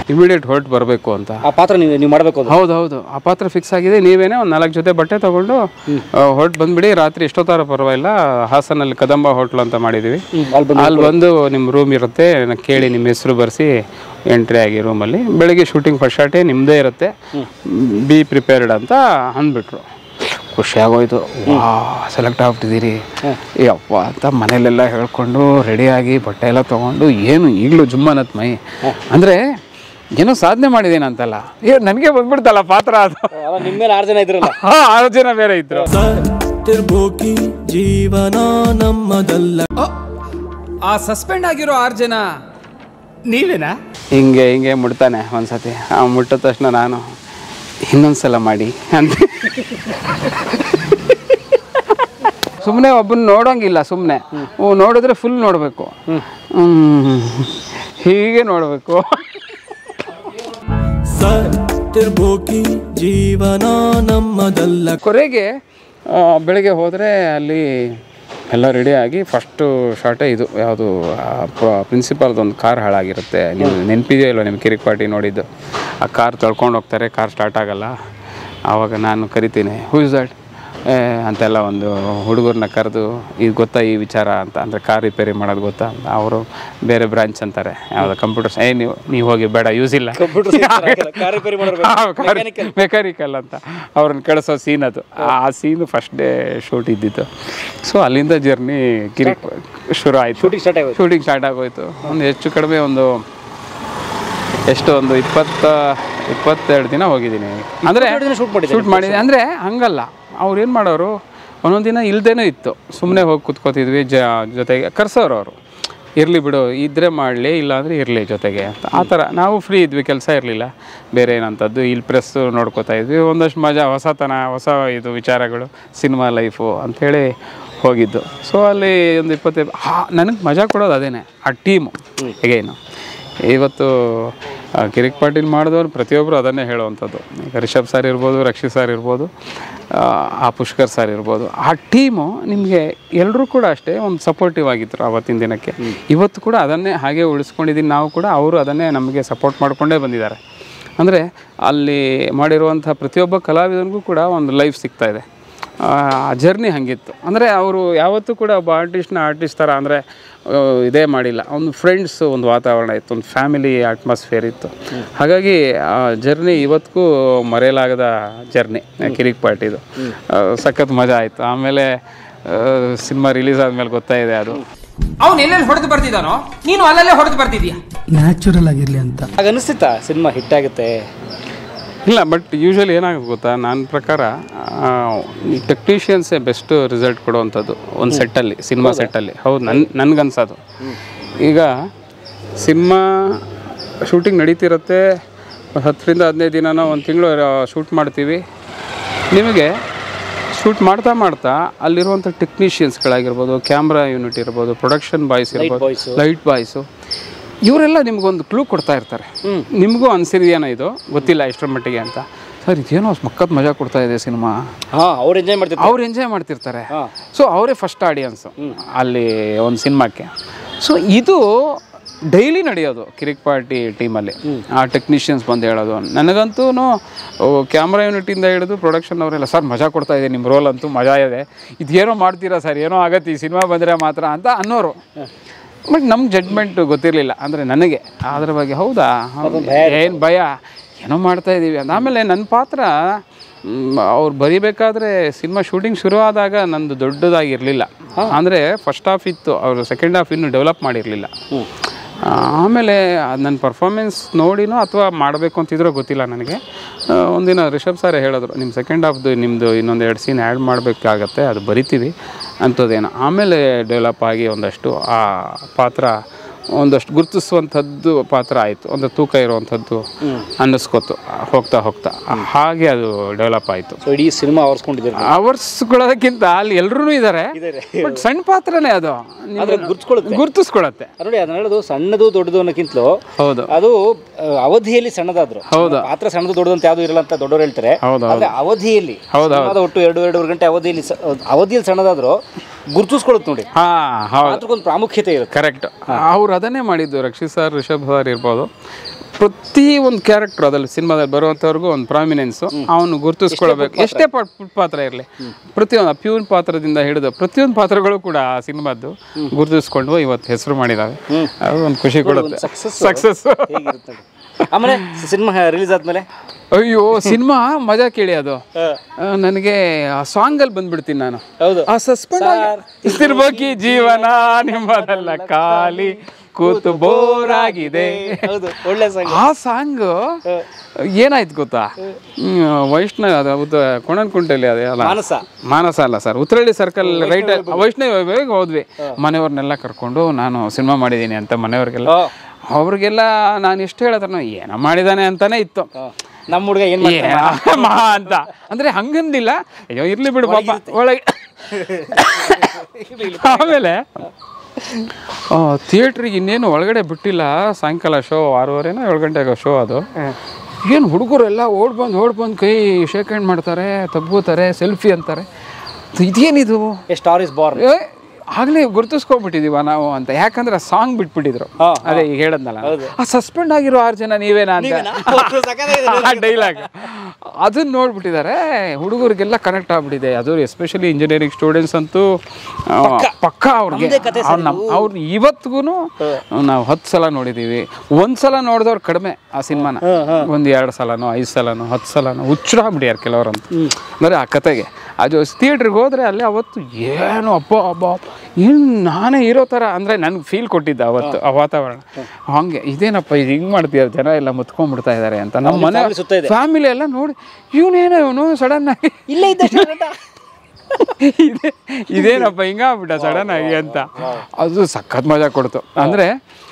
ಇಮಿಡಿಯೇಟ್ ಹೊರಟು ಬರಬೇಕು ಅಂತ ಆ ಪಾತ್ರ ನೀವು ನೀವು ಮಾಡಬೇಕು ಅದು ಹೌದು ಹೌದು ಆ ಪಾತ್ರ ಫಿಕ್ಸ್ ಆಗಿದೆ ನೀವೇನೇ ಒಂದು ನಾಲ್ಕು ಜೊತೆ ಬಟ್ಟೆ ತಗೊಂಡು ಹೊರಟು ಬಂದ್ಬಿಡಿ ರಾತ್ರಿ ಎಷ್ಟೊತ್ತಾರ ಪರವಾಗಿಲ್ಲ ಹಾಸನಲ್ಲಿ ಕದಂಬ ಹೋಟ್ಲ್ ಅಂತ ಮಾಡಿದ್ದೀವಿ ಅಲ್ಲಿ ಬಂದು ಅಲ್ಲಿ ಬಂದು ನಿಮ್ಮ ರೂಮ್ ಇರುತ್ತೆ ನ- ಕೇಳಿ ನಿಮ್ಮ ಹೆಸರು ಬರೆಸಿ ಎಂಟ್ರಿ ಆಗಿ ರೂಮಲ್ಲಿ ಬೆಳಿಗ್ಗೆ ಶೂಟಿಂಗ್ ಫಸ್ಟ್ ಶಾಟೇ ನಿಮ್ಮದೇ ಇರುತ್ತೆ ಬಿ ಪ್ರಿಪೇರ್ಡ್ ಅಂತ ಅಂದ್ಬಿಟ್ರು ಖುಷಿ ಆಗೋಯ್ತು ವಾ ಸೆಲೆಕ್ಟ್ ಆಗ್ಬಿಟ್ಟಿದ್ದೀರಿ ಯಪ್ಪ ಅಂತ ಮನೇಲೆಲ್ಲ ಹೇಳ್ಕೊಂಡು ರೆಡಿಯಾಗಿ ಬಟ್ಟೆ ಎಲ್ಲ ತೊಗೊಂಡು ಏನು ಈಗಲೂ ಜುಮ್ಮನತ್ ಮೈ ಅಂದರೆ ಏನೋ ಸಾಧನೆ ಮಾಡಿದ್ದೀನಿ ಅಂತಲ್ಲ ಏ ನನಗೆ ಬಂದ್ಬಿಡ್ತಲ್ಲ ಪಾತ್ರ ಅದು ಅವಾಗ ನಿಮ್ಮ ಮೇಲೆ ಆರು ಜನ ಇದ್ರಲ್ಲ ಹಾ ಆರು ಜನ ಬೇರೆ ಇದ್ರು ಸತ್ತಿರ್ಬೋಕಿ ಜೀವನ ನಮ್ಮದಲ್ಲ ಆ ಸಸ್ಪೆಂಡ್ ಆಗಿರೋ ಆರು ಜನ ನೀವೇನಾ ಹಿಂಗೆ ಹಿಂಗೆ ಮುಟ್ತಾನೆ ಒಂದ್ಸತಿ ಆ ಮುಟ್ಟಿದ ತಕ್ಷಣ ನಾನು ಇನ್ನೊಂದ್ಸಲ ಮಾಡಿ ಅಂತ ಸುಮ್ಮನೆ ಒಬ್ಬನ ನೋಡೋಂಗಿಲ್ಲ ಸುಮ್ಮನೆ ನೋಡಿದ್ರೆ ಫುಲ್ ನೋಡಬೇಕು ಹೀಗೆ ನೋಡಬೇಕು ಸತ್ತಿರ್ಬೋಕಿ ಜೀವನ ನಮ್ಮದಲ್ಲ ಕೊನೆಗೆ ಆ, ಬೆಳಗ್ಗೆ ಹೋದರೆ ಅಲ್ಲಿ ಎಲ್ಲ ರೆಡಿಯಾಗಿ ಫಸ್ಟು ಶಾರ್ಟೇ ಇದು ಯಾವುದು ಪ್ರಿನ್ಸಿಪಾಲ್ದು ಒಂದು ಕಾರ್ ಹಾಳಾಗಿರುತ್ತೆ ನೀವು ನೆನಪಿದೆಯೋ ಇಲ್ವ ನಿಮ್ಮ ಕಿರಿಕ್ ಪಾರ್ಟಿ ನೋಡಿದ್ದು ಆ ಕಾರ್ ತೊಳ್ಕೊಂಡು ಹೋಗ್ತಾರೆ ಕಾರ್ ಸ್ಟಾರ್ಟ್ ಆಗಲ್ಲ ಆವಾಗ ನಾನು ಕರಿತೀನಿ ಹೂ ಇಸ್ ದಟ್ ಅಂತೆಲ್ಲ ಒಂದು ಹುಡುಗರನ್ನ ಕರೆದು ಇದು ಗೊತ್ತಾ ಈ ವಿಚಾರ ಅಂತ ಅಂದರೆ ಕಾರ್ ರಿಪೇರಿ ಮಾಡೋದು ಗೊತ್ತಾ ಅಂತ ಅವರು ಬೇರೆ ಬ್ರಾಂಚ್ ಅಂತಾರೆ ಯಾವುದೋ ಕಂಪ್ಯೂಟರ್ಸ್ ಏ ನೀವು ನೀವು ಹೋಗಿ ಬೇಡ ಯೂಸ್ ಇಲ್ಲ ಕಾರ್ ರಿಪೇರಿ ಮೆಕ್ಯಾನಿಕಲ್ ಅಂತ ಅವ್ರನ್ನ ಕಳಿಸೋ ಸೀನ್ ಅದು ಆ ಸೀನು ಫಸ್ಟ್ ಡೇ ಶೂಟ್ ಇದ್ದಿತ್ತು ಸೊ ಅಲ್ಲಿಂದ ಜರ್ನಿ ಕಿರಿ ಶುರು ಆಯಿತು ಶೂಟಿಂಗ್ ಸ್ಟಾರ್ಟ್ ಆಗೋದು ಶೂಟಿಂಗ್ ಸ್ಟಾರ್ಟ್ ಆಗೋಯ್ತು ಒಂದು ಹೆಚ್ಚು ಕಡಿಮೆ ಒಂದು ಎಷ್ಟು ಒಂದು ಇಪ್ಪತ್ತ ಇಪ್ಪತ್ತೆರಡು ದಿನ ಹೋಗಿದ್ದೀನಿ ಅಂದರೆ ಶೂಟ್ ಮಾಡಿದ್ದೆ ಶೂಟ್ ಮಾಡಿದೆ ಅಂದರೆ ಹಂಗಲ್ಲ ಅವ್ರು ಏನು ಮಾಡೋರು ಒಂದೊಂದು ದಿನ ಇಲ್ದೇನೂ ಇತ್ತು ಸುಮ್ಮನೆ ಹೋಗಿ ಕುತ್ಕೋತಿದ್ವಿ ಜ ಜೊತೆಗೆ ಕರ್ಸೋರು ಅವರು ಇರಲಿ ಬಿಡು ಇದ್ದರೆ ಮಾಡಲಿ ಇಲ್ಲಾಂದರೆ ಇರಲಿ ಜೊತೆಗೆ ಅಂತ ಆ ಥರ ನಾವು ಫ್ರೀ ಇದ್ವಿ ಕೆಲಸ ಇರಲಿಲ್ಲ ಬೇರೆ ಏನಂಥದ್ದು ಇಲ್ಲಿ ಪ್ರೆಸ್ಸು ನೋಡ್ಕೋತಾ ಇದ್ವಿ ಒಂದಷ್ಟು ಮಜಾ ಹೊಸತನ ಹೊಸ ಇದು ವಿಚಾರಗಳು ಸಿನಿಮಾ ಲೈಫು ಅಂಥೇಳಿ ಹೋಗಿದ್ದು ಸೊ ಅಲ್ಲಿ ಒಂದು ಇಪ್ಪತ್ತೈದು ಹಾ ನನಗೆ ಮಜಾ ಕೊಡೋದು ಅದೇನೆ ಆ ಟೀಮು ಹೇಗೇನು ಇವತ್ತು ಆ, ಕಿರಿಕ್ ಪಾಟೀಲ್ ಮಾಡಿದವ್ರು ಪ್ರತಿಯೊಬ್ಬರು ಅದನ್ನೇ ಹೇಳುವಂಥದ್ದು ಈಗ ರಿಷಬ್ ಸರ್ ಇರ್ಬೋದು ರಕ್ಷಿತ್ ಸರ್ ಇರ್ಬೋದು ಆ, ಆ ಪುಷ್ಕರ್ ಸರ್ ಇರ್ಬೋದು ಆ ಟೀಮು ನಿಮಗೆ ಎಲ್ಲರೂ ಕೂಡ ಅಷ್ಟೇ ಒಂದು ಸಪೋರ್ಟಿವ್ ಆಗಿದ್ರು ಆವತ್ತಿನ ದಿನಕ್ಕೆ ಇವತ್ತು ಕೂಡ ಅದನ್ನೇ ಹಾಗೆ ಉಳಿಸ್ಕೊಂಡಿದ್ದೀನಿ ನಾವು ಕೂಡ ಅವರು ಅದನ್ನೇ ನಮಗೆ ಸಪೋರ್ಟ್ ಮಾಡಿಕೊಂಡೇ ಬಂದಿದ್ದಾರೆ ಅಂದರೆ ಅಲ್ಲಿ ಮಾಡಿರುವಂಥ ಪ್ರತಿಯೊಬ್ಬ ಕಲಾವಿದನಿಗೂ ಕೂಡ ಒಂದು ಲೈಫ್ ಸಿಗ್ತಾ ಇದೆ ಆ ಜರ್ನಿ ಹಾಗಿತ್ತು ಅಂದರೆ ಅವರು ಯಾವತ್ತೂ ಕೂಡ ಒಬ್ಬ ಆರ್ಟಿಸ್ಟ್ನ ಆರ್ಟಿಸ್ಟ್ ಥರ ಅಂದರೆ ಇದೇ ಮಾಡಿಲ್ಲ ಒಂದು ಫ್ರೆಂಡ್ಸ್ ಒಂದು ವಾತಾವರಣ ಇತ್ತು ಒಂದು ಫ್ಯಾಮಿಲಿ ಅಟ್ಮಾಸ್ಫಿಯರ್ ಇತ್ತು ಹಾಗಾಗಿ ಆ ಜರ್ನಿ ಇವತ್ತಿಗೂ ಮರೆಯಲಾಗದ ಜರ್ನಿ ಕಿರಿಕ್ ಪಾರ್ಟಿದು ಆ, ಸಖತ್ ಮಜಾ ಆಯಿತು ಆಮೇಲೆ ಸಿನಿಮಾ ರಿಲೀಸ್ ಆದಮೇಲೆ ಗೊತ್ತಾಯಿದೆ ಅದು ಅವ್ನು ಎಲ್ಲೆಲ್ಲಿ ಹೊಡೆದು ಬರ್ತಿದ್ದಾನೋ ನೀನು ಅಲ್ಲಲ್ಲೇ ಹೊಡೆದು ಬರ್ತಿದ್ಯಾ ನ್ಯಾಚುರಲ್ ಆಗಿರಲಿ ಅಂತ ಆಗ ಅನಿಸ್ತಿತ್ತಾ ಸಿನಿಮಾ ಹಿಟ್ ಆಗುತ್ತೆ ಇಲ್ಲ ಬಟ್ ಯೂಶ್ವಲಿ ಏನಾಗುತ್ತೆ ಗೊತ್ತಾ ನನ್ನ ಪ್ರಕಾರ ಟೆಕ್ನಿಷಿಯನ್ಸೇ ಬೆಸ್ಟ್ ರಿಸಲ್ಟ್ ಕೊಡುವಂಥದ್ದು ಒಂದು ಸೆಟ್ಟಲ್ಲಿ ಸಿನಿಮಾ ಸೆಟ್ಟಲ್ಲಿ ಹೌದು ನನ್ ನನಗನ್ಸೋದು ಈಗ ಸಿನಿಮಾ ಶೂಟಿಂಗ್ ನಡೀತಿರುತ್ತೆ ಹತ್ತರಿಂದ ಹದಿನೈದು ದಿನನೋ ಒಂದು ತಿಂಗಳು ಶೂಟ್ ಮಾಡ್ತೀವಿ ನಿಮಗೆ ಶೂಟ್ ಮಾಡ್ತಾ ಮಾಡ್ತಾ ಅಲ್ಲಿರುವಂಥ ಟೆಕ್ನಿಷಿಯನ್ಸ್ಗಳಾಗಿರ್ಬೋದು ಕ್ಯಾಮ್ರಾ ಯೂನಿಟ್ ಇರ್ಬೋದು ಪ್ರೊಡಕ್ಷನ್ ಬಾಯ್ಸ್ ಇರ್ಬೋದು ಲೈಟ್ ಬಾಯ್ಸು ಇವರೆಲ್ಲ ನಿಮ್ಗೊಂದು ಕ್ಲೂ ಕೊಡ್ತಾ ಇರ್ತಾರೆ ನಿಮಗೂ ಅನ್ಸಿರಿದೇನೋ ಇದು ಗೊತ್ತಿಲ್ಲ ಎಷ್ಟರ ಮಟ್ಟಿಗೆ ಅಂತ ಸರ್ ಇದೇನೋ ಮಕ್ಕತ್ ಮಜಾ ಕೊಡ್ತಾ ಇದೆ ಸಿನಿಮಾ ಹಾಂ ಅವ್ರು ಎಂಜಾಯ್ ಮಾಡ್ತಿರ್ತಾರೆ ಅವ್ರು ಎಂಜಾಯ್ ಮಾಡ್ತಿರ್ತಾರೆ ಸೊ ಅವರೇ ಫಸ್ಟ್ ಆಡಿಯನ್ಸು ಅಲ್ಲಿ ಒಂದು ಸಿನಿಮಾಕ್ಕೆ ಸೊ ಇದು ಡೈಲಿ ನಡೆಯೋದು ಕಿರಿಕ್ ಪಾರ್ಟಿ ಟೀಮಲ್ಲಿ ಆ ಟೆಕ್ನಿಷಿಯನ್ಸ್ ಬಂದು ಹೇಳೋದು ನನಗಂತೂ ಕ್ಯಾಮ್ರಾ ಯೂನಿಟಿಂದ ಹಿಡಿದು ಪ್ರೊಡಕ್ಷನ್ ಅವರೆಲ್ಲ ಸರ್ ಮಜಾ ಕೊಡ್ತಾ ಇದೆ ನಿಮ್ಮ ರೋಲ್ ಅಂತೂ ಮಜಾ ಇದೆ ಇದೇನೋ ಮಾಡ್ತೀರಾ ಸರ್ ಏನೋ ಆಗತ್ತೆ ಈ ಸಿನಿಮಾ ಬಂದರೆ ಮಾತ್ರ ಅಂತ ಅನ್ನೋರು ಬಟ್ ನಮ್ಗೆ ಜಡ್ಮೆಂಟ್ ಗೊತ್ತಿರಲಿಲ್ಲ ಅಂದರೆ ನನಗೆ ಅದ್ರ ಬಗ್ಗೆ ಹೌದಾ ಏನು ಭಯ ಏನೋ ಮಾಡ್ತಾ ಇದ್ದೀವಿ ಅಂತ ಆಮೇಲೆ ನನ್ನ ಪಾತ್ರ ಅವ್ರು ಬರಿಬೇಕಾದ್ರೆ ಸಿನಿಮಾ ಶೂಟಿಂಗ್ ಶುರು ಆದಾಗ ನಂದು ದೊಡ್ಡದಾಗಿರಲಿಲ್ಲ ಅಂದರೆ ಫಸ್ಟ್ ಹಾಫ್ ಇತ್ತು ಅವರು ಸೆಕೆಂಡ್ ಹಾಫ್ ಇನ್ನೂ ಡೆವಲಪ್ ಮಾಡಿರಲಿಲ್ಲ ಆಮೇಲೆ ಅದ್ ನನ್ನ ಪರ್ಫಾರ್ಮೆನ್ಸ್ ನೋಡಿನೋ ಅಥವಾ ಮಾಡಬೇಕು ಅಂತಿದ್ರೋ ಗೊತ್ತಿಲ್ಲ ನನಗೆ ಆ, ಒಂದಿನ ರಿಷಬ್ ಸಾರೇ ಹೇಳಿದ್ರು ನಿಮ್ಮ ಸೆಕೆಂಡ್ ಹಾಫ್ದು ನಿಮ್ಮದು ಇನ್ನೊಂದು ಎರಡು ಸೀನ್ ಆ್ಯಡ್ ಮಾಡಬೇಕಾಗತ್ತೆ ಅದು ಬರಿತೀವಿ ಅಂಥದ್ದೇನೋ ಆಮೇಲೆ ಡೆವಲಪ್ ಆಗಿ ಒಂದಷ್ಟು ಆ ಪಾತ್ರ ಒಂದಷ್ಟು ಗುರುತಿಸುವಂಥದ್ದು ಪಾತ್ರ ಆಯಿತು ಒಂದು ತೂಕ ಇರುವಂಥದ್ದು ಅನ್ನಿಸ್ಕೊತು ಹೋಗ್ತಾ ಹೋಗ್ತಾ ಹಾಗೆ ಅದು ಡೆವಲಪ್ ಆಯಿತು ಸೊ ಇಡೀ ಸಿನಿಮಾ ಆವರ್ಸ್ಕೊಂಡಿದ್ದಾರೆ ಅವರ್ಸ್ಕೊಳ್ಳೋದಕ್ಕಿಂತ ಅಲ್ಲಿ ಎಲ್ಲರೂ ಇದ್ದಾರೆ ಬಟ್ ಸಣ್ಣ ಪಾತ್ರನೇ ಅದು ಆದ್ರೆ ಗುರ್ತ್ಕೊಳ್ಳುತ್ತೆ. ಗುರುತಿಸ್ಕೊಳತ್ತೆ ನೋಡಿ ಅದನ್ನ ಹೇಳೋದು ಸಣ್ಣದು ದೊಡ್ಡದು ಅನ್ನೋಕ್ಕಿಂತಲೂ ಹೌದು ಅದು ಆ, ಅವಧಿಯಲ್ಲಿ ಸಣ್ಣದಾದ್ರು ಹೌದು. ಪಾತ್ರ ಸಣ್ಣದು ದೊಡ್ಡದು ಅಂತ ಯಾವ್ದು ಇರಲ್ಲ ಅಂತ ದೊಡ್ಡವರು ಹೇಳ್ತಾರೆ ಹೌದು, ಆದ್ರೆ ಅವಧಿಯಲ್ಲಿ ಹೌದು, ಸಿನಿಮಾದ ಒಟ್ಟು ಎರಡು ಎರಡೂವರೆ ಗಂಟೆ ಅವಧಿಯಲ್ಲಿ ಸ- ಅವಧಿಯಲ್ಲಿ ಸಣ್ಣದಾದ್ರು ಗುರುತಿಸ್ಕೊಳ್ಳುತ್ತೆ ನೋಡಿ ಹಾ ಹೌದು ಪಾತ್ರಕ್ಕೊಂದು ಪ್ರಾಮುಖ್ಯತೆ ಇರುತ್ತೆ ಕರೆಕ್ಟ್ ಅವ್ರು ಅದನ್ನೇ ಮಾಡಿದ್ದು ರಕ್ಷಿತ್ ಸರ್ ರಿಷಬ್ ಸರ್ ಇರ್ಬೋದು ಪ್ರತಿ ಒಂದು ಕ್ಯಾರೆಕ್ಟರ್ ಅದ್ರಲ್ಲಿ ಸಿನಿಮಾದಲ್ಲಿ ಬರುವಂಥವ್ರಿಗೂ ಒಂದು ಪ್ರಾಮಿನೆನ್ಸು ಅವನು ಗುರುತಿಸ್ಕೊಳ್ಬೇಕು ಎಷ್ಟೇ ಪಾ- ಪುಟ್ಟ ಪಾತ್ರ ಇರಲಿ ಪ್ರತಿಯೊಂದು ಪ್ಯೂನ್ ಪಾತ್ರದಿಂದ ಹಿಡಿದು ಪ್ರತಿಯೊಂದು ಪಾತ್ರಗಳು ಕೂಡ ಆ ಸಿನಿಮಾದ್ದು ಗುರುತಿಸ್ಕೊಂಡು ಇವತ್ತು ಹೆಸರು ಮಾಡಿದಾವೆ ಅದು ಒಂದು ಖುಷಿ ಕೊಡುತ್ತೆ success. ಸಕ್ಸಸ್ ಹೇಗಿರುತ್ತೆ ನೋಡಿ. ಆಮೇಲೆ ಸಿನಿಮಾ ರಿಲೀಸ್ ಆದ್ಮೇಲೆ ಅಯ್ಯೋ ಸಿನಿಮಾ ಮಜಾ ಕೇಳಿ ಅದು ಆ, ನನಗೆ ಆ ಸಾಂಗಲ್ಲಿ ಬಂದ್ಬಿಡ್ತೀನಿ ನಾನು ಹೌದು. ಆ ಸಸ್ಪೆಂಡ್ ಇರ್ಬೋಕಿ ಜೀವನ ನಿಮ್ಮದಲ್ಲ ಖಾಲಿ ಕೂತು ಬೋರ್ ಆಗಿದೆ ಹೌದು ಒಳ್ಳೆ ಸಾಂಗ್ ಆ ಸಾಂಗ್ ಏನಾಯ್ತು ಗೊತ್ತಾ ಹ್ಮ್, ವೈಷ್ಣವ ಅದು ಅದು ಕೊಣನ್ ಕುಂಟೆಲಿ ಅದೇ ಅಲ್ಲ ಮಾನಸ. ಮಾನಸ ಅಲ್ಲ sir Uttarahalli circle right Vaishnava ಹೋದ್ವಿ ಮನೆಯವ್ರನ್ನೆಲ್ಲ ಕರ್ಕೊಂಡು ನಾನು ಸಿನಿಮಾ ಮಾಡಿದ್ದೀನಿ ಅಂತ ಮನೆಯವ್ರಿಗೆಲ್ಲ ಅವ್ರಿಗೆಲ್ಲ ನಾನು ಎಷ್ಟು ಹೇಳಿದ್ರು ಏನೋ ಮಾಡಿದಾನೆ ಅಂತಾನೆ ಇತ್ತು ನಮ್ಮ ಹುಡುಗ ಏನ್ ಏ, ಮಹಾ ಅಂತ ಅಂದ್ರೆ ಹಂಗಂದಿಲ್ಲ ಅಯ್ಯೋ ಇರ್ಲಿ ಬಿಡು ಪಾಪ ಒಳಗೆ ಆಮೇಲೆ ಥಿಯೇಟ್ರಿಗೆ ಇನ್ನೇನು ಒಳಗಡೆ ಬಿಟ್ಟಿಲ್ಲ ಸಾಯಂಕಾಲ ಶೋ ಆರೂವರೆನೋ ಏಳು ಗಂಟೆಗೆ ಶೋ ಅದು ಏನು ಹುಡುಗರೆಲ್ಲ ಓಡ್ ಬಂದು ಓಡ್ ಬಂದು ಕೈ ಶೇಕ್ ಹ್ಯಾಂಡ್ ಮಾಡ್ತಾರೆ ತಬ್ಬೋತಾರೆ ಸೆಲ್ಫಿ ಅಂತಾರೆ ಇದೇನಿದು ಸ್ಟಾರ್ ಇಸ್ ಬಾರ್ನ್ ಏ, ಆಗ್ಲೇ ಗುರುತಿಸ್ಕೊಂಡ್ಬಿಟ್ಟಿದೀವ ನಾವು ಅಂತ ಯಾಕಂದ್ರೆ ಸಾಂಗ್ ಬಿಟ್ಬಿಟ್ಟಿದ್ರು ಅದೇ ಈಗ ಹೇಳದ್ನಲ್ಲ ಆ ಸಸ್ಪೆಂಡ್ ಆಗಿರೋ ಆರು ಜನ ನೀವೇನಾ ಅಂತ ಡೈಲಾಗ್ ಅದನ್ನ ನೋಡ್ಬಿಟ್ಟಿದ್ದಾರೆ ಹುಡುಗರಿಗೆಲ್ಲ ಕನೆಕ್ಟ್ ಆಗ್ಬಿಟ್ಟಿದೆ ಅದು ಎಸ್ಪೆಷಲಿ ಇಂಜಿನಿಯರಿಂಗ್ ಸ್ಟೂಡೆಂಟ್ಸ್ ಅಂತೂ ಆ, ಪಕ್ಕ ಅವ್ರಿಗೆ ಅವ್ರ್ ನಮ್ ಅವ್ರು ಇವತ್ತಿಗೂ ನಾವು ಹತ್ತು ಸಲ ನೋಡಿದೀವಿ ಒಂದ್ ಸಲ ನೋಡಿದವ್ರು ಕಡಿಮೆ ಆ ಸಿನಿಮಾನ ಒಂದ್ ಎರಡು ಸಲನೋ ಐದು ಸಲನೋ ಹತ್ತು ಸಲನೋ ಹುಚ್ಚರಾಗ್ಬಿಟ್ಯಾರ ಕೆಲವರಂತ ಅಂದ್ರೆ ಆ ಕತೆಗೆ ಅದು ಥಿಯೇಟ್ರಿಗೆ ಹೋದ್ರೆ ಅಲ್ಲಿ ಅವತ್ತು ಏನು ಅಪ್ಪ ಅಬ್ಬ ಏನು ನಾನೇ ಇರೋ ಥರ ಅಂದರೆ ನನಗೆ ಫೀಲ್ ಕೊಟ್ಟಿದ್ದ ಅವತ್ತು ಆ ವಾತಾವರಣ ಹಂಗೆ ಇದೇನಪ್ಪ ಇದು ಹಿಂಗೆ ಮಾಡ್ತೀಯ ಜನ ಎಲ್ಲ ಮುತ್ಕೊಂಡ್ಬಿಡ್ತಾ ಇದ್ದಾರೆ ಅಂತ ನಮ್ಮ ಮನೆ family ಸುತ್ತ ಇದೆ. ಫ್ಯಾಮಿಲಿ ಎಲ್ಲ ನೋಡಿ ಇವನೇನೋ ಇವನು ಸಡನ್ ಆಗಿ ಇಲ್ಲೇ ಇದ್ದ ಇದೇ ಇದೇನಪ್ಪ ಹಿಂಗಾಗ್ಬಿಟ್ಟ ಸಡನ್ ಆಗಿ ಅಂತ ಅದು ಸಖತ್ ಮಜಾ ಕೊಡ್ತು ಅಂದರೆ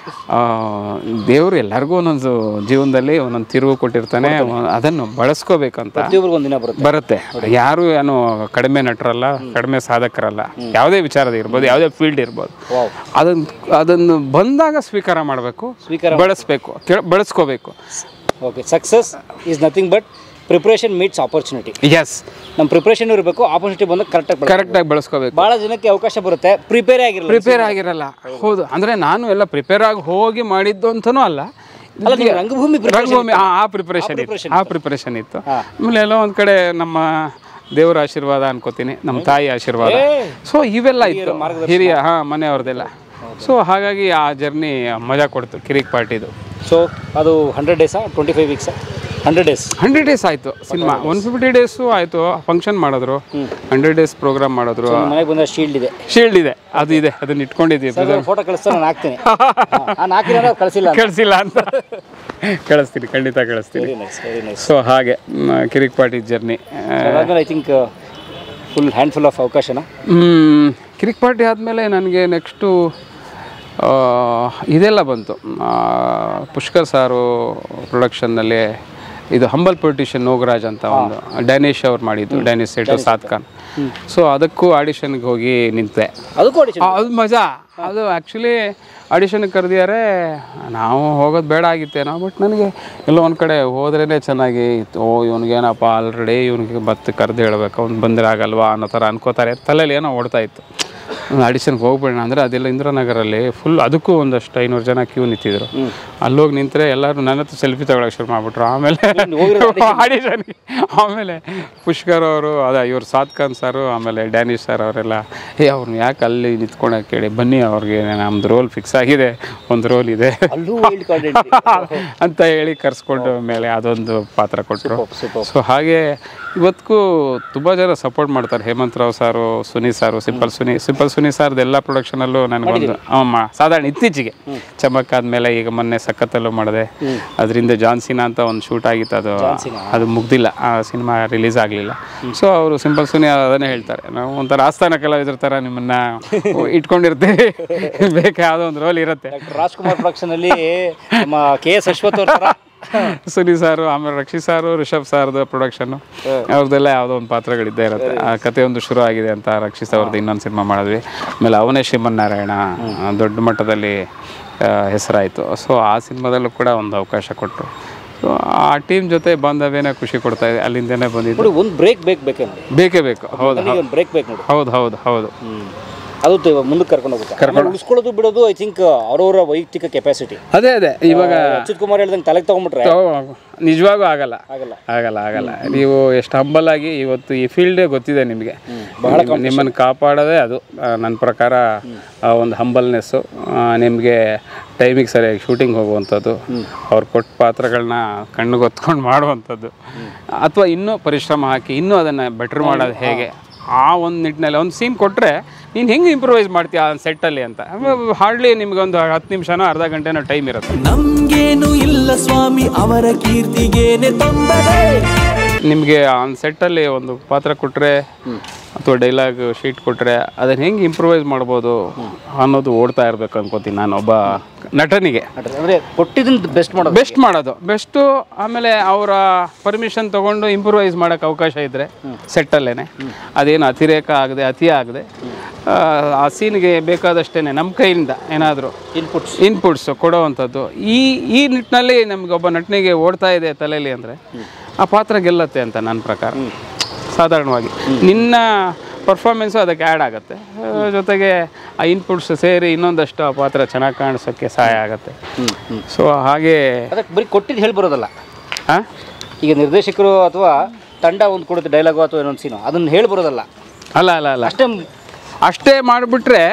ದೇವರು ಎಲ್ಲರಿಗೂ ಒಂದೊಂದು ಜೀವನದಲ್ಲಿ ಒಂದೊಂದು ತಿರುವು ಕೊಟ್ಟಿರ್ತಾನೆ ಅದನ್ನು ಬಳಸ್ಕೋಬೇಕಂತ ಪ್ರತಿಯೊಬ್ಬರಿಗೂ ಒಂದಿನ ಬರುತ್ತೆ ಬರುತ್ತೆ ಯಾರು ಏನು ಕಡಿಮೆ ನಟರಲ್ಲ ಕಡಿಮೆ ಸಾಧಕರಲ್ಲ ಯಾವುದೇ ವಿಚಾರದ ಇರ್ಬೋದು ಯಾವುದೇ ಫೀಲ್ಡ್ ಇರ್ಬೋದು ಅದನ್ನು ಅದನ್ನು ಬಂದಾಗ ಸ್ವೀಕಾರ ಮಾಡಬೇಕು ಸ್ವೀಕಾರ ಬಳಸಬೇಕು ಬಳಸ್ಕೋಬೇಕು okay success is nothing but preparation meets opportunity yes ನಮ್ಮ ಪ್ರಿಪ್ರೇಷನ್ ಇರಬೇಕು ಆಪರ್ಚುನಿಟಿ ಬಂದಾಗ ಕರೆಕ್ಟಾಗಿ ಕರೆಕ್ಟಾಗಿ ಬಳಸ್ಕೋಬೇಕು ಭಾಳ ಜನಕ್ಕೆ ಅವಕಾಶ ಬರುತ್ತೆ ಪ್ರಿಪೇರ್ ಆಗಿರಲ್ಲ ಪ್ರಿಪೇರ್ ಆಗಿರಲ್ಲ ಹೌದು ಅಂದ್ರೆ ನಾನು ಎಲ್ಲ ಪ್ರಿಪೇರ್ ಆಗಿ ಹೋಗಿ ಮಾಡಿದ್ದು ಅಂತನೂ ಅಲ್ಲ ಅಲ್ಲ, ನೀವು ರಂಗಭೂಮಿ preparation ರಂಗಭೂಮಿ ಆ- ಆ ಪ್ರಿಪರೇಷನ್ ಇತ್ತು ಆ ಪ್ರಿಪರೇಷನ್ ಇತ್ತು ಆಮೇಲೆ ಎಲ್ಲೋ ಒಂದ್ ಕಡೆ ನಮ್ಮ ದೇವರ ಆಶೀರ್ವಾದ ಅನ್ಕೋತೀನಿ ನಮ್ಮ ತಾಯಿ ಆಶೀರ್ವಾದ ಸೊ ಇವೆಲ್ಲ ಇತ್ತು ಹಿರಿಯ ಹಾ ಮನೆಯವ್ರದ್ದೆಲ್ಲ ಸೊ ಹಾಗಾಗಿ ಆ ಜರ್ನಿ ಮಜಾ ಕೊಡ್ತು ಕಿರಿಕ್ ಪಾರ್ಟಿದು ಸೊ ಅದು ಹಂಡ್ರೆಡ್ ಡೇಸಾ ಟ್ವೆಂಟಿ ಫೈವ್ ವೀಕ್ಸಾ ಹಂಡ್ರೆಡ್ ಡೇಸ್ ಹಂಡ್ರೆಡ್ ಡೇಸ್ ಆಯ್ತು ಸಿನಿಮಾ ಒನ್ ಫಿಫ್ಟಿ ಡೇಸು ಆಯ್ತು ಫಂಕ್ಷನ್ ಮಾಡಿದ್ರು ಹಂಡ್ರೆಡ್ ಡೇಸ್ ಪ್ರೋಗ್ರಾಮ್ ಮಾಡಿದ್ರು ಮನೆಗೆ ಬಂದ ಶೀಲ್ಡ್ ಇದೆ ಶೀಲ್ಡ್ ಇದೆ ಅದು ಇದೆ ಅದನ್ನ ಇಟ್ಕೊಂಡಿದ್ದೀವಿ ಫೋಟೋ ಕಳಿಸ್ತಾ ನಾನು ಹಾಕ್ತೀನಿ ನಾನು ಹಾಕಿದ್ರೆ ಕಳಿಸಿಲ್ಲ ಕಳಿಸಿಲ್ಲ ಅಂತ ಕಳಿಸ್ತೀನಿ ಖಂಡಿತ ಕಳಿಸ್ತೀನಿ very nice very nice so ಹಾಗೆ ಮ್, ಕಿರಿಕ್ ಪಾರ್ಟಿ ಜರ್ನಿ ಅದಾದ್ಮೇಲೆ I think full handful of ಅವಕಾಶನ ಕಿರಿಕ್ ಪಾರ್ಟಿ ಆದಮೇಲೆ ನನಗೆ ನೆಕ್ಸ್ಟು ಇದೆಲ್ಲ ಬಂತು ಆ, ಪುಷ್ಕರ್ ಸಾರು ಪ್ರೊಡಕ್ಷನ್ನಲ್ಲಿ ಇದು ಹಂಬಲ್ ಪೊಲಿಟಿಷಿಯನ್ ನೋಗರಾಜ್ ಅಂತ ಒಂದು ಡ್ಯಾನಿಶ್ ಅವ್ರು ಮಾಡಿದ್ದು ಡ್ಯಾನಿಶ್ ಸೇಟು ಸಾತ್ ಖಾನ್ ಸೊ ಅದಕ್ಕೂ ಆಡಿಷನ್ಗೆ ಹೋಗಿ ನಿಂತೆ ಅದಕ್ಕೂ audition. ಆ, ಅದು ಮಜಾ ಅದು ಆ್ಯಕ್ಚುಲಿ ಆಡಿಷನ್ಗೆ ಕರೆದಿದ್ದಾರೆ ನಾವು ಹೋಗೋದು ಬೇಡ ಆಗಿತ್ತೇನೋ ಬಟ್ ನನಗೆ ಎಲ್ಲೋ ಒಂದು ಕಡೆ ಹೋದ್ರೇ ಚೆನ್ನಾಗಿ ಇತ್ತು. ಓ ಇವ್ನಿಗೇನಪ್ಪ ಆಲ್ರೆಡಿ ಇವ್ನಿಗೆ ಮತ್ತೆ ಕರೆದು ಹೇಳ್ಬೇಕು ಅವ್ನು ಬಂದರೆ ಆಗಲ್ವಾ ಅನ್ನೋ ಥರ ಅನ್ಕೋತಾರೆ ತಲೆಯಲ್ಲಿ ಏನೋ ಓಡ್ತಾ ಇತ್ತು ಆಡಿಷನ್ಗೆ ಹೋಗ್ಬೇಡ ಅಂದರೆ ಅದೆಲ್ಲ ಇಂದ್ರನಗರಲ್ಲಿ ಫುಲ್ ಅದಕ್ಕೂ ಒಂದಷ್ಟು ಐನೂರು ಜನ ಕ್ಯೂ ನಿಂತಿದ್ರು ಅಲ್ಲೋಗಿ ನಿಂತರೆ ಎಲ್ಲರೂ ನನ್ನ ಹತ್ರ ಸೆಲ್ಫಿ ತಗೊಳಕ್ಕೆ ಶುರು ಮಾಡಿಬಿಟ್ರು ಆಮೇಲೆ ಆಡಿಷನ್ಗೆ ಆಮೇಲೆ ಪುಷ್ಕರ್ ಅವರು ಅದ ಇವ್ರು ಸಾತ್ ಖಾನ್ ಸರು ಆಮೇಲೆ ಡ್ಯಾನಿಶ್ ಸರ್ ಅವರೆಲ್ಲ ಏ ಅವ್ರನ್ನ ಯಾಕೆ ಅಲ್ಲಿ ನಿಂತ್ಕೊಳಕ್ಕೆ ಕೇಳಿ ಬನ್ನಿ ಅವ್ರಿಗೆ ನಮ್ದು ರೋಲ್ ಫಿಕ್ಸ್ ಆಗಿದೆ ಒಂದು ರೋಲ್ ಇದೆ ಅಲ್ಲೂ ವೈಲ್ಡ್ ಕಾರ್ಡ್ ಎಂಟ್ರಿ ಅಂತ ಹೇಳಿ ಕರ್ಸ್ಕೊಂಡು ಮೇಲೆ ಅದೊಂದು ಪಾತ್ರ ಕೊಟ್ಟರು ಸೊ ಹಾಗೆ ಇವತ್ತಿಗೂ ತುಂಬ ಜನ ಸಪೋರ್ಟ್ ಮಾಡ್ತಾರೆ Hemant Rao sir Suni sir simple Suni simple Suni ಸಾರ್ದು ಎಲ್ಲ ಪ್ರೊಡಕ್ಷನಲ್ಲೂ ನನಗೊಂದು ಅಮ್ಮ ಸಾಧಾರಣ ಇತ್ತೀಚೆಗೆ ಚಮಕ್ ಆದ್ಮೇಲೆ ಈಗ ಮೊನ್ನೆ ಸಖತ್ತಲ್ಲೂ ಮಾಡಿದೆ ಅದರಿಂದ ಜಾನ್ಸಿನಾ ಅಂತ ಒಂದು ಶೂಟ್ ಆಗಿತ್ತು ಅದು ಅದು ಮುಗ್ದಿಲ್ಲ ಆ ಸಿನಿಮಾ ರಿಲೀಸ್ ಆಗಲಿಲ್ಲ ಸೊ ಅವರು ಸಿಂಪಲ್ ಸುನಿ ಅದನ್ನೇ ಹೇಳ್ತಾರೆ ನಾವು ಒಂಥರ ಆಸ್ಥಾನ ಕಲಾವಿದ್ರ ಥರ ನಿಮ್ಮನ್ನ ಇಟ್ಕೊಂಡಿರ್ತೀವಿ ಬೇಕಾ ಯಾವುದೋ ಒಂದು ರೋಲ್ ಇರುತ್ತೆ ರಾಜ್ಕುಮಾರ್ ಪ್ರೊಡಕ್ಷನ್ ಅಲ್ಲಿ ನಮ್ಮ ಕೆ ಎಸ್ ಅಶ್ವಥ್ ಅವ್ರ ಥರ ಸುನಿ ಸಾರು ಆಮೇಲೆ ರಕ್ಷಿತ್ ಸಾರು ರಿಷಬ್ ಸಾರ್ದು ಪ್ರೊಡಕ್ಷನ್ ಅವ್ರದ್ದೆಲ್ಲ ಯಾವುದೋ ಒಂದು ಪಾತ್ರಗಳಿದ್ದೇ ಇರುತ್ತೆ ಆ ಕತೆ ಒಂದು ಶುರು ಆಗಿದೆ ಅಂತ ರಕ್ಷಿತ್ ಅವ್ರದ್ದು ಇನ್ನೊಂದು ಸಿನಿಮಾ ಮಾಡಿದ್ವಿ ಆಮೇಲೆ ಅವನೇ ಶ್ರೀಮನ್ನಾರಾಯಣ ಆ, ದೊಡ್ಡ ಮಟ್ಟದಲ್ಲಿ ಆ, ಹೆಸರಾಯಿತು ಸೊ ಆ ಸಿನಿಮಾದಲ್ಲೂ ಕೂಡ ಒಂದು ಅವಕಾಶ ಕೊಟ್ಟರು ಸೊ ಆ ಟೀಮ್ ಜೊತೆ ಬಾಂಧವ್ಯನೇ ಖುಷಿ ಕೊಡ್ತಾ ಇದೆ ಅಲ್ಲಿಂದನೇ ಬಂದಿದ್ದು ನೋಡಿ ಒಂದು ಬ್ರೇಕ್ ಬೇಕು ಬೇಕೇ ನೋಡಿ ಬೇಕೇ ಬೇಕು ಹೌದು ನನಗೆ ಒಂದು ಬ್ರೇಕ್ ಬೇಕು ನೋಡಿ ಹೌದು ಹೌದು ಹೌದು ಅದು ತ- ಮುಂದಕ್ಕೆ ಕರ್ಕೊಂಡು ಹೋಗುತ್ತೆ ಆಮೇಲೆ ಉಳಿಸ್ಕೊಳ್ಳೋದು ಬಿಡೋದು ಐ ಥಿಂಕ್ ಅವ್ರವರ ವೈಯಕ್ತಿಕ ಕೆಪಾಸಿಟಿ ಅದೇ ಅದೇ ಇವಾಗ ಅಚ್ಯುತ್ ಕುಮಾರ್ ಹೇಳ್ದಂಗೆ ತಲೆಗೆ ತಗೊಂಡ್ಬಿಟ್ರೆ ತಗೋ- ನಿಜವಾಗೂ ಆಗಲ್ಲ ಆಗಲ್ಲ. ಆಗಲ್ಲ ಆಗಲ್ಲ ನೀವು ಎಷ್ಟು ಹಂಬಲ್ ಆಗಿ ಇವತ್ತು ಈ ಫೀಲ್ಡೇ ಗೊತ್ತಿದೆ ನಿಮಗೆ ನಿಮ್ಮನ್ನು ಕಾಪಾಡೋದೇ ಅದು ನನ್ನ ಪ್ರಕಾರ ಆ ಒಂದು ಹಂಬಲ್ನೆಸ್ಸು ನಿಮಗೆ ಟೈಮಿಗೆ ಸರಿಯಾಗಿ ಶೂಟಿಂಗ್ ಹೋಗುವಂಥದ್ದು ಅವ್ರು ಕೊಟ್ಟ ಪಾತ್ರಗಳನ್ನ ಕಣ್ಣಿಗೆ ಹೊತ್ಕೊಂಡು ಮಾಡುವಂಥದ್ದು ಅಥವಾ ಇನ್ನೂ ಪರಿಶ್ರಮ ಹಾಕಿ ಇನ್ನೂ ಅದನ್ನು ಬೆಟ್ರ್ ಮಾಡೋದು ಹೇಗೆ ಆ ಒಂದು ನಿಟ್ಟಿನಲ್ಲಿ ಒಂದು ಸೀನ್ ಕೊಟ್ಟರೆ ನೀನು ಹೆಂಗೆ ಇಂಪ್ರೂವೈಸ್ ಮಾಡ್ತೀಯ ಆ ಸೆಟ್ಟಲ್ಲಿ ಅಂತ ಹಾರ್ಡ್ಲಿ ನಿಮ್ಗೆ ಒಂದು ಹತ್ತು ನಿಮಿಷನೋ ಅರ್ಧ ಗಂಟೆನೋ ಟೈಮ್ ಇರುತ್ತೆ ನಮ್ಗೇನು ಇಲ್ಲ ಸ್ವಾಮಿ ಅವರ ಕೀರ್ತಿಗೇನೆ ತೊಂದರೆ ನಿಮಗೆ ಆನ್ ಸೆಟ್ಟಲ್ಲಿ ಒಂದು ಪಾತ್ರ ಕೊಟ್ಟರೆ ಅಥವಾ ಡೈಲಾಗ್ ಶೀಟ್ ಕೊಟ್ಟರೆ ಅದನ್ನು ಹೆಂಗೆ ಇಂಪ್ರೂವೈಸ್ ಮಾಡ್ಬೋದು ಅನ್ನೋದು ಓಡ್ತಾ ಇರಬೇಕು ಅನ್ಕೋತೀನಿ ನಾನು ಒಬ್ಬ ನಟನಿಗೆ ಅಂದ್ರೆ ಕೊಟ್ಟಿದ್ದನ್ನ ಬೆಸ್ಟ್ ಮಾಡೋದು ಬೆಸ್ಟ್ ಮಾಡೋದು ಬೆಸ್ಟು ಆಮೇಲೆ ಅವರ ಪರ್ಮಿಷನ್ ತೊಗೊಂಡು ಇಂಪ್ರೂವೈಸ್ ಮಾಡೋಕ್ಕೆ ಅವಕಾಶ ಇದ್ದರೆ ಸೆಟ್ಟಲ್ಲೇ ಅದೇನು ಅತಿರೇಕ ಆಗದೆ ಅತಿ ಆಗದೆ ಆ ಸೀನ್ಗೆ ಬೇಕಾದಷ್ಟೇ ನಮ್ಮ ಕೈಯಿಂದ ಏನಾದರೂ ಇನ್ಪುಟ್ಸ್ ಇನ್ಪುಟ್ಸ್ ಕೊಡೋವಂಥದ್ದು ಈ ಈ ನಿಟ್ಟಿನಲ್ಲಿ ನಮ್ಗೆ ಒಬ್ಬ ನಟನಿಗೆ ಓಡ್ತಾ ಇದೆ ತಲೆಯಲ್ಲಿ ಅಂದರೆ ಆ ಪಾತ್ರ ಗೆಲ್ಲತ್ತೆ ಅಂತ ನನ್ನ ಪ್ರಕಾರ ಸಾಧಾರಣವಾಗಿ ನಿನ್ನ ಪರ್ಫಾರ್ಮೆನ್ಸು ಅದಕ್ಕೆ ಆ್ಯಡ್ ಆಗುತ್ತೆ ಆ, ಜೊತೆಗೆ ಆ ಇನ್ಪುಟ್ಸ್ ಸೇರಿ ಇನ್ನೊಂದಷ್ಟು ಆ ಪಾತ್ರ ಚೆನ್ನಾಗಿ ಕಾಣಿಸೋಕ್ಕೆ ಸಹಾಯ ಆಗುತ್ತೆ ಸೊ ಹಾಗೆ ಅದಕ್ಕೆ ಬರೀ ಕೊಟ್ಟಿದ್ದು ಹೇಳಿ ಬರೋದಲ್ಲ ಆ? ಈಗ ನಿರ್ದೇಶಕರು ಅಥವಾ ತಂಡ ಒಂದು ಕೊಡುತ್ತೆ ಡೈಲಾಗು ಅಥವಾ ಇನ್ನೊಂದು ಸೀನು ಅದನ್ನ ಹೇಳಿ ಬರೋದಲ್ಲ ಅಲ್ಲ ಅಲ್ಲ ಅಲ್ಲ ಅಷ್ಟೇ ಅಷ್ಟೇ ಮಾಡಿಬಿಟ್ರೆ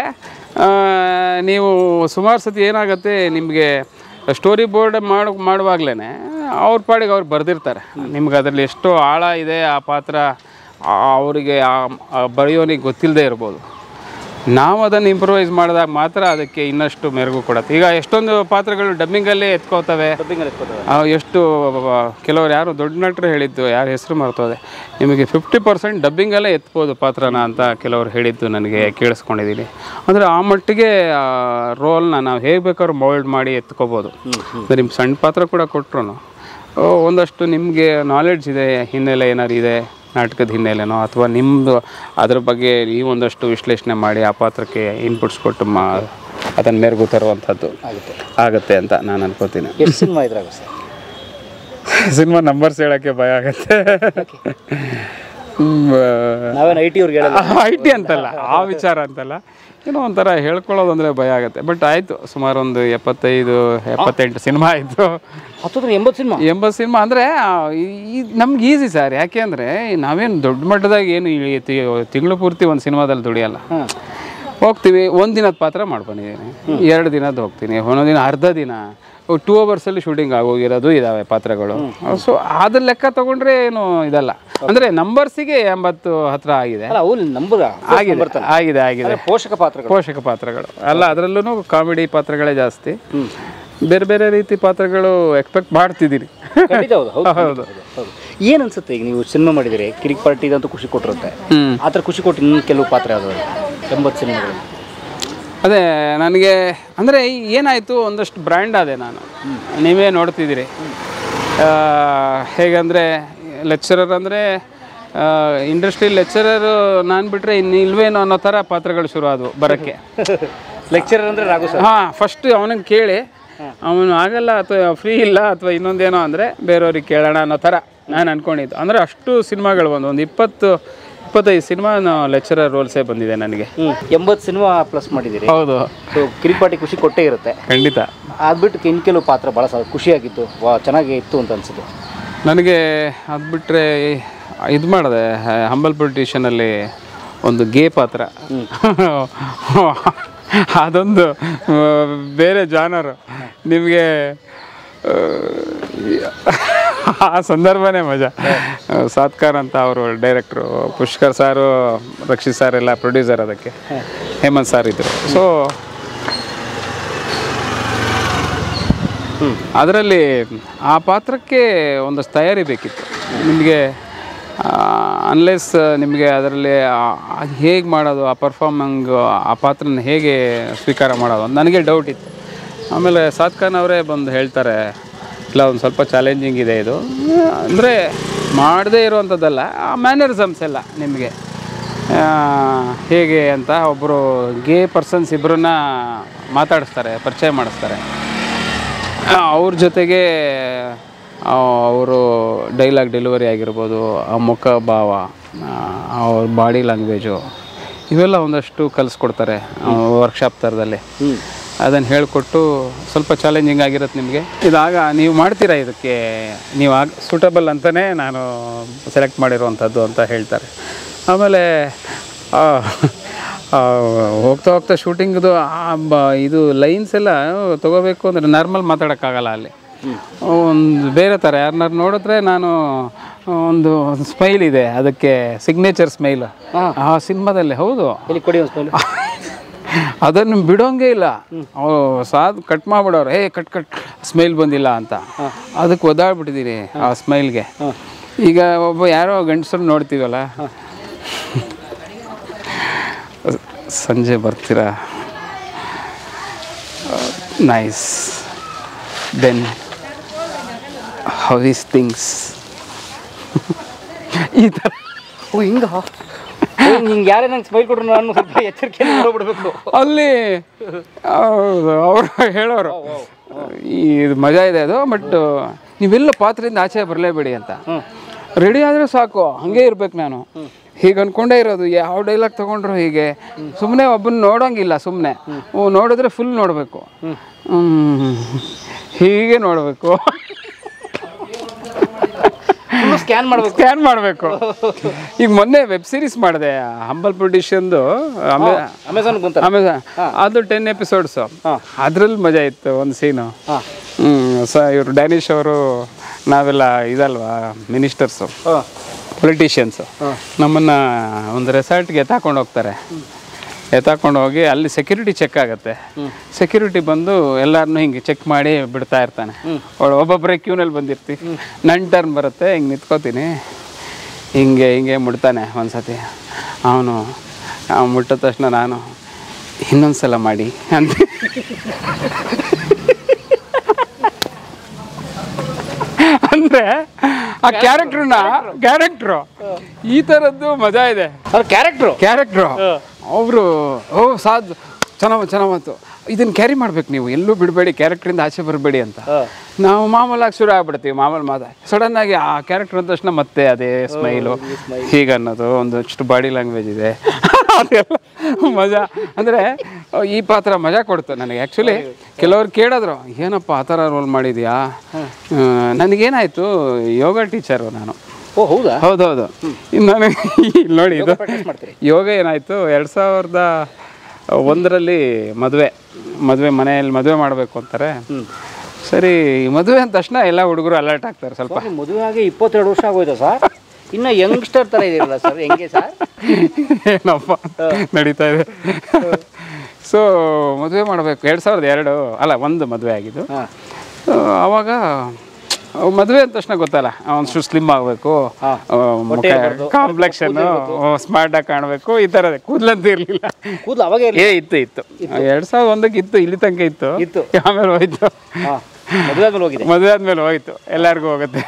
ನೀವು ಸುಮಾರು ಸತಿ ಏನಾಗುತ್ತೆ ನಿಮಗೆ ಸ್ಟೋರಿ ಬೋರ್ಡ್ ಮಾಡು ಮಾಡುವಾಗಲೇ ಅವ್ರ ಪಾಡಿಗೆ ಅವ್ರು ಬರೆದಿರ್ತಾರೆ ನಿಮ್ಗೆ ಅದರಲ್ಲಿ ಎಷ್ಟೋ ಆಳ ಇದೆ ಆ ಪಾತ್ರ ಆ- ಅವರಿಗೆ ಆ ಬರೆಯೋನಿಗೆ ಗೊತ್ತಿಲ್ಲದೆ ಇರ್ಬೋದು ನಾವು ಅದನ್ನು ಇಂಪ್ರೂವೈಸ್ ಮಾಡಿದಾಗ ಮಾತ್ರ ಅದಕ್ಕೆ ಇನ್ನಷ್ಟು ಮೆರುಗು ಕೊಡುತ್ತೆ ಈಗ ಎಷ್ಟೊಂದು ಪಾತ್ರಗಳು ಡಬ್ಬಿಂಗಲ್ಲೇ ಎತ್ಕೋತವೆ ಆ, ಎಷ್ಟು ಆ, ಕೆಲವರು ಯಾರು ದೊಡ್ಡ ನಟರು ಹೇಳಿದ್ದು ಯಾರ ಹೆಸರು ಮರ್ತೋದೆ ನಿಮಗೆ ಫಿಫ್ಟಿ ಪರ್ಸೆಂಟ್ ಡಬ್ಬಿಂಗಲ್ಲೇ ಎತ್ಬೋದು ಪಾತ್ರನ ಅಂತ ಕೆಲವರು ಹೇಳಿದ್ದು ನನಗೆ ಕೇಳಿಸ್ಕೊಂಡಿದ್ದೀನಿ ಅಂದರೆ ಆ ಮಟ್ಟಿಗೆ ರೋಲ್ನ ನಾವು ಹೇಗೆ ಬೇಕಾದ್ರೂ ಮೌಲ್ಡ್ ಮಾಡಿ ಎತ್ಕೋಬೋದು ನಿಮ್ಮ ಸಣ್ಣ ಪಾತ್ರ ಕೂಡ ಕೊಟ್ಟರು ಒಂದಷ್ಟು ನಿಮಗೆ ನಾಲೆಡ್ಜ್ ಇದೆ ಹಿನ್ನೆಲೆ ಏನಾರು ಇದೆ ನಾಟಕದ ಹಿನ್ನೆಲೆನೋ ಅಥವಾ ನಿಮ್ಮದು ಅದ್ರ ಬಗ್ಗೆ ನೀವೊಂದಷ್ಟು ವಿಶ್ಲೇಷಣೆ ಮಾಡಿ ಆ ಪಾತ್ರಕ್ಕೆ ಇನ್ಪುಟ್ಸ್ ಕೊಟ್ಟು ಮಾ ಅದನ್ನು ಮೆರುಗು ತರುವಂಥದ್ದು ಆಗುತ್ತೆ ಅಂತ ನಾನು ಅನ್ಕೋತೀನಿ ಎಷ್ಟು ಸಿನಿಮಾ ಇದ್ರಾಗ ಸರ್ ಸಿನಿಮಾ ನಂಬರ್ಸ್ ಹೇಳೋಕ್ಕೆ ಭಯ ಆಗುತ್ತೆ ನಾವೇನು ಐ ಟಿ ಅವ್ರಿಗೆ ಹೇಳಲ್ಲ ಐ ಟಿ ಅಂತಲ್ಲ ಆ ವಿಚಾರ ಅಂತಲ್ಲ ಏನೋ ಒಂಥರ ಹೇಳ್ಕೊಳ್ಳೋದು ಅಂದರೆ ಭಯ ಆಗುತ್ತೆ ಬಟ್ ಆಯಿತು ಸುಮಾರು ಒಂದು ಎಪ್ಪತ್ತೈದು ಎಪ್ಪತ್ತೆಂಟು ಸಿನಿಮಾ ಆಯಿತು ಹತ್ತತ್ರ ಎಂಬತ್ತು ಸಿನಿಮಾ ಎಂಬತ್ತು ಸಿನಿಮಾ ಅಂದರೆ ನಮ್ಗೆ ಈಸಿ ಸರ್ ಯಾಕೆ ಅಂದರೆ ನಾವೇನು ದೊಡ್ಡ ಮಟ್ಟದಾಗ ಏನು ತಿಂಗಳು ಪೂರ್ತಿ ಒಂದು ಸಿನಿಮಾದಲ್ಲಿ ದುಡಿಯಲ್ಲ ಹೋಗ್ತೀವಿ ಒಂದು ದಿನದ ಪಾತ್ರ ಮಾಡ್ಕೊಂಡಿದ್ದೀನಿ ಎರಡು ದಿನದ್ದು ಹೋಗ್ತೀನಿ ಒಂದೊಂದು ದಿನ ಅರ್ಧ ದಿನ ಟೂ ಅವರ್ಸಲ್ಲಿ ಶೂಟಿಂಗ್ ಆಗೋಗಿರೋದು ಇದ್ದಾವೆ ಪಾತ್ರಗಳು ಸೊ ಅದ್ರ ಲೆಕ್ಕ ತಗೊಂಡ್ರೆ ಏನು ಇದಲ್ಲ ಅಂದರೆ ನಂಬರ್ಸಿಗೆ ಎಂಬತ್ತು ಹತ್ರ ಆಗಿದೆ ಅಲ್ಲ ಅವ್ರು ನಂಬರ್ ಆಗಿದೆ ಆಗಿದೆ ಆಗಿದೆ ಪೋಷಕ ಪಾತ್ರಗಳು ಪೋಷಕ ಪಾತ್ರಗಳು ಅಲ್ಲ ಅದರಲ್ಲೂ ಕಾಮಿಡಿ ಪಾತ್ರಗಳೇ ಜಾಸ್ತಿ ಬೇರೆ ಬೇರೆ ರೀತಿ ಪಾತ್ರಗಳು ಎಕ್ಸ್ಪೆಕ್ಟ್ ಮಾಡ್ತಿದ್ದೀನಿ ಖಂಡಿತ ಹೌದು ಹೌದು ಹೌದು ಹೌದು ಏನು ಅನ್ಸುತ್ತೆ ಈಗ ನೀವು ಸಿನಿಮಾ ಮಾಡಿದಿರಿ ಕಿರಿಕ್ ಪಾರ್ಟಿ ಇದಂತೂ ಖುಷಿ ಕೊಟ್ಟಿರುತ್ತೆ ಹ್ಮ್. ಆ ಥರ ಖುಷಿ ಕೊಟ್ಟು ಇನ್ನೂ ಕೆಲವು ಪಾತ್ರ ಯಾವ್ದು ಎಂಬತ್ತು ಸಿನಿಮಾಗಳು ಅದೇ ನನಗೆ ಅಂದರೆ ಏನಾಯಿತು ಒಂದಷ್ಟು ಬ್ರ್ಯಾಂಡ್ ಆದೆ ನಾನು ನೀವೇ ನೋಡ್ತಿದ್ದೀರಿ ಆ, ಹೇಗಂದರೆ ಲೆಕ್ಚರರ್ ಅಂದರೆ ಇಂಡಸ್ಟ್ರಿ ಲೆಕ್ಚರರು ನಾನು ಬಿಟ್ಟರೆ ಇನ್ನು ಇಲ್ವೇನೋ ಅನ್ನೋ ಥರ ಪಾತ್ರಗಳು ಶುರು ಆದವು ಬರೋಕ್ಕೆ ಲೆಕ್ಚರರ್ ಅಂದರೆ ರಾಘು ಸರ್ ಹಾಂ ಫಸ್ಟ್ ಅವನಿಗೆ ಕೇಳಿ ಅವನು ಆಗಲ್ಲ ಅಥವಾ ಫ್ರೀ ಇಲ್ಲ ಅಥವಾ ಇನ್ನೊಂದೇನೋ ಅಂದರೆ ಬೇರೆಯವ್ರಿಗೆ ಕೇಳೋಣ ಅನ್ನೋ ಥರ ನಾನು ಅಂದ್ಕೊಂಡಿದ್ದು ಅಂದರೆ ಅಷ್ಟು ಸಿನಿಮಾಗಳು ಒಂದು ಒಂದು ಇಪ್ಪತ್ತು ಇಪ್ಪತ್ತೈದು ಸಿನಿಮಾ ಲೆಕ್ಚರರ್ ರೋಲ್ಸೇ ಬಂದಿದೆ ನನಗೆ ಹ್ಞೂ ಎಂಬತ್ತು ಸಿನಿಮಾ ಪ್ಲಸ್ ಮಾಡಿದ್ದೀರಿ ಹೌದು ಸೊ ಕಿರಿಕ್ ಪಾರ್ಟಿ ಖುಷಿ ಕೊಟ್ಟೇ ಇರುತ್ತೆ ಖಂಡಿತ ಅದ್ಬಿಟ್ಟು ಇನ್ನು ಕೆಲವು ಪಾತ್ರ ಭಾಳ ಸ ಖುಷಿಯಾಗಿತ್ತು ವಾ ಚೆನ್ನಾಗಿ ಇತ್ತು ಅಂತ ಅನ್ಸುತ್ತೆ ನನಗೆ ಅದು ಬಿಟ್ಟರೆ ಇದು ಮಾಡಿದೆ ಹಂಬಲ್ ಪೊಲಿಟಿಷನಲ್ಲಿ ಒಂದು ಗೇ ಪಾತ್ರ ಅದೊಂದು ಆ, ಬೇರೆ ಜಾನರು ನಿಮಗೆ ಆ ಸಂದರ್ಭನೇ ಮಜಾ ಸಾತ್ಕಾರ್ ಅಂತ ಅವರು ಡೈರೆಕ್ಟ್ರು ಪುಷ್ಕರ್ ಸಾರು ರಕ್ಷಿತ್ ಸಾರ್ ಎಲ್ಲ ಪ್ರೊಡ್ಯೂಸರ್ ಅದಕ್ಕೆ ಹೇಮಂತ್ ಸಾರ್ ಇದ್ದರು ಸೊ ಅದರಲ್ಲಿ ಆ ಪಾತ್ರಕ್ಕೆ ಒಂದಷ್ಟು ತಯಾರಿ ಬೇಕಿತ್ತು ನಿಮಗೆ ಅನ್ಲೆಸ್ ನಿಮಗೆ ಅದರಲ್ಲಿ ಅದು ಹೇಗೆ ಮಾಡೋದು ಆ ಪರ್ಫಾರ್ಮಿಂಗ್ ಆ ಪಾತ್ರನ ಹೇಗೆ ಸ್ವೀಕಾರ ಮಾಡೋದು ಅಂತ ನನಗೆ ಡೌಟ್ ಇತ್ತು ಆಮೇಲೆ ಸಾತ್ ಖಾನ್ ಅವರೇ ಬಂದು ಹೇಳ್ತಾರೆ ಇಲ್ಲ ಒಂದು ಸ್ವಲ್ಪ ಚಾಲೆಂಜಿಂಗ್ ಇದೆ ಇದು ಅಂದರೆ ಮಾಡದೇ ಇರುವಂಥದ್ದಲ್ಲ ಆ ಮ್ಯಾನರಿಸಮ್ಸ್ ಎಲ್ಲ ನಿಮಗೆ ಆ, ಹೇಗೆ ಅಂತ ಒಬ್ಬರು ಗೇ ಪರ್ಸನ್ಸ್ ಇಬ್ಬರನ್ನ ಮಾತಾಡಿಸ್ತಾರೆ ಪರಿಚಯ ಮಾಡಿಸ್ತಾರೆ ಅವ್ರ ಜೊತೆಗೆ ಅವರು ಡೈಲಾಗ್ ಡೆಲಿವರಿ ಆಗಿರ್ಬೋದು ಆ ಮುಖ ಭಾವ ಆ, ಅವ್ರ ಬಾಡಿ ಲ್ಯಾಂಗ್ವೇಜು ಇವೆಲ್ಲ ಒಂದಷ್ಟು ಕಲಿಸ್ಕೊಡ್ತಾರೆ ವರ್ಕ್ಶಾಪ್ ಥರದಲ್ಲಿ ಅದನ್ನು ಹೇಳಿಕೊಟ್ಟು ಸ್ವಲ್ಪ ಚಾಲೆಂಜಿಂಗ್ ಆಗಿರುತ್ತೆ ನಿಮಗೆ ಇದಾಗ ನೀವು ಮಾಡ್ತೀರಾ ಇದಕ್ಕೆ ನೀವು ಆಗ ಸೂಟಬಲ್ ಅಂತಲೇ ನಾನು ಸೆಲೆಕ್ಟ್ ಮಾಡಿರುವಂಥದ್ದು ಅಂತ ಹೇಳ್ತಾರೆ ಆಮೇಲೆ ಆ, ಆ, ಹೋಗ್ತಾ ಹೋಗ್ತಾ ಶೂಟಿಂಗ್ದು ಇದು ಲೈನ್ಸ್ ಎಲ್ಲ ತೊಗೋಬೇಕು ಅಂದರೆ ನಾರ್ಮಲ್ ಮಾತಾಡೋಕ್ಕಾಗಲ್ಲ ಅಲ್ಲಿ ಒಂದು ಬೇರೆ ಥರ ಯಾರನ್ನಾರು ನೋಡಿದ್ರೆ ನಾನು ಒಂದು ಸ್ಮೈಲ್ ಇದೆ ಅದಕ್ಕೆ ಸಿಗ್ನೇಚರ್ ಸ್ಮೈಲ್ ಆ ಸಿನಿಮಾದಲ್ಲಿ ಹೌದು ಇಲ್ಲಿ ಕೊಡಿ ಒಂದು ಸ್ಮೈಲ್ ಅದನ್ನು ಬಿಡೋಂಗೇ ಇಲ್ಲ ಅವು ಸಾದ್ ಕಟ್ ಮಾಡ್ಬಿಡೋರು ಏ ಕಟ್ ಕಟ್ ಸ್ಮೈಲ್ ಬಂದಿಲ್ಲ ಅಂತ ಅದಕ್ಕೆ ಒದ್ದಾಡ್ಬಿಟ್ಟಿದ್ದೀನಿ ಆ ಸ್ಮೈಲ್ಗೆ ಈಗ ಒಬ್ಬ ಯಾರೋ ಗಂಡಸರು ನೋಡ್ತೀವಲ್ಲ ಸಂಜೆ ಬರ್ತೀರಾ nice then how is things ಈ ಥರ ಓ ಹಿಂಗ ಹಿಂಗೆ ಯಾರೇ ನಂಗೆ ಸ್ಮೈಲ್ ಕೊಟ್ರು ನಾನು ಸ್ವಲ್ಪ ಎಚ್ಚರಿಕೆಯಿಂದ ನೋಡ್ಬಿಡ್ಬೇಕು ಅಲ್ಲಿ ಅವರು ಹೇಳೋರು ಈ ಇದು ಮಜಾ ಇದೆ ಅದು ಬಟ್ ನೀವೆಲ್ಲ ಪಾತ್ರದಿಂದ ಆಚೆ ಬರಲೇಬೇಡಿ ಅಂತ ರೆಡಿ ಆದರೆ ಸಾಕು ಹಾಗೆ ಇರ್ಬೇಕು ನಾನು ಹೀಗೆ ಅನ್ಕೊಂಡೇ ಇರೋದು ಯಾವ ಡೈಲಾಗ್ ತಗೊಂಡ್ರು ಹೀಗೆ ಸುಮ್ಮನೆ ಒಬ್ಬನ ನೋಡೋಂಗಿಲ್ಲ ಸುಮ್ಮನೆ ನೋಡಿದ್ರೆ ಫುಲ್ ನೋಡಬೇಕು ಹೀಗೆ ನೋಡಬೇಕು ಸ್ಕ್ಯಾನ್ ಮಾಡ್ಬೇಕು ಸ್ಕ್ಯಾನ್ ಮಾಡಬೇಕು ಈಗ ಮೊನ್ನೆ ವೆಬ್ ಸೀರೀಸ್ ಮಾಡಿದೆ ಹಂಬಲ್ ಪ್ರೊಡ್ಯೂಷನ್ದು ಅಮೆಝಾನ್ ಬಂತ ಅಮೆಝಾನ್ ಅದು ಟೆನ್ ಎಪಿಸೋಡ್ಸು ಅದ್ರಲ್ಲಿ ಮಜಾ ಇತ್ತು ಒಂದು ಸೀನು ಹ್ಞೂ ಸ ಇವರು ಡ್ಯಾನಿಶ್ ಅವರು ನಾವೆಲ್ಲ ಇದಲ್ವಾ ಮಿನಿಸ್ಟರ್ಸು ಪೊಲಿಟಿಷಿಯನ್ಸು ನಮ್ಮನ್ನು ಒಂದು ರೆಸಾರ್ಟ್ಗೆ ಎತ್ತಾಕೊಂಡು ಹೋಗ್ತಾರೆ ಎತ್ತಾಕೊಂಡು ಹೋಗಿ ಅಲ್ಲಿ ಸೆಕ್ಯೂರಿಟಿ ಚೆಕ್ ಆಗುತ್ತೆ ಸೆಕ್ಯೂರಿಟಿ ಬಂದು ಎಲ್ಲರನ್ನೂ ಹಿಂಗೆ ಚೆಕ್ ಮಾಡಿ ಬಿಡ್ತಾ ಇರ್ತಾನೆ ಒಳ- ಒಬ್ಬೊಬ್ಬರೇ ಕ್ಯೂನಲ್ಲಿ ಬಂದಿರ್ತೀವಿ ನನ್ನ ಟರ್ನ್ ಬರುತ್ತೆ ಹಿಂಗೆ ನಿಂತ್ಕೋತೀನಿ ಹಿಂಗೆ ಹಿಂಗೆ ಮುಡ್ತಾನೆ ಒಂದ್ಸತಿ ಅವನು ಮುಟ್ಟಿದ ತಕ್ಷಣ ನಾನು ಇನ್ನೊಂದ್ಸಲ ಮಾಡಿ ಅಂತ ಅಂದ್ರೆ ಆ ಕ್ಯಾರೆಕ್ಟರ್ನ ಕ್ಯಾರೆಕ್ಟ್ರು ಈ ಥರದ್ದು ಮಜಾ ಇದೆ ಅವ್ರ ಕ್ಯಾರೆಕ್ಟ್ರು ಕ್ಯಾರೆಕ್ಟ್ರು ಅವರು ಓ ಸಾದ್ ಚೆನ್ನಾಗಿ ಚೆನ್ನಾಗತ್ತು ಇದನ್ನ ಕ್ಯಾರಿ ಮಾಡ್ಬೇಕು ನೀವು ಎಲ್ಲೂ ಬಿಡಬೇಡಿ ಕ್ಯಾರೆಕ್ಟ್ರಿಂದ ಆಚೆ ಬರಬೇಡಿ ಅಂತ ನಾವು ಮಾಮೂಲಾಗಿ ಶುರು ಆಗ್ಬಿಡ್ತೀವಿ ಮಾಮೂಲು ಮಾತ ಸಡನ್ ಆಗಿ ಆ ಕ್ಯಾರೆಕ್ಟರ್ ಅಂದ ತಕ್ಷಣ ಮತ್ತೆ ಅದೇ ಸ್ಮೈಲು ಹೀಗೆ ಅನ್ನೋದು ಒಂದಷ್ಟು ಬಾಡಿ ಲ್ಯಾಂಗ್ವೇಜ್ ಇದೆ ಅದೆಲ್ಲ ಮಜಾ ಅಂದರೆ ಈ ಪಾತ್ರ ಮಜಾ ಕೊಡ್ತು ನನಗೆ ಆ್ಯಕ್ಚುಲಿ ಕೆಲವ್ರು ಕೇಳಿದ್ರು ಏನಪ್ಪ ಆ ಥರ ರೋಲ್ ಮಾಡಿದ್ಯಾ ನನಗೇನಾಯಿತು ಯೋಗ ಟೀಚರು ನಾನು ಓ ಹೌದಾ ಹೌದೌದು ಇನ್ನು ನನಗೆ ಇಲ್ಲಿ ನೋಡಿ ಇದು ಮಾಡ್ತೀರಿ? ಯೋಗ ಏನಾಯಿತು ಎರಡು ಸಾವಿರದ ಒಂದರಲ್ಲಿ ಮದುವೆ ಮದುವೆ ಮನೆಯಲ್ಲಿ ಮದುವೆ ಮಾಡಬೇಕು ಅಂತಾರೆ ಸರಿ ಮದುವೆ ಅಂದ ತಕ್ಷಣ ಎಲ್ಲ ಹುಡುಗರು ಅಲರ್ಟ್ ಆಗ್ತಾರೆ ಸ್ವಲ್ಪ ನಿಮ್ಮ ಮದುವೆ ಆಗಿ ಇಪ್ಪತ್ತೆರಡು ವರ್ಷ ಆಗೋಯ್ತಾ ಸರ್ ಇನ್ನ ಯಂಗ್ಸ್ಟರ್ ತರ ಇದೀರಲ್ಲ ಸರ್ ಹೆಂಗೆ ಸರ್ ಏನಪ್ಪ ನಡೀತಾ ಇದೆ ಸೊ ಮದುವೆ ಮಾಡಬೇಕು ಎರಡು ಸಾವಿರದ ಎರಡು ಅಲ್ಲ ಒಂದು ಮದುವೆ ಆಗಿದ್ದು ಆ, ಅವಾಗ ಮದುವೆ ಅಂದ ತಕ್ಷಣ ಗೊತ್ತಲ್ಲ ಒಂಚೂರು ಸ್ಲಿಮ್ ಆಗಬೇಕು ಕಾಂಪ್ಲೆಕ್ಷನ್ ಸ್ಮಾರ್ಟ್ ಆಗಿ ಕಾಣಬೇಕು ಈ ಥರದ ಕೂದಲಂತೂ ಇರಲಿಲ್ಲ ಕೂದಲು ಅವಾಗೇ ಇರ್ಲಿ ಏ ಇತ್ತು ಇತ್ತು ಎರಡ್ ಸಾವಿರದ ಒಂದಕ್ಕೆ ಇತ್ತು ಇಲ್ಲಿ ತನಕ ಇತ್ತು ಇತ್ತು. ಆಮೇಲೆ ಹೋಯ್ತು ಹಾ ಮದುವೆ ಆದ್ಮೇಲೆ ಹೋಗಿದೆ ಮದುವೆ ಆದ್ಮೇಲೆ ಹೋಯ್ತು ಎಲ್ಲರಿಗೂ ಹೋಗುತ್ತೆ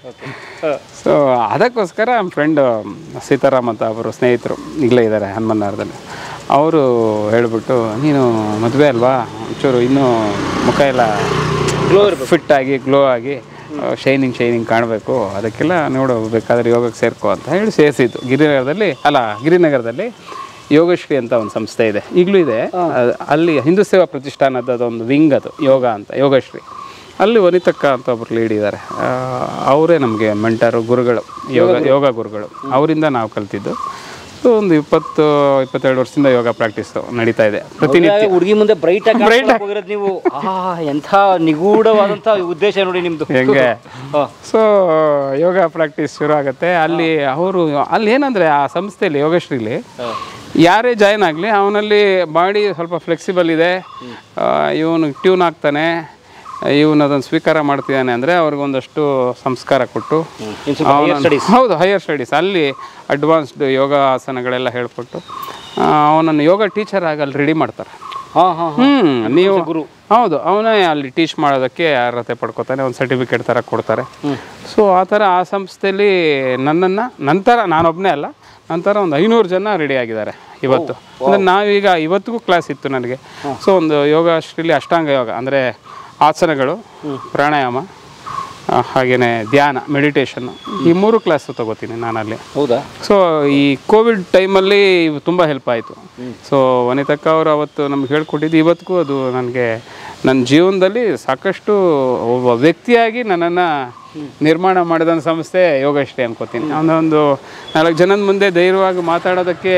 ಸೊ ಅದಕ್ಕೋಸ್ಕರ ನಮ್ಮ ಫ್ರೆಂಡ್ ಸೀತಾರಾಮ್ ಅಂತ ಅವರು ಸ್ನೇಹಿತರು ಈಗಲೇ ಇದ್ದಾರೆ ಹನುಮನ್ನಾರದಲ್ಲಿ ಅವರು ಹೇಳ್ಬಿಟ್ಟು ನೀನು ಮದುವೆ ಅಲ್ವಾ ಒಂಚೂರು ಇನ್ನೂ ಮುಖ ಎಲ್ಲ ಗ್ಲೋ ಫಿಟ್ ಆಗಿ ಗ್ಲೋ ಆಗಿ ಶೈನಿಂಗ್ ಶೈನಿಂಗ್ ಕಾಣಬೇಕು ಅದಕ್ಕೆಲ್ಲ ನೋಡು ಬೇಕಾದ್ರೆ ಯೋಗಕ್ಕೆ ಸೇರ್ಕೋ ಅಂತ ಹೇಳಿ ಸೇರಿಸಿದ್ದು ಗಿರಿನಗರದಲ್ಲಿ ಅಲ್ಲ ಗಿರಿನಗರದಲ್ಲಿ ಯೋಗಶ್ರೀ ಅಂತ ಒಂದು ಸಂಸ್ಥೆ ಇದೆ ಈಗಲೂ ಇದೆ ಅದ್- ಅಲ್ಲಿ ಹಿಂದೂ ಸೇವಾ ಪ್ರತಿಷ್ಠಾನದ ಒಂದು ವಿಂಗ್ ಅದು ಯೋಗ ಅಂತ ಯೋಗಶ್ರೀ ಅಲ್ಲಿ ವನಿತಕ್ಕ ಅಂತ ಒಬ್ರು ಲೀಡ್ ಇದ್ದಾರೆ ಅವರೇ ನಮಗೆ ಮೆಂಟರು ಗುರುಗಳು ಯೋಗ ಯೋಗ ಗುರುಗಳು ಅವರಿಂದ ನಾವು ಕಲ್ತಿದ್ದು ಸೊ ಒಂದು ಇಪ್ಪತ್ತು ಇಪ್ಪತ್ತೆರಡು ವರ್ಷದಿಂದ ಯೋಗ ಪ್ರಾಕ್ಟೀಸ್ ನಡೀತಾ ಇದೆ ಪ್ರತಿನಿತ್ಯ ಹುಡುಗಿ ಮುಂದೆ ಬ್ರೈಟ್ ಆಗಿ Bright ಕಾಣಿಸ್ಕೊಳಕ್ ಹೋಗಿರೋದು ನೀವು ಆ ಎಂಥ ನಿಗೂಢವಾದಂಥ ಉದ್ದೇಶ ನೋಡಿ ನಿಮ್ದು ಹೆಂಗೆ ಹಾ. ಸೊ ಯೋಗ ಪ್ರಾಕ್ಟೀಸ್ ಶುರು ಆಗುತ್ತೆ ಅಲ್ಲಿ ಅವರು ಅಲ್ಲಿ ಏನಂದರೆ ಆ ಸಂಸ್ಥೆಯಲ್ಲಿ ಯೋಗಶ್ರೀಲಿ ಯಾರೇ ಜಾಯ್ನ್ ಆಗಲಿ ಅವನಲ್ಲಿ ಬಾಡಿ ಸ್ವಲ್ಪ ಫ್ಲೆಕ್ಸಿಬಲ್ ಇದೆ ಇವನು ಟ್ಯೂನ್ ಆಗ್ತಾನೆ ಇವನು ಅದನ್ನು ಸ್ವೀಕಾರ ಮಾಡ್ತಿದ್ದಾನೆ ಅಂದರೆ ಅವ್ರಿಗೊಂದಷ್ಟು ಸಂಸ್ಕಾರ ಕೊಟ್ಟು ಇನ್ನು ಸ್ವಲ್ಪ higher ಅವನನ್ನು- studies. ಹೌದು ಹೈಯರ್ ಸ್ಟಡೀಸ್ ಅಲ್ಲಿ ಅಡ್ವಾನ್ಸ್ಡ್ ಯೋಗ ಆಸನಗಳೆಲ್ಲ ಹೇಳ್ಕೊಟ್ಟು ಅವನನ್ನು ಯೋಗ ಟೀಚರ್ ಆಗಿ ಅಲ್ಲಿ ರೆಡಿ ಮಾಡ್ತಾರೆ ಹಾ ಹಾ ಹ್ಮ್ ನೀವು ಹೌದು ಅವನೇ ಅಲ್ಲಿ ಟೀಚ್ ಮಾಡೋದಕ್ಕೆ ಅರ್ಹತೆ ಪಡ್ಕೋತಾನೆ ಒಂದು ಸರ್ಟಿಫಿಕೇಟ್ ಥರ ಕೊಡ್ತಾರೆ ಸೊ ಆ ಥರ ಆ ಸಂಸ್ಥೆಯಲ್ಲಿ ನನ್ನನ್ನು ನಂತರ ನಾನೊಬ್ಬನೇ ಅಲ್ಲ ನಂತರ ಒಂದು ಐನೂರು ಜನ ರೆಡಿ ಆಗಿದ್ದಾರೆ ಇವತ್ತು ಅಂದರೆ ನಾವೀಗ ಇವತ್ತಿಗೂ ಕ್ಲಾಸ್ ಇತ್ತು ನನಗೆ ಸೊ ಒಂದು ಯೋಗ ಶ್ರೀಲಿ ಅಷ್ಟಾಂಗ ಯೋಗ ಅಂದರೆ ಆಸನಗಳು ಪ್ರಾಣಾಯಾಮ ಹಾಗೆಯೇ ಧ್ಯಾನ ಮೆಡಿಟೇಷನ್ ಈ ಮೂರು ಕ್ಲಾಸ್ ತಗೋತೀನಿ ನಾನಲ್ಲಿ ಹೌದಾ ಸೊ ಈ ಕೋವಿಡ್ ಟೈಮಲ್ಲಿ ತುಂಬ ಹೆಲ್ಪ್ ಆಯಿತು ಸೊ ವನಿತಕ್ಕ ಅವರು ಅವತ್ತು ನಮ್ಗೆ ಹೇಳ್ಕೊಟ್ಟಿದ್ದು ಇವತ್ತಿಗೂ ಅದು ನನಗೆ ನನ್ನ ಜೀವನದಲ್ಲಿ ಸಾಕಷ್ಟು ಒಬ್ಬ ವ್ಯಕ್ತಿಯಾಗಿ ನನ್ನನ್ನು ನಿರ್ಮಾಣ ಮಾಡಿದ ಸಂಸ್ಥೆ ಯೋಗಶ್ರೀ ಅನ್ಕೋತೀನಿ ಒಂದೊಂದು ನಾಲ್ಕು ಜನದ ಮುಂದೆ ಧೈರ್ಯವಾಗಿ ಮಾತಾಡೋದಕ್ಕೆ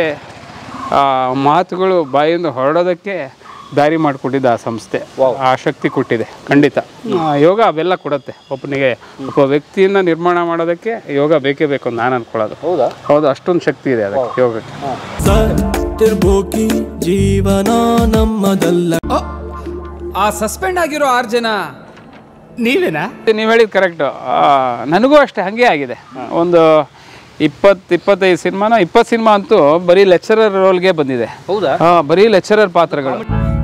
ಆ ಮಾತುಗಳು ಬಾಯಿಂದ ಹೊರಡೋದಕ್ಕೆ ದಾರಿ ಮಾಡಿಕೊಟ್ಟಿದ್ದ ಆ ಸಂಸ್ಥೆ ಆ ಶಕ್ತಿ ಕೊಟ್ಟಿದೆ ಖಂಡಿತ ಆ, ಯೋಗ ಅವೆಲ್ಲ ಕೊಡುತ್ತೆ ಒಬ್ಬನಿಗೆ ಒಬ್ಬ ವ್ಯಕ್ತಿಯನ್ನ ನಿರ್ಮಾಣ ಮಾಡೋದಕ್ಕೆ ಯೋಗ ಬೇಕೇ ಬೇಕು ಅಂತ ನಾನು ಅನ್ಕೊಳ್ಳೋದು ಹೌದಾ ಹೌದು ಅಷ್ಟೊಂದು ಶಕ್ತಿ ಇದೆ ಅದಕ್ಕೆ ಯೋಗಕ್ಕೆ ಸತ್ತಿರ್ಬೋಕಿ ಜೀವನ ನಮ್ಮದಲ್ಲ ಆ ಸಸ್ಪೆಂಡ್ ಆಗಿರೋ ಆರು ಜನ ನೀವೇನಾ ನೀವು ಹೇಳಿದ ಕರೆಕ್ಟು ನನಗೂ ಅಷ್ಟೇ ಹಾಗೆ ಆಗಿದೆ ಒಂದು ಇಪ್ಪತ್ತು ಇಪ್ಪತ್ತೈದು ಸಿನಿಮಾನ ಇಪ್ಪತ್ತು ಸಿನಿಮಾ ಅಂತೂ ಬರೀ ಲೆಕ್ಚರರ್ ರೋಲ್ಗೆ ಬಂದಿದೆ ಹೌದಾ ಹಾ ಬರೀ ಲೆಕ್ಚರರ್ ಪಾತ್ರಗಳು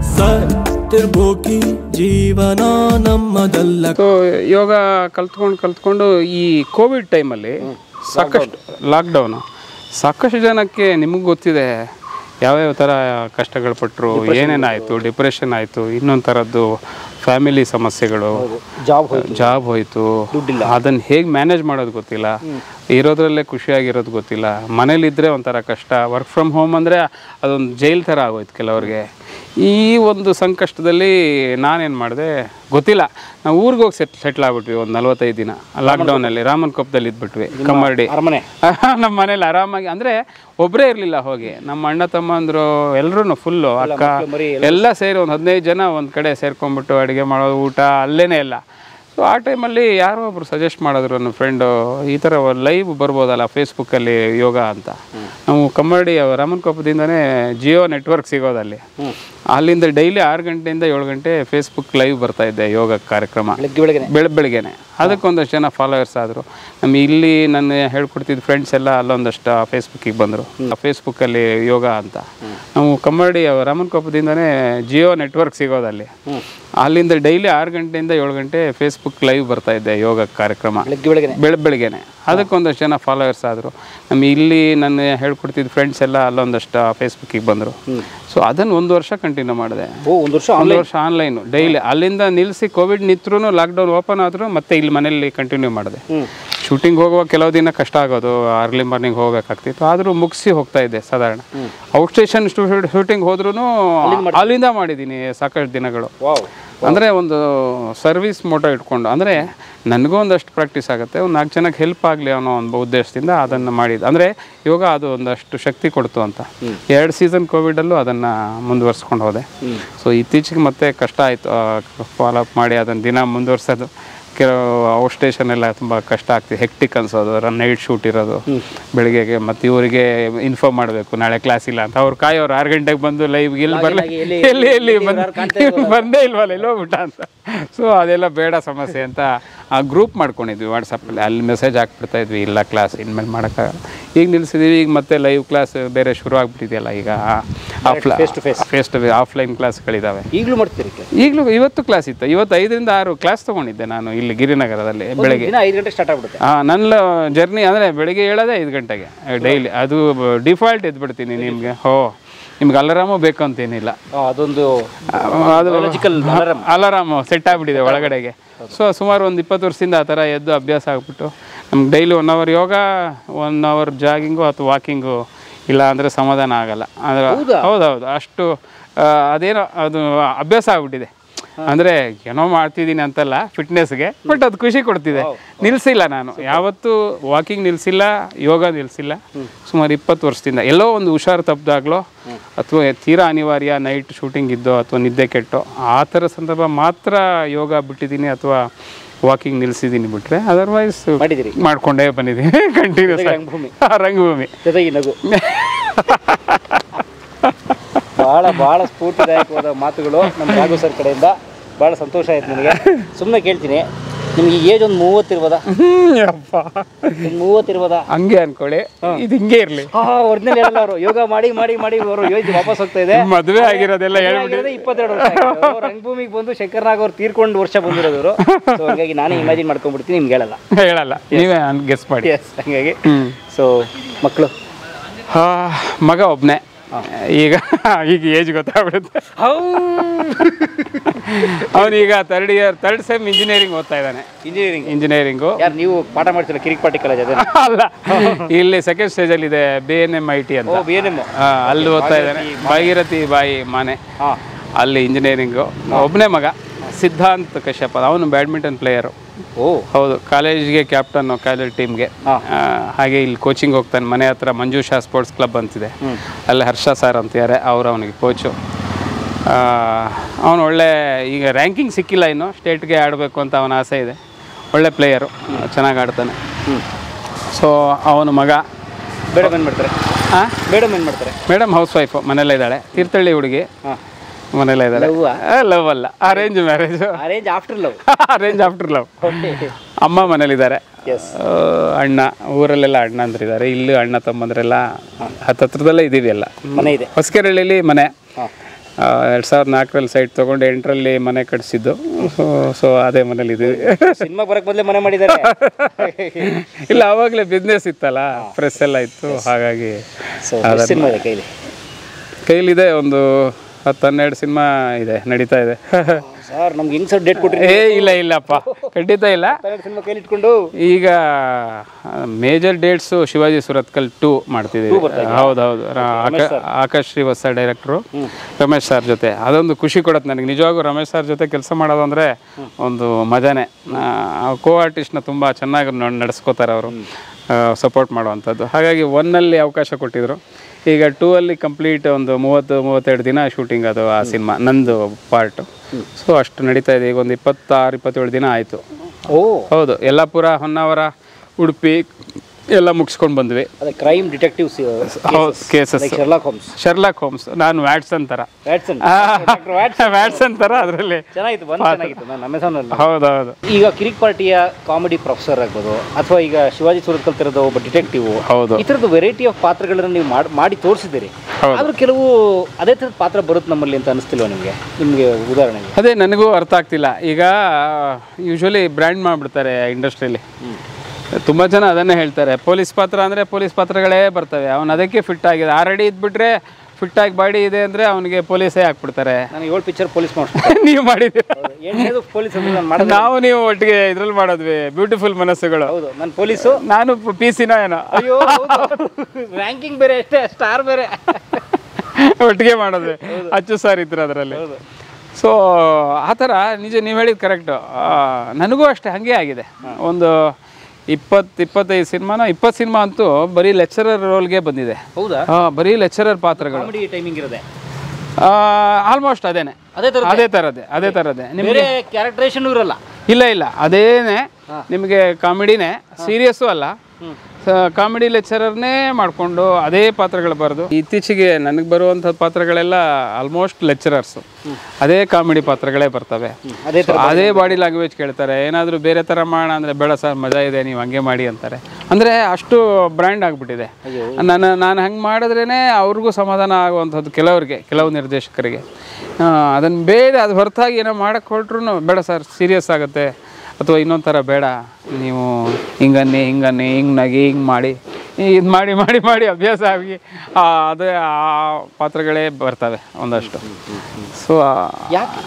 ಸತ್ತಿರ್ಬೋಕಿ ಜೀವನ ನಮ್ಮದಲ್ಲ ಸೊ ಯೋಗ ಕಲ್ತ್ಕೊಂಡು ಕಲ್ತ್ಕೊಂಡು ಈ ಕೋವಿಡ್ ಟೈಮಲ್ಲಿ ಸಾಕಷ್ಟು ಲಾಕ್ಡೌನು ಸಾಕಷ್ಟು ಜನಕ್ಕೆ ನಿಮಗೆ ಗೊತ್ತಿದೆ ಯಾವ್ಯಾವ ಥರ ಕಷ್ಟಗಳು ಪಟ್ಟರು ಏನೇನಾಯಿತು ಡಿಪ್ರೆಷನ್ ಆಯಿತು ಇನ್ನೊಂದು ಥರದ್ದು ಫ್ಯಾಮಿಲಿ ಸಮಸ್ಯೆಗಳು ಜಾಬ್ ಹೋಯ್ತು ಜಾಬ್ ಹೋಯ್ತು ಅದನ್ನು ಹೇಗೆ ಮ್ಯಾನೇಜ್ ಮಾಡೋದು ಗೊತ್ತಿಲ್ಲ ಇರೋದ್ರಲ್ಲೇ ಖುಷಿಯಾಗಿರೋದು ಗೊತ್ತಿಲ್ಲ ಮನೇಲಿದ್ದರೆ ಒಂಥರ ಕಷ್ಟ ವರ್ಕ್ ಫ್ರಮ್ ಹೋಮ್ ಅಂದರೆ ಅದೊಂದು ಜೈಲ್ ಥರ ಆಗೋಯ್ತು ಕೆಲವ್ರಿಗೆ ಈ ಒಂದು ಸಂಕಷ್ಟದಲ್ಲಿ ನಾನೇನು ಮಾಡಿದೆ ಗೊತ್ತಿಲ್ಲ ನಾವು ಊರಿಗೆ ಹೋಗಿ ಸೆಟ್ ಸೆಟ್ಲ್ ಆಗ್ಬಿಟ್ವಿ ಒಂದು ನಲ್ವತ್ತೈದು ದಿನ ಲಾಕ್ಡೌನಲ್ಲಿ ರಾಮನ್ ಕೊಪ್ಪದಲ್ಲಿ ಇದ್ಬಿಟ್ವಿ ಕಮ್ಮರ್ಡಿ ಅರಮನೆ ನಮ್ಮ ಮನೇಲಿ ಆರಾಮಾಗಿ ಅಂದರೆ ಒಬ್ಬರೇ ಇರಲಿಲ್ಲ ಹೋಗಿ ನಮ್ಮ ಅಣ್ಣ ತಮ್ಮಂದ್ರು ಎಲ್ಲರೂ ಫುಲ್ಲು ಅಕ್ಕ ಎಲ್ಲ ಸೇರಿ ಒಂದು ಹದಿನೈದು ಜನ ಒಂದು ಕಡೆ ಸೇರ್ಕೊಂಡ್ಬಿಟ್ಟು ಅಡುಗೆ ಮಾಡೋದು ಊಟ ಅಲ್ಲೇನೇ ಎಲ್ಲ ಸೊ ಆ ಟೈಮಲ್ಲಿ ಯಾರೋ ಒಬ್ರು ಸಜೆಸ್ಟ್ ಮಾಡಿದ್ರು ನನ್ನ ಫ್ರೆಂಡು ಈ ಥರ ಲೈವ್ ಬರ್ಬೋದಲ್ಲ ಫೇಸ್ಬುಕ್ಕಲ್ಲಿ ಯೋಗ ಅಂತ ನಾವು ಕಮ್ಮಡಿ ರಾಮನ್ ಕೊಪ್ಪದಿಂದನೇ ಜಿಯೋ ನೆಟ್ವರ್ಕ್ ಸಿಗೋದಲ್ಲಿ ಅಲ್ಲಿಂದ ಡೈಲಿ ಆರು ಗಂಟೆಯಿಂದ ಏಳು ಗಂಟೆ ಫೇಸ್ಬುಕ್ ಲೈವ್ ಬರ್ತಾ ಇದ್ದೆ ಯೋಗ ಕಾರ್ಯಕ್ರಮ ಬೆಳಗ್ಗೆ ಬೆಳಗ್ಗೆನೆ ಬೆಳ ಬೆಳಿಗ್ಗೆನೆ ಅದಕ್ಕೊಂದಷ್ಟು ಜನ ಫಾಲೋವರ್ಸ್ ಆದರು ನಮ್ಮ ಇಲ್ಲಿ ನನ್ನ ಹೇಳ್ಕೊಡ್ತಿದ್ದ ಫ್ರೆಂಡ್ಸ್ ಎಲ್ಲ ಅಲ್ಲೊಂದಷ್ಟು ಫೇಸ್ಬುಕ್ಕಿಗೆ ಬಂದರು ಫೇಸ್ಬುಕ್ಕಲ್ಲಿ ಯೋಗ ಅಂತ ನಾವು ಕಮ್ಮಡಿ ರಾಮನ್ ಕೊಪ್ಪದಿಂದನೇ ಜಿಯೋ ನೆಟ್ವರ್ಕ್ ಸಿಗೋದಲ್ಲಿ ಅಲ್ಲಿಂದ ಡೈಲಿ ಆರು ಗಂಟೆಯಿಂದ ಏಳು ಗಂಟೆ ಫೇಸ್ಬುಕ್ ಲೈವ್ ಬರ್ತಾ ಇದ್ದೆ ಯೋಗ ಕಾರ್ಯಕ್ರಮ ಬೆಳಗ್ಗೆ ಬೆಳಗ್ಗೆನೆ ಬೆಳ ಬೆಳಿಗ್ಗೆನೆ ಅದಕ್ಕೊಂದಷ್ಟು ಜನ ಫಾಲೋವರ್ಸ್ ಆದರು ನಮ್ಮ ಇಲ್ಲಿ ನನ್ನ ಹೇಳ್ಕೊಡ್ತಿದ್ದ ಫ್ರೆಂಡ್ಸ್ ಎಲ್ಲ ಅಲ್ಲೊಂದಷ್ಟು ಫೇಸ್ಬುಕ್ಕಿಗೆ ಬಂದರು ಸೊ ಅದನ್ನು ಒಂದು ವರ್ಷ ಕಂಟಿನ್ಯೂ ಮಾಡಿದೆ ಓ ಒಂದು ವರ್ಷ ಒಂದು ವರ್ಷ ಆನ್ಲೈನು ಡೈಲಿ ಅಲ್ಲಿಂದ ನಿಲ್ಲಿಸಿ ಕೋವಿಡ್ ನಿಂತ್ರೂ ಲಾಕ್ಡೌನ್ ಓಪನ್ ಆದರೂ ಮತ್ತೆ ಇಲ್ಲಿ ಮನೇಲಿ ಕಂಟಿನ್ಯೂ ಮಾಡಿದೆ ಶೂಟಿಂಗ್ ಹೋಗುವಾಗ ಕೆಲವು ದಿನ ಕಷ್ಟ ಆಗೋದು ಅರ್ಲಿ ಮಾರ್ನಿಂಗ್ ಹೋಗೋಕ್ಕಾಗ್ತಿತ್ತು ಆದರೂ ಮುಗಿಸಿ ಹೋಗ್ತಾ ಇದ್ದೆ ಸಾಧಾರಣ ಔಟ್ ಸ್ಟೇಷನ್ ಶೂಟಿಂಗ್ ಹೋದ್ರೂ ಅಲ್ಲಿಂದ ಮಾಡಿದ್ದೀನಿ ಸಾಕಷ್ಟು ದಿನಗಳು ವಾವ್ ಅಂದರೆ ಒಂದು ಸರ್ವಿಸ್ ಮೋಟೋ ಇಟ್ಕೊಂಡು ಅಂದರೆ ನನಗೂ ಒಂದಷ್ಟು ಪ್ರಾಕ್ಟೀಸ್ ಆಗುತ್ತೆ ಒಂದು ನಾಲ್ಕು ಜನಕ್ಕೆ ಹೆಲ್ಪ್ ಆಗಲಿ ಅನ್ನೋ ಒಂದು ಉದ್ದೇಶದಿಂದ ಅದನ್ನು ಮಾಡಿದ್ದು ಅಂದರೆ ಯೋಗ ಅದು ಒಂದಷ್ಟು ಶಕ್ತಿ ಕೊಡ್ತು ಅಂತ ಎರಡು ಸೀಸನ್ ಕೋವಿಡಲ್ಲೂ ಅದನ್ನು ಮುಂದುವರ್ಸ್ಕೊಂಡು ಹೋದೆ ಸೊ ಇತ್ತೀಚೆಗೆ ಮತ್ತೆ ಕಷ್ಟ ಆಯಿತು ಫಾಲೋ ಅಪ್ ಮಾಡಿ ಅದನ್ನು ದಿನ ಮುಂದುವರ್ಸೋದು ಕೆಲವು ಔಟ್ ಸ್ಟೇಷನ್ ಎಲ್ಲ ತುಂಬ ಕಷ್ಟ ಆಗ್ತಿದೆ ಹೆಕ್ಟಿಕ್ ಅನ್ಸೋದು ರನ್ ನೈಟ್ ಶೂಟ್ ಇರೋದು ಬೆಳಿಗ್ಗೆಗೆ ಮತ್ತು ಇವರಿಗೆ ಇನ್ಫಾರ್ಮ್ ಮಾಡಬೇಕು ನಾಳೆ ಕ್ಲಾಸ್ ಇಲ್ಲ ಅಂತ ಅವ್ರು ಕಾಯೋರು ಆರು ಗಂಟೆಗೆ ಬಂದು ಲೈವ್ಗೆ ಇಲ್ಲಿ ಬರಲಿ ಎಲ್ಲಿ- ಎಲ್ಲಿ ಎಲ್ಲಿ ಎಲ್ಲಿ ಬಂದು ಯಾರು ಕಾಣ್ತಾ ಇಲ್ವಲ್ಲ? ಬಂದೇ ಇಲ್ವಲ್ಲ ಎಲ್ಲೋ ಬಿಟ್ಟ ಅಂತ ಸೊ ಅದೆಲ್ಲ ಬೇಡ ಸಮಸ್ಯೆ ಅಂತ ಆ ಗ್ರೂಪ್ ಮಾಡ್ಕೊಂಡಿದ್ವಿ ವಾಟ್ಸಪ್ಪಲ್ಲಿ ಅಲ್ಲಿ ಮೆಸೇಜ್ ಹಾಕ್ಬಿಡ್ತಾ ಇದ್ವಿ ಇಲ್ಲ ಕ್ಲಾಸ್ ಇನ್ಮೇಲೆ ಮಾಡೋಕ್ಕಾಗಲ್ಲ ಈಗ ನಿಲ್ಸಿದೀವಿ ಈಗ ಮತ್ತೆ ಲೈವ್ ಕ್ಲಾಸ್ ಬೇರೆ ಶುರು ಆಗ್ಬಿಟ್ಟಿದೆಯಲ್ಲ ಈಗ face to face. Face to offline ಕ್ಲಾಸ್ಗಳಿದ್ದಾವೆ ಈಗಲೂ ಮಾಡ್ತೀರಿ ಈಗಲೂ ಇವತ್ತು ಕ್ಲಾಸ್ ಇತ್ತು ಇವತ್ತು ಐದರಿಂದ ಆರು ಕ್ಲಾಸ್ ತೊಗೊಂಡಿದ್ದೆ ನಾನು ಇಲ್ಲಿ ಗಿರಿನಗರದಲ್ಲಿ ಬೆಳಗ್ಗೆ ದಿನ ಐದು ಗಂಟೆ ಸ್ಟಾರ್ಟ್ ಆಗ್ಬಿಡುತ್ತೆ ಹಾಂ ನನ್ನ ಜರ್ನಿ ಅಂದರೆ ಬೆಳಿಗ್ಗೆ ಹೇಳೋದೇ ಐದು ಗಂಟೆಗೆ ಡೈಲಿ ಅದು ಡಿಫಾಲ್ಟ್ ಎದ್ಬಿಡ್ತೀನಿ ನಿಮಗೆ ಹೋ ನಿಮ್ಗೆ ಅಲಾರಾಮು ಬೇಕು ಅಂತೇನಿಲ್ಲ ಆ, ಅದೊಂದು ಅದು Biological alarm. ಅಲಾರಾಮ್ ಸೆಟ್ ಆಗಿಬಿಟ್ಟಿದೆ ಒಳಗಡೆಗೆ ಸೊ ಸುಮಾರು ಒಂದು ಇಪ್ಪತ್ತು ವರ್ಷದಿಂದ ಆ ಥರ ಎದ್ದು ಅಭ್ಯಾಸ ಆಗ್ಬಿಟ್ಟು ನಮ್ಗೆ daily one hour yoga one hour jogging ಅಥವಾ ವಾಕಿಂಗು ಇಲ್ಲ ಅಂದರೆ ಸಮಾಧಾನ ಆಗಲ್ಲ ಅಂದರೆ ಹೌದೌದು ಅಷ್ಟು ಆ, ಅದೇನೋ ಅದು ಅಭ್ಯಾಸ ಆಗ್ಬಿಟ್ಟಿದೆ ಅಂದರೆ ಏನೋ ಮಾಡ್ತಿದ್ದೀನಿ ಅಂತಲ್ಲ ಫಿಟ್ನೆಸ್ಗೆ ಬಟ್ ಅದು ಖುಷಿ ಕೊಡ್ತಿದೆ ನಿಲ್ಲಿಸಿಲ್ಲ ನಾನು ಯಾವತ್ತೂ ವಾಕಿಂಗ್ ನಿಲ್ಲಿಸಿಲ್ಲ ಯೋಗ ನಿಲ್ಲಿಸಿಲ್ಲ ಸುಮಾರು ಇಪ್ಪತ್ತು ವರ್ಷದಿಂದ ಎಲ್ಲೋ ಒಂದು ಹುಷಾರು ತಪ್ಪದಾಗ್ಲೋ ಅಥವಾ ತೀರಾ ಅನಿವಾರ್ಯ ನೈಟ್ ಶೂಟಿಂಗ್ ಇದ್ದೋ ಅಥವಾ ನಿದ್ದೆ ಕೆಟ್ಟೋ ಆ ಥರ ಸಂದರ್ಭ ಮಾತ್ರ ಯೋಗ ಬಿಟ್ಟಿದ್ದೀನಿ ಅಥವಾ ವಾಕಿಂಗ್ ನಿಲ್ಲಿಸಿದ್ದೀನಿ ಬಿಟ್ರೆ ಅದರ್ವೈಸ್ ಮಾಡಿದ್ದೀರಿ ಮಾಡ್ಕೊಂಡೇ ಬಂದಿದ್ದೀನಿ ಕಂಟಿನ್ಯೂಸ್ ರಂಗಭೂಮಿ. ರಂಗಭೂಮಿ ಜೊತೆಗೆ ನಗು ಬಹಳ ಬಹಳ ಸ್ಫೂರ್ತಿದಾಯಕವಾದ ಮಾತುಗಳು ನಮ್ಮ ರಾಘು ಸರ್ ಕಡೆಯಿಂದ ಬಹಳ ಸಂತೋಷ ಆಯ್ತು ನನಗೆ ಸುಮ್ಮನೆ ಕೇಳ್ತೀನಿ ನಿಮ್ಗೆ ಏಜ್ ಒಂದು ಮೂವತ್ತಿರ್ಬೋದಾ ಯಪ್ಪ ಒಂದು ಮೂವತ್ತಿರ್ಬೋದಾ ಹಂಗೆ ಅನ್ಕೊಳ್ಳಿ ಇದು ಹಿಂಗೆ ಇರಲಿ ಹಾ ಒರಿಜಿನಲ್ ಹೇಳಲ್ಲ ಅವರು ಯೋಗ ಮಾಡಿ ಮಾಡಿ ಮಾಡಿ ಅವರು ಯೋಜನೆ ವಾಪಸ್ ಹೋಗ್ತಾ ಇದೆ ಮದುವೆ ಆಗಿರೋದೆಲ್ಲ ಹೇಳ್ಬಿಟ್ಟು ಆಗಿರೋದೇ ಇಪ್ಪತ್ತೆರಡು ವರ್ಷ ಆಗಿದೆ. ಅವ್ರು ರಂಗಭೂಮಿಗೆ ಬಂದು ಶಂಕರ್ನಾಗ್ ಅವ್ರು ತೀರ್ಕೊಂಡು ವರ್ಷ ಬಂದಿರೋದು ಸೊ ಹಾಗಾಗಿ ನಾನೇ ಇಮ್ಯಾಜಿನ್ ಮಾಡ್ಕೊಂಡ್ಬಿಡ್ತೀನಿ ನಿಮ್ಗೆ ಹೇಳಲ್ಲ ಹೇಳಲ್ಲ ನೀವೇ ಗೆಸ್ ಮಾಡಿ ಎಸ್ ಹಂಗಾಗಿ ಹ್ಮ್ ಸೊ ಮಕ್ಕಳು ಆ, ಮಗ ಒಬ್ಬನೇ ಈಗ ಈಗ ಏಜ್ ಗೊತ್ತಾಗ್ಬಿಡುತ್ತೆ ಅವನೀಗ third year third sem engineering ಓದ್ತಾ ಇದ್ದಾನೆ ಇಂಜಿನಿಯರಿಂಗ್ ಇಂಜಿನಿಯರಿಂಗ್ ಯಾರು ನೀವು ಪಾಠ ಮಾಡ್ತಿಲ್ಲ ಕಿರಿಕ್ಪಾಟಿ ಕಾಲೇಜ್ ಅದೇ ಅಲ್ಲ ಇಲ್ಲಿ ಸೆಕೆಂಡ್ ಸ್ಟೇಜಲ್ಲಿ ಇದೆ B N M I T ಅಂತ ಓ ಬಿ ಎನ್ ಎಮ್ ಆ, ಅಲ್ಲಿ ಓದ್ತಾ ಇದ್ದಾನೆ ಭಾಗೀರಥಿ ಬಾಯಿ ಮನೆ ಹಾಂ ಅಲ್ಲಿ ಇಂಜಿನಿಯರಿಂಗು ಒಬ್ಬನೇ ಮಗ ಸಿದ್ಧಾಂತ್ ಕಶ್ಯಪ್ ಅವನು ಬ್ಯಾಡ್ಮಿಂಟನ್ ಪ್ಲೇಯರು ಓ ಹೌದು ಕಾಲೇಜ್ಗೆ ಕ್ಯಾಪ್ಟನ್ನು ಕಾಲೇಜ್ ಟೀಮ್ಗೆ ಹಾಗೆ ಇಲ್ಲಿ ಕೋಚಿಂಗ್ ಹೋಗ್ತಾನೆ ಮನೆ ಹತ್ರ ಮಂಜುಷಾ ಸ್ಪೋರ್ಟ್ಸ್ ಕ್ಲಬ್ ಅಂತಿದೆ ಅಲ್ಲಿ ಹರ್ಷ ಸರ್ ಅಂತಿದ್ದಾರೆ ಅವರು ಅವನಿಗೆ ಕೋಚು ಅವನು ಒಳ್ಳೆ ಈಗ ರ್ಯಾಂಕಿಂಗ್ ಸಿಕ್ಕಿಲ್ಲ ಇನ್ನು ಸ್ಟೇಟ್ಗೆ ಆಡಬೇಕು ಅಂತ ಅವನ ಆಸೆ ಇದೆ ಒಳ್ಳೆ ಪ್ಲೇಯರು ಚೆನ್ನಾಗಿ ಆಡ್ತಾನೆ ಸೊ ಅವನ ಮಗ ಮೇಡಮ್ ಏನು ಮಾಡ್ತಾರೆ ಹಾಂ ಮೇಡಮ್ ಏನು ಮಾಡ್ತಾರೆ ಮೇಡಮ್ ಹೌಸ್ ವೈಫು ಮನೆಯಲ್ಲೇ ಇದ್ದಾಳೆ ತೀರ್ಥಹಳ್ಳಿ ಹುಡುಗಿ ಹಾಂ ಮನೆಯಲ್ಲೇ ಇದ್ದಾಳೆ Love ಆ? ಲವ್ ಅಲ್ಲ arrange marriage arrange after love arrange after love ಅಮ್ಮ ಮನೇಲಿದ್ದಾರೆ ಎಸ್ ಆ, ಅಣ್ಣ ಊರಲ್ಲೆಲ್ಲ ಅಣ್ಣ ಅಂದ್ರಿದ್ದಾರೆ ಇಲ್ಲಿ ಅಣ್ಣ ತಮ್ಮಂದ್ರೆಲ್ಲ ಹತ್ತತ್ರದಲ್ಲೇ ಇದ್ದೀವಿ ಎಲ್ಲ ಮನೆ ಇದೆ ಹೊಸಕೆರಳಿಲಿ ಮನೆ ಹಾಂ ಎರಡು ಸಾವಿರದ ನಾಲ್ಕರಲ್ಲಿ ಸೈಟ್ ತೊಗೊಂಡು ಎಂಟರಲ್ಲಿ ಮನೆ ಕಟ್ಸಿದ್ದು ಸೊ ಸೊ ಅದೇ ಮನೇಲಿ ಇದ್ದೀವಿ ಸಿನಿಮಾ ಬರಕ್ ಮೊದಲೇ ಮನೆ ಮಾಡಿದ್ದಾರೆ ಇಲ್ಲ ಆವಾಗಲೇ ಬಿಸ್ನೆಸ್ ಇತ್ತಲ್ಲ ಪ್ರೆಸ್ ಎಲ್ಲ ಇತ್ತು ಹಾಗಾಗಿ ಸೊ ಸಿನಿಮಾ ಇದೆ ಕೈಲಿ ಕೈಲಿದೆ ಒಂದು ಹತ್ತು ಹನ್ನೆರಡು ಸಿನಿಮಾ ಇದೆ ನಡೀತಾ ಇದೆ ಸರ್ ನಮ್ಗೆ ಹಿಂಗ್ ಸರ್ ಡೇಟ್ ಕೊಟ್ರಿ ಏ ಇಲ್ಲ ಇಲ್ಲಪ್ಪ ಖಂಡಿತ ಇಲ್ಲ ಸಿನಿಮಾ ಕೈಲಿ ಇಟ್ಕೊಂಡು ಈಗ major dates Shivaji Surathkal two ಮಾಡ್ತಿದ್ದೀವಿ ಹೌದೌದು ಆಕಾಶ್ ಶ್ರೀವತ್ಸ ಡೈರೆಕ್ಟ್ರು ರಮೇಶ್ ಸರ್ ಜೊತೆ ಅದೊಂದು ಖುಷಿ ಕೊಡುತ್ತೆ ನನಗೆ ನಿಜವಾಗೂ ರಮೇಶ್ ಸರ್ ಜೊತೆ ಕೆಲಸ ಮಾಡೋದು ಅಂದರೆ ಒಂದು ಮಜಾನೇ ಕೋ ಆರ್ಟಿಸ್ಟ್ನ ತುಂಬ ಚೆನ್ನಾಗಿ ನಡೆಸ್ಕೋತಾರೆ ಅವರು ಸಪೋರ್ಟ್ ಮಾಡುವಂಥದ್ದು ಹಾಗಾಗಿ ಒನ್ನಲ್ಲಿ ಅವಕಾಶ ಕೊಟ್ಟಿದ್ರು ಈಗ ಟೂ ಅಲ್ಲಿ ಕಂಪ್ಲೀಟ್ ಒಂದು ಮೂವತ್ತು ಮೂವತ್ತೆರಡು ದಿನ ಶೂಟಿಂಗ್ ಅದು ಆ ಸಿನಿಮಾ ನಂದು ಪಾರ್ಟು ಸೊ ಅಷ್ಟು ನಡೀತಾ ಇದೆ ಈಗ ಒಂದು ಇಪ್ಪತ್ತಾರು ಇಪ್ಪತ್ತೇಳು ದಿನ ಆಯಿತು ಓ ಹೌದು ಯಲ್ಲಾಪುರ ಹೊನ್ನಾವರ ಉಡುಪಿ ಎಲ್ಲ ಮುಗಿಸ್ಕೊಂಡು ಬಂದ್ವಿ ಅದೇ ಕ್ರೈಮ್ ಡಿಟೆಕ್ಟಿವ್ ಹೌದು cases Sherlock Holmes Sherlock Holmes ನಾನು ವ್ಯಾಟ್ಸನ್ ಥರ ವ್ಯಾಟ್ಸನ್ ವ್ಯಾಟ್ಸನ್ ಥರ ಅದರಲ್ಲಿ ಚೆನ್ನಾಗಿತ್ತು ಬಂದು ಚೆನ್ನಾಗಿತ್ತು ನಾನು ಅಮೆಝಾನಲ್ಲಿ ಹೌದೌದು ಈಗ ಕಿರಿಕ್ ಪಾರ್ಟಿಯ ಕಾಮಿಡಿ ಪ್ರೊಫೆಸರ್ ಆಗ್ಬೋದು ಅಥವಾ ಈಗ ಶಿವಾಜಿ ಸುರತ್ಕಲ್ ತರದ ಒಬ್ಬ ಡಿಟೆಕ್ಟಿವ್ ಹೌದು ಈ ಥರದ್ದು ವೆರೈಟಿ ಆಫ್ ಪಾತ್ರಗಳನ್ನ ನೀವು ಮಾಡ್- ಮಾಡಿ ತೋರಿಸಿದ್ದೀರಿ ಹೌದು. ಆದ್ರೂ ಕೆಲವು ಅದೇ ಥರದ ಪಾತ್ರ ಬರುತ್ತೆ ನಮ್ಮಲ್ಲಿ ಅಂತ ಅನಿಸ್ತಿಲ್ವ ನಿಮಗೆ ನಿಮಗೆ ಉದಾಹರಣೆಗೆ ಅದೇ ನನಗೂ ಅರ್ಥ ಆಗ್ತಿಲ್ಲ ಈಗ ಯೂಶ್ವಲಿ ಬ್ರ್ಯಾಂಡ್ ಮಾಡಿಬಿಡ್ತಾರೆ ಇಂಡಸ್ಟ್ರಿಯಲ್ಲಿ ತುಂಬ ಜನ ಅದನ್ನೇ ಹೇಳ್ತಾರೆ ಪೊಲೀಸ್ ಪಾತ್ರ ಅಂದರೆ ಪೊಲೀಸ್ ಪಾತ್ರಗಳೇ ಬರ್ತವೆ ಅವನು ಅದಕ್ಕೆ ಫಿಟ್ ಆಗಿದೆ ಆಲ್ರೆಡಿ ಇದ್ಬಿಟ್ರೆ ಫಿಟ್ ಆಗಿ ಬಾಡಿ ಇದೆ ಅಂದರೆ ಅವನಿಗೆ ಪೊಲೀಸೇ ಹಾಕ್ಬಿಡ್ತಾರೆ ನಾನು ಏಳು ಪಿಕ್ಚರ್ ಪೊಲೀಸ್ ಮಾಡಿಸ್ತೀನಿ ನೀವು ಮಾಡಿದ್ದೀರಾ ಏನೇದು ಪೊಲೀಸ್ ಅಂದ್ರೆ ನಾನು ಮಾಡೋದು ನಾವು ನೀವು ಒಟ್ಟಿಗೆ ಇದ್ರಲ್ಲಿ ಮಾಡೋದ್ವಿ ಬ್ಯೂಟಿಫುಲ್ ಮನಸ್ಸುಗಳು ಹೌದು ನಾನು ಪೊಲೀಸು ನಾನು ಪಿ ಸಿನೋ ಏನೋ ಅಯ್ಯೋ ರ್ಯಾಂಕಿಂಗ್ ಬೇರೆ ಅಷ್ಟೇ ಸ್ಟಾರ್ ಬೇರೆ ಒಟ್ಟಿಗೆ ಮಾಡಿದ್ವಿ ಅಚ್ಚು ಸರ್ ಇದ್ರು ಅದರಲ್ಲಿ ಸೊ ಆ ಥರ ನಿಜ ನೀವು ಹೇಳಿದ ಕರೆಕ್ಟು ನನಗೂ ಅಷ್ಟೇ ಹಾಗೆ ಆಗಿದೆ ಒಂದು ಇಪ್ಪತ್ತು ಇಪ್ಪತ್ತೈದು ಸಿನಿಮಾನ ಇಪ್ಪತ್ತು ಸಿನಿಮಾ ಅಂತೂ ಬರೀ ಲೆಕ್ಚರರ್ ರೋಲ್ಗೆ ಬಂದಿದೆ ಹೌದಾ ಆ, ಬರೀ ಲೆಕ್ಚರರ್ ಪಾತ್ರಗಳು ಕಾಮಿಡಿ ಟೈಮಿಂಗ್ ಇರೋದೆ ಆಲ್ಮೋಸ್ಟ್ ಅದೇನೆ ಅದೇ ಥರ ಅದೇ ಥರದ್ದೇ ಅದೇ ಥರದ್ದೇ ನಿಮ್ಗೆ ಬೇರೆ ಕ್ಯಾರೆಕ್ಟರೇಷನ್ ಇರಲ್ಲ ಇಲ್ಲ ಇಲ್ಲ ಅದೇನೆ ನಿಮಗೆ ಕಾಮಿಡಿನೇ ಸೀರಿಯಸ್ಸು ಅಲ್ಲ ಕಾಮಿಡಿ ಲೆಕ್ಚರರ್ನೇ ಮಾಡಿಕೊಂಡು ಅದೇ ಪಾತ್ರಗಳು ಬರೆದು ಇತ್ತೀಚೆಗೆ ನನಗೆ ಬರುವಂಥ ಪಾತ್ರಗಳೆಲ್ಲ ಆಲ್ಮೋಸ್ಟ್ ಲೆಕ್ಚರರ್ಸು ಅದೇ ಕಾಮಿಡಿ ಪಾತ್ರಗಳೇ ಬರ್ತವೆ ಅದೇ So, ಅದೇ ಬಾಡಿ ಲ್ಯಾಂಗ್ವೇಜ್ ಕೇಳ್ತಾರೆ ಏನಾದರೂ ಬೇರೆ ಥರ ಮಾಡೋಣ ಅಂದರೆ ಬೇಡ ಸರ್ ಮಜಾ ಇದೆ ನೀವು ಹಂಗೆ ಮಾಡಿ ಅಂತಾರೆ ಅಂದರೆ ಅಷ್ಟು ಬ್ರ್ಯಾಂಡ್ ಆಗಿಬಿಟ್ಟಿದೆ ನಾನು ನಾನು ಹಂಗೆ ಮಾಡಿದ್ರೇ ಅವ್ರಿಗೂ ಸಮಾಧಾನ ಆಗುವಂಥದ್ದು ಕೆಲವರಿಗೆ ಕೆಲವು ನಿರ್ದೇಶಕರಿಗೆ ಅದನ್ನು ಬೇಡ ಅದು ಹೊರತಾಗಿ ಏನೋ ಮಾಡೋಕ್ಕೆ ಹೊರಟ್ರು ಬೇಡ ಸರ್ ಸೀರಿಯಸ್ ಆಗುತ್ತೆ ಅಥವಾ ಇನ್ನೊಂದು ಥರ ಬೇಡ ನೀವು ಹಿಂಗನ್ನಿ ಹಿಂಗನ್ನಿ ಹಿಂಗೆ ನಗಿ ಹಿಂಗೆ ಮಾಡಿ ಇದು ಮಾಡಿ ಮಾಡಿ ಮಾಡಿ ಅಭ್ಯಾಸ ಆಗಿ ಆ, ಅದೇ ಆ ಪಾತ್ರಗಳೇ ಬರ್ತವೆ ಒಂದಷ್ಟು ಸೊ ಯಾಕೆ